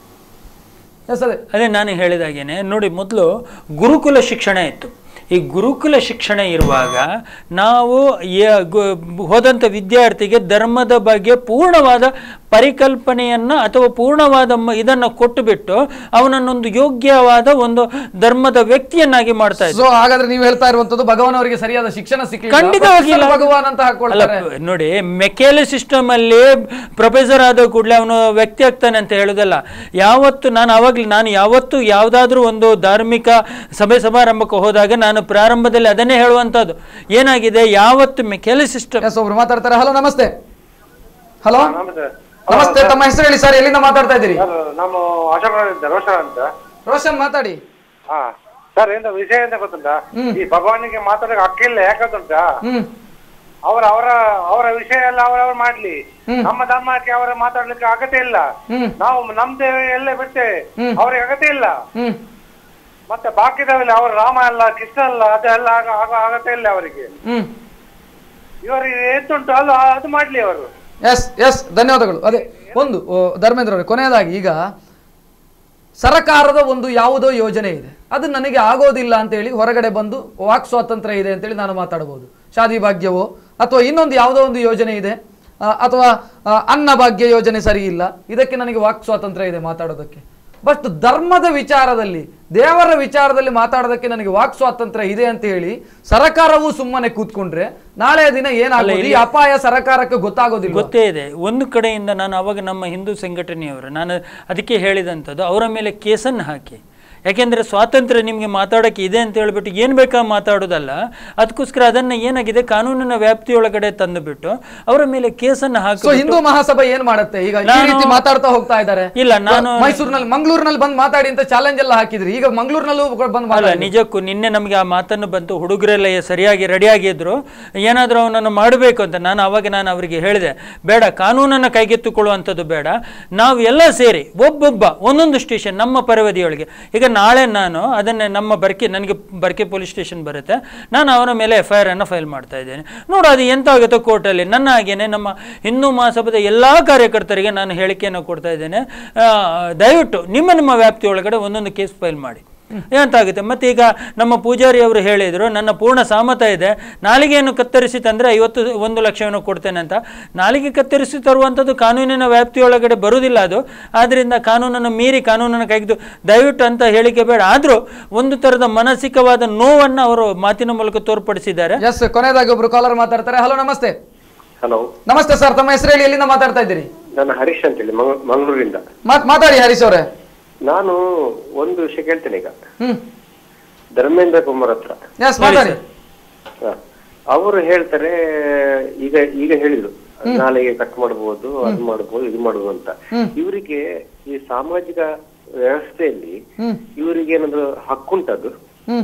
ಎಸ್ ಅದೇ ಅದೇ ನಾನು ಹೇಳಿದಾಗೇನೆ ನೋಡಿ ಮೊದಲು ಗುರುಕುಲ ಶಿಕ್ಷಣ ಇತ್ತು ಈ ಗುರುಕುಲ ಶಿಕ್ಷಣ ಇರುವಾಗ ನಾವು ಯ- ಗು- ಹೋದಂಥ ವಿದ್ಯಾರ್ಥಿಗೆ ಧರ್ಮದ ಬಗ್ಗೆ ಪೂರ್ಣವಾದ ಪರಿಕಲ್ಪನೆಯನ್ನ ಅಥವಾ ಪೂರ್ಣವಾದ ಮ- ಇದನ್ನ ಕೊಟ್ಟುಬಿಟ್ಟು ಅವನನ್ನೊಂದು ಯೋಗ್ಯವಾದ ಒಂದು ಧರ್ಮದ ವ್ಯಕ್ತಿಯನ್ನಾಗಿ ಮಾಡ್ತಾ ಇದ್ರು ಸೊ ಹಾಗಾದ್ರೆ ನೀವು ಹೇಳ್ತಾ ಇರುವಂತದ್ದು ಭಗವಾನ್ ಅವರಿಗೆ ಸರಿಯಾದ ಶಿಕ್ಷಣ ಸಿಕ್ಕಲಿಲ್ಲ ಖಂಡಿತವಾಗಿ ಇಲ್ಲ. ಪ್ರೊಫೆಸರ್ ಭಗವಾನ್ ಅಂತ ಹಾಕೊಳ್ತಾರೆ ಅಲ್ಲ, ನೋಡಿ ಮೆಕೇಲೆ ಸಿಸ್ಟಮ್ ಅಲ್ಲಿ ಪ್ರೊಫೆಸರ್ ಆದ ಕೂಡಲೇ ಅವನು ವ್ಯಕ್ತಿ ಆಗ್ತಾನೆ ಅಂತ ಹೇಳುದಲ್ಲ ಯಾವತ್ತು ನಾನು ಅವಾಗ್ಲೇ ನಾನು ಯಾವತ್ತು ಯಾವ್ದಾದ್ರೂ ಒಂದು ಧಾರ್ಮಿಕ ಸಭೆ ಸಮಾರಂಭಕ್ಕೆ ಹೋದಾಗ ನಾನು ಪ್ರಾರಂಭದಲ್ಲಿ ಅದನ್ನೇ ಹೇಳುವಂತದ್ದು ಏನಾಗಿದೆ ಯಾವತ್ತು ಮೆಕೇಲೆ ಸಿಸ್ಟಮ್ ಎಸ್ ಒಬ್ರು ಮಾತಾಡ್ತಾರೆ ಹಲೋ ನಮಸ್ತೆ ಹಲೋ ನಮಸ್ತೆ ನಮಸ್ತೆ ತಮ್ಮ ಹೆಸರು ಹೇಳಿ ಸರ್ ಎಲ್ಲಿಂದ ಮಾತಾಡ್ತಾ ಇದ್ದೀರಿ ಸರ್ ನಮ್ಮ ಅಶೋಕ ರೋಷನ್ ಅಂತ ರೋಷನ್ ಮಾತಾಡಿ ಹಾ ಸರ್ ಎಂತ ವಿಷಯ ಎಂತ ಗೊತ್ತುಂಟಾ ಈ ಭಗವಾನಿಗೆ ಮಾತಾಡಕ್ಕೆ ಹಕ್ಕಿಲ್ಲ ಯಾಕಂತುಂಟಾ ಹ್ಮ್ ಅವರ ಅವರ ಅವರ ವಿಷಯ ಎಲ್ಲ ಅವರವ್ರು ಮಾಡ್ಲಿ ನಮ್ಮ ಧರ್ಮಕ್ಕೆ ಅವರ ಮಾತಾಡ್ಲಿಕ್ಕೆ ಅಗತ್ಯ ಇಲ್ಲ ಹ್ಮ್. ನಾವು ನಮ್ದೇ ಎಲ್ಲ ಬಿಡ್ತೇವೆ ಅವ್ರಿಗೆ ಅಗತ್ಯ ಇಲ್ಲ ಹ್ಮ್ ಮತ್ತೆ ಬಾಕಿದವೆಲ್ಲ ಅವ್ರ ರಾಮ ಅಲ್ಲ ಕೃಷ್ಣ ಅಲ್ಲ ಅದೆಲ್ಲ ಆಗ ಆಗ ಅಗತ್ಯ ಇಲ್ಲ ಅವರಿಗೆ ಹ್ಮ್ ಇವರಿಗೆ ಎಂತುಂಟು ಅಲ್ಲ ಅದು ಮಾಡ್ಲಿ ಅವರು ಎಸ್ ಎಸ್ ಧನ್ಯವಾದಗಳು ಅದೇ ಒಂದು ಓ, ಧರ್ಮೇಂದ್ರ ಅವರೇ ಕೊನೆಯದಾಗಿ ಈಗ ಸರಕಾರದ ಒಂದು ಯಾವುದೋ ಯೋಜನೆ ಇದೆ ಅದು ನನಗೆ ಆಗೋದಿಲ್ಲ ಅಂತೇಳಿ ಹೊರಗಡೆ ಬಂದು ವಾಕ್ ಸ್ವಾತಂತ್ರ್ಯ ಇದೆ ಅಂತೇಳಿ ನಾನು ಮಾತಾಡಬಹುದು ಶಾದಿ ಭಾಗ್ಯವೋ ಅಥವಾ ಇನ್ನೊಂದು ಯಾವುದೋ ಒಂದು ಯೋಜನೆ ಇದೆ ಆ, ಅಥವಾ ಆ, ಅನ್ನ ಭಾಗ್ಯ ಯೋಜನೆ ಸರಿ ಇಲ್ಲ ಇದಕ್ಕೆ ನನಗೆ ವಾಕ್ ಸ್ವಾತಂತ್ರ್ಯ ಇದೆ ಮಾತಾಡೋದಕ್ಕೆ ಬಟ್ ಧರ್ಮದ ವಿಚಾರದಲ್ಲಿ ದೇವರ ವಿಚಾರದಲ್ಲಿ ಮಾತಾಡೋದಕ್ಕೆ ನನಗೆ ವಾಕ್ ಸ್ವಾತಂತ್ರ್ಯ ಇದೆ ಅಂತ ಹೇಳಿ ಸರಕಾರವು ಸುಮ್ಮನೆ ಕೂತ್ಕೊಂಡ್ರೆ ನಾಳೆ ದಿನ ಏನಾಗೋದು ಈ ಅಪಾಯ ಸರಕಾರಕ್ಕೆ ಗೊತ್ತಾಗೋದಿಲ್ಲ ಗೊತ್ತೇ ಇದೆ ಒಂದು ಕಡೆಯಿಂದ ನಾನು ಅವಾಗ ನಮ್ಮ ಹಿಂದೂ ಸಂಘಟನೆಯವರು ನಾನು ಅದಕ್ಕೆ ಹೇಳಿದಂಥದ್ದು ಅವರ ಮೇಲೆ ಕೇಸನ್ನು ಹಾಕಿ ಯಾಕೆಂದ್ರೆ ಸ್ವಾತಂತ್ರ್ಯ ನಿಮಗೆ ಮಾತಾಡೋಕ್ಕೆ ಇದೆ ಅಂತ ಹೇಳ್ಬಿಟ್ಟು ಏನು ಬೇಕಾ ಮಾತಾಡೋದಲ್ಲ ಅದಕ್ಕೋಸ್ಕರ ಅದನ್ನ ಏನಾಗಿದೆ ಕಾನೂನಿನ ವ್ಯಾಪ್ತಿಯೊಳಗಡೆ ತಂದುಬಿಟ್ಟು ಅವರ ಮೇಲೆ ಕೇಸನ್ನು ಸೊ ಹಾಕಿ ಹಿಂದೂ ಮಹಾಸಭೆ ಏನ್ ಮಾಡುತ್ತೆ ಈಗ ಈ ನಾನು- ರೀತಿ ಮಾತಾಡ್ತಾ ಹೋಗ್ತಾ ಇದ್ದಾರೆ ಇಲ್ಲ, ನಾನು- ಮೈಸೂರಿನಲ್ಲಿ ಮಂಗಳೂರಿನಲ್ಲಿ ಬಂದ್ ಮಾತಾಡಿ ಅಂತ ಚಾಲೆಂಜ್ ಎಲ್ಲ ಹಾಕಿದ್ರಿ ಈಗ ಮಂಗಳೂರಿನಲ್ಲೂ ಬಂದ್ ಅಲ್ಲ ಮಾತಾಡಿ ನಿಜಕ್ಕೂ ನಿನ್ನೆ ನಮಗೆ ಆ ಮಾತನ್ನು ಬಂತು ಹುಡುಗರೆಲ್ಲ ಸರಿಯಾಗಿ ರೆಡಿಯಾಗಿದ್ರು ಏನಾದರೂ ಅವನನ್ನು ಮಾಡಬೇಕು ಅಂತ ನಾನು ಅವಾಗ ನಾನು ಅವರಿಗೆ ಹೇಳಿದೆ ಬೇಡ ಕಾನೂನನ್ನು ಕೈಗೆತ್ತಿಕೊಳ್ಳುವಂಥದ್ದು ಬೇಡ ನಾವು ಎಲ್ಲ ಸೇರಿ ಒಬ್ಬೊಬ್ಬ ಒಂದೊಂದು ಸ್ಟೇಷನ್ ನಮ್ಮ ಪರವಧಿಯೊಳಗೆ ಈಗ ನಾಳೆ ನಾನು ಅದನ್ನೇ ನಮ್ಮ ಬರ್ಕೆ ನನಗೆ ಬರ್ಕೆ ಪೊಲೀಸ್ ಸ್ಟೇಷನ್ ಬರುತ್ತೆ ನಾನು ಅವರ ಮೇಲೆ ಎಫ್ ಐ ಆರ್ ಅನ್ನು ಫೈಲ್ ಮಾಡ್ತಾ ಇದ್ದೇನೆ ನೋಡು ಅದು ಎಂತ ಆಗುತ್ತೋ ಕೋರ್ಟಲ್ಲಿ ನನ್ನ ಹಾಗೇನೆ ನಮ್ಮ ಹಿಂದೂ ಮಹಾಸಭಾದ ಎಲ್ಲ ಕಾರ್ಯಕರ್ತರಿಗೆ ನಾನು ಹೇಳಿಕೆಯನ್ನು ಕೊಡ್ತಾ ಇದ್ದೇನೆ ಆ, ದಯವಿಟ್ಟು ನಿಮ್ಮ ನಿಮ್ಮ ವ್ಯಾಪ್ತಿಯೊಳಗಡೆ ಒಂದೊಂದು ಕೇಸ್ ಫೈಲ್ ಮಾಡಿ ಎಂತಾಗುತ್ತೆ ಮತ್ತೆ ಈಗ ನಮ್ಮ ಪೂಜಾರಿ ಅವರು ಹೇಳಿದರು ನನ್ನ ಪೂರ್ಣ ಸಹಮತ ಇದೆ ನಾಲಿಗೆಯನ್ನು ಕತ್ತರಿಸಿ ತಂದರೆ ಐವತ್ತು ಒಂದು ಲಕ್ಷವನ್ನು ಕೊಡ್ತೇನೆ ಅಂತ ನಾಲಿಗೆ ಕತ್ತರಿಸಿ ತರುವಂಥದ್ದು ಕಾನೂನಿನ ವ್ಯಾಪ್ತಿಯೊಳಗಡೆ ಬರುವುದಿಲ್ಲ ಅದು ಆದ್ದರಿಂದ ಕಾನೂನನ್ನು ಮೀರಿ ಕಾನೂನನ್ನು ಕೈಗೆದು ದಯವಿಟ್ಟು ಅಂತ ಹೇಳಿಕೆ ಬೇಡ ಆದರೂ ಒಂದು ಥರದ ಮಾನಸಿಕವಾದ ನೋವನ್ನು ಅವರು ಮಾತಿನ ಮೂಲಕ ತೋರ್ಪಡಿಸಿದ್ದಾರೆ ಎಸ್ ಕೊನೆಯದಾಗಿ ಒಬ್ರು ಕಾಲರ್ ಮಾತಾಡ್ತಾರೆ ಹಲೋ ನಮಸ್ತೆ ಹಲೋ ನಮಸ್ತೆ ಸರ್ ತಮ್ಮ ಹೆಸರು ಹೇಳಿ ಎಲ್ಲಿಂದ ಮಾತಾಡ್ತಾ ಇದ್ದೀರಿ ನಾನು ಹರೀಶ್ ಅಂತೇಳಿ ಮಂಗ- ಮಂಗಳೂರಿಂದ ಮಾತ್- ಮಾತಾಡಿ ಹರೀಶ್ ಅವರೇ ನಾನು ಒಂದು ವಿಷಯ ಕೇಳ್ತೇನೆ ಈಗ ಹ್ಮ್ ಧರ್ಮೇಂದ್ರ ಕುಮಾರ್ ಹತ್ರ ಎಸ್ ಮಾತಾಡಿ ಹ. ಅವರು ಹೇಳ್ತಾರೆ ಈಗ ಈಗ ಹೇಳಿದ್ರು ನಾಳೆಗೆ ಕಟ್ ಮಾಡಬಹುದು ಅದು ಮಾಡಬಹುದು ಇದು ಮಾಡಬಹುದು ಅಂತ ಇವರಿಗೆ ಈ ಸಾಮಾಜಿಕ ವ್ಯವಸ್ಥೆಯಲ್ಲಿ ಇವರಿಗೆ ಏನಾದ್ರು ಹಕ್ಕುಂಟದು ಹ್ಮ್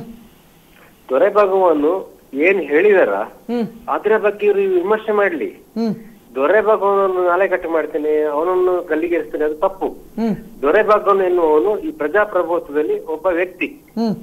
ದೊರೆ ಭಗವಾನು ಏನ್ ಹೇಳಿದಾರ ಅದ್ರ ಬಗ್ಗೆ ಇವರು ವಿಮರ್ಶೆ ಮಾಡ್ಲಿ ಹ್ಮ್ ದೊರೆ ಭಗವಾನನ್ನು ನಾಳೆ ಕಟ್ಟು ಮಾಡ್ತೇನೆ ಅವನನ್ನು ಗಲ್ಲಿಗೇರಿಸ್ತೇನೆ ಅದು ತಪ್ಪು ಹ್ಮ್ ದೊರೆ ಭಗವಾನ್ ಎನ್ನುವನು ಈ ಪ್ರಜಾಪ್ರಭುತ್ವದಲ್ಲಿ ಒಬ್ಬ ವ್ಯಕ್ತಿ ಹ್ಮ್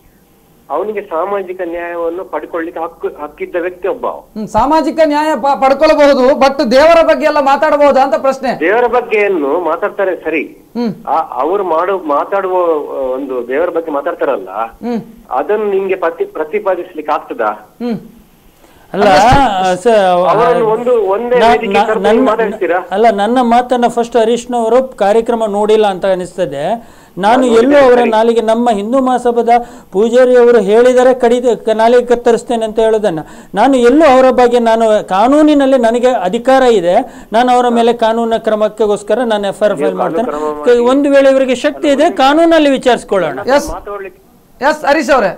ಅವನಿಗೆ ಸಾಮಾಜಿಕ ನ್ಯಾಯವನ್ನು ಪಡ್ಕೊಳ್ಳಿಕ್ಕೆ ಹಕ್ಕು ಹಕ್ಕಿದ್ದ ವ್ಯಕ್ತಿ ಒಬ್ಬ ಅವ. ಹ್ಮ್ ಸಾಮಾಜಿಕ ನ್ಯಾಯ ಪ- ಪಡ್ಕೊಳ್ಬಹುದು ಬಟ್ ದೇವರ ಬಗ್ಗೆ ಎಲ್ಲ ಮಾತಾಡಬಹುದಾ ಅಂತ ಪ್ರಶ್ನೆ ದೇವರ ಬಗ್ಗೆಯನ್ನು ಮಾತಾಡ್ತಾರೆ ಸರಿ ಹ್ಮ್ ಆ- ಅವರು ಮಾಡೋ ಮಾತಾಡುವ ಆ, ಒಂದು ದೇವರ ಬಗ್ಗೆ ಮಾತಾಡ್ತಾರಲ್ಲ ಹ್ಮ್ ಅದನ್ನು ನಿಮ್ಗೆ ಪ್ರತಿ ಪ್ರತಿಪಾದಿಸ್ಲಿಕ್ಕೆ ಆಗ್ತದಾ ಹ್ಮ್ ಅಲ್ಲ ಸ- ಅವರನ್ನು ಒಂದು ಒಂದೇ ನಾ- ವೇದಿಕೆ ನಾ- ಕರ್ಕೊಂಡು ನನ್ನ ಮಾತಾಡ್ತೀರಾ? ಅಲ್ಲ ನನ್ನ ಮಾತನ್ನ ಫಸ್ಟ್ ಹರೀಶ್ನವರು ಕಾರ್ಯಕ್ರಮ ನೋಡಿಲ್ಲ ಅಂತ ಅನಿಸ್ತದೆ ನಾನು ಎಲ್ಲೂ ಅವರ ನಾಲಿಗೆ ನಮ್ಮ ಹಿಂದೂ ಮಹಾಸಭಾದ ಪೂಜಾರಿ ಅವರು ಹೇಳಿದರೆ ಕಡಿದ ಕ- ನಾಲಿಗೆ ಕತ್ತರಿಸ್ತೇನೆ ಅಂತ ಹೇಳೋದನ್ನ ನಾನು ಎಲ್ಲೂ ಅವರ ಬಗ್ಗೆ ನಾನು ಕಾನೂನಿನಲ್ಲಿ ನನಗೆ ಅಧಿಕಾರ ಇದೆ ನಾನು ಅವರ ಮೇಲೆ ಕಾನೂನಿನ ಕ್ರಮಕ್ಕೋಸ್ಕರ ನಾನು ಎಫ್ ಐ ಆರ್ ಫೈಲ್ ಮಾಡ್ತೇನೆ ಕ- ಒಂದು ವೇಳೆ ಇವರಿಗೆ ಶಕ್ತಿ ಇದೆ ಕಾನೂನಲ್ಲಿ ವಿಚಾರಿಸ್ಕೊಳ್ಳೋಣ ಎಸ್ ಎಸ್ ಹರೀಶ್ ಅವರೇ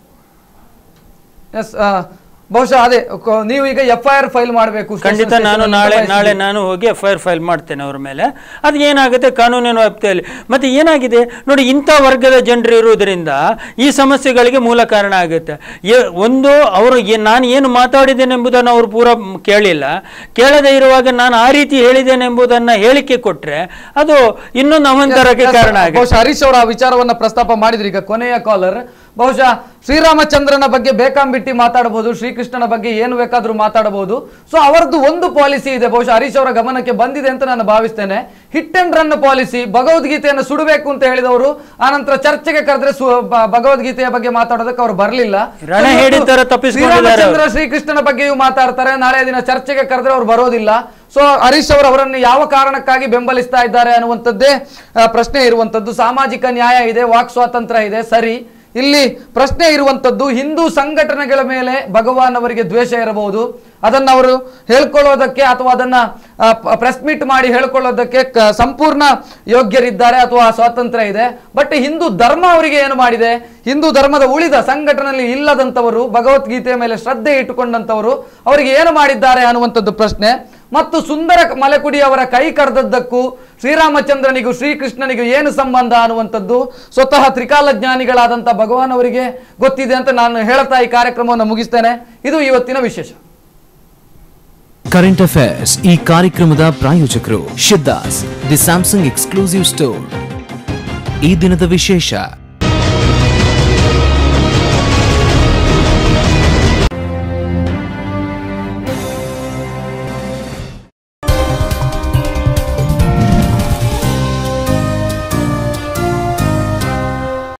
ಎಸ್ ಬಹುಶಃ ಅದೇ ಕೊ- ನೀವು ಈಗ ಎಫ್ ಐ ಆರ್ ಫೈಲ್ ಮಾಡಬೇಕು ಖಂಡಿತ ನಾನು ನಾಳೆ ನಾಳೆ ನಾನು ಹೋಗಿ ಎಫ್ ಐ ಆರ್ ಫೈಲ್ ಮಾಡ್ತೇನೆ ಅವ್ರ ಮೇಲೆ ಅದು ಏನಾಗುತ್ತೆ ಕಾನೂನಿನ ವ್ಯಾಪ್ತಿಯಲ್ಲಿ ಮತ್ತೆ ಏನಾಗಿದೆ ನೋಡಿ ಇಂಥ ವರ್ಗದ ಜನರು ಇರುವುದರಿಂದ ಈ ಸಮಸ್ಯೆಗಳಿಗೆ ಮೂಲ ಕಾರಣ ಆಗುತ್ತೆ ಎ- ಒಂದು ಅವರು ಏ- ನಾನು ಏನು ಮಾತಾಡಿದ್ದೇನೆ ಎಂಬುದನ್ನು ಅವರು ಪೂರ ಮ್- ಕೇಳಿಲ್ಲ ಕೇಳದೇ ಇರುವಾಗ ನಾನು ಆ ರೀತಿ ಹೇಳಿದ್ದೇನೆ ಎಂಬುದನ್ನು ಹೇಳಿಕೆ ಕೊಟ್ರೆ ಅದು ಇನ್ನೊಂದು ಅವಂತರಕ್ಕೆ ಕಾರಣ ಆಗುತ್ತೆ ಬಹುಶಃ ಹರೀಶ್ ಅವರ ಆ ವಿಚಾರವನ್ನ ಪ್ರಸ್ತಾಪ ಮಾಡಿದ್ರಿ ಈಗ ಕೊನೆಯ ಕಾಲರ್ ಬಹುಶಃ ಶ್ರೀರಾಮಚಂದ್ರನ ಬಗ್ಗೆ ಬೇಕಾಂಬಿಟ್ಟಿ ಮಾತಾಡಬಹುದು ಶ್ರೀಕೃಷ್ಣನ ಬಗ್ಗೆ ಏನು ಬೇಕಾದ್ರೂ ಮಾತಾಡಬಹುದು ಸೊ ಅವರದ್ದು ಒಂದು ಪಾಲಿಸಿ ಇದೆ ಬಹುಶಃ ಹರೀಶ್ ಅವರ ಗಮನಕ್ಕೆ ಬಂದಿದೆ ಅಂತ ನಾನು ಭಾವಿಸ್ತೇನೆ ಹಿಟ್ ಅಂಡ್ ರನ್ ಪಾಲಿಸಿ ಭಗವದ್ಗೀತೆಯನ್ನು ಸುಡಬೇಕು ಅಂತ ಹೇಳಿದವರು ಆನಂತರ ಚರ್ಚೆಗೆ ಕರೆದ್ರೆ ಸು- ಬ- ಭಗವದ್ಗೀತೆಯ ಬಗ್ಗೆ ಮಾತಾಡೋದಕ್ಕೆ ಅವರು ಬರಲಿಲ್ಲ ರಣ ಹೇಳಿದ ತರ ತಪ್ಪಿಸ್ಕೊಂಡಿದ್ದಾರೆ ಅವರು. ಶ್ರೀರಾಮಚಂದ್ರ ಶ್ರೀಕೃಷ್ಣನ ಬಗ್ಗೆಯೂ ಮಾತಾಡ್ತಾರೆ ನಾಳೆ ದಿನ ಚರ್ಚೆಗೆ ಕರೆದ್ರೆ ಅವ್ರು ಬರೋದಿಲ್ಲ ಸೊ ಹರೀಶ್ ಅವರು ಅವರನ್ನು ಯಾವ ಕಾರಣಕ್ಕಾಗಿ ಬೆಂಬಲಿಸ್ತಾ ಇದ್ದಾರೆ ಅನ್ನುವಂಥದ್ದೇ ಆ, ಪ್ರಶ್ನೆ ಇರುವಂತದ್ದು ಸಾಮಾಜಿಕ ನ್ಯಾಯ ಇದೆ ವಾಕ್ ಸ್ವಾತಂತ್ರ್ಯ ಇದೆ ಸರಿ ಇಲ್ಲಿ ಪ್ರಶ್ನೆ ಇರುವಂತದ್ದು ಹಿಂದೂ ಸಂಘಟನೆಗಳ ಮೇಲೆ ಭಗವಾನ್ ಅವರಿಗೆ ದ್ವೇಷ ಇರಬಹುದು ಅದನ್ನ ಅವರು ಹೇಳ್ಕೊಳ್ಳೋದಕ್ಕೆ ಅಥವಾ ಅದನ್ನ ಪ್ರೆಸ್ ಮೀಟ್ ಮಾಡಿ ಹೇಳ್ಕೊಳ್ಳೋದಕ್ಕೆ ಕ- ಸಂಪೂರ್ಣ ಯೋಗ್ಯರಿದ್ದಾರೆ ಅಥವಾ ಸ್ವಾತಂತ್ರ್ಯ ಇದೆ ಬಟ್ ಹಿಂದೂ ಧರ್ಮ ಅವರಿಗೆ ಏನು ಮಾಡಿದೆ ಹಿಂದೂ ಧರ್ಮದ ಉಳಿದ ಸಂಘಟನೆಯಲ್ಲಿ ಇಲ್ಲದಂತವರು ಭಗವದ್ಗೀತೆಯ ಮೇಲೆ ಶ್ರದ್ಧೆ ಇಟ್ಟುಕೊಂಡಂತವರು ಅವರಿಗೆ ಏನು ಮಾಡಿದ್ದಾರೆ ಅನ್ನುವಂಥದ್ದು ಪ್ರಶ್ನೆ ಮತ್ತು ಸುಂದರ ಮಲೆಕುಡಿ ಅವರ ಕೈ ಕರೆದದ್ದಕ್ಕೂ ಶ್ರೀರಾಮಚಂದ್ರನಿಗೂ ಶ್ರೀಕೃಷ್ಣನಿಗೂ ಏನು ಸಂಬಂಧ ಅನ್ನುವಂಥದ್ದು ಸ್ವತಃ ತ್ರಿಕಾಲ ಜ್ಞಾನಿಗಳಾದಂಥ ಭಗವಾನ್ ಅವರಿಗೆ ಗೊತ್ತಿದೆ ಅಂತ ನಾನು ಹೇಳ್ತಾ ಈ ಕಾರ್ಯಕ್ರಮವನ್ನು ಮುಗಿಸ್ತೇನೆ ಇದು ಇವತ್ತಿನ ವಿಶೇಷ ಕರೆಂಟ್ ಅಫೇರ್ಸ್ ಈ ಕಾರ್ಯಕ್ರಮದ ಪ್ರಾಯೋಜಕರು Shiddas the Samsung exclusive store ಈ ದಿನದ ವಿಶೇಷ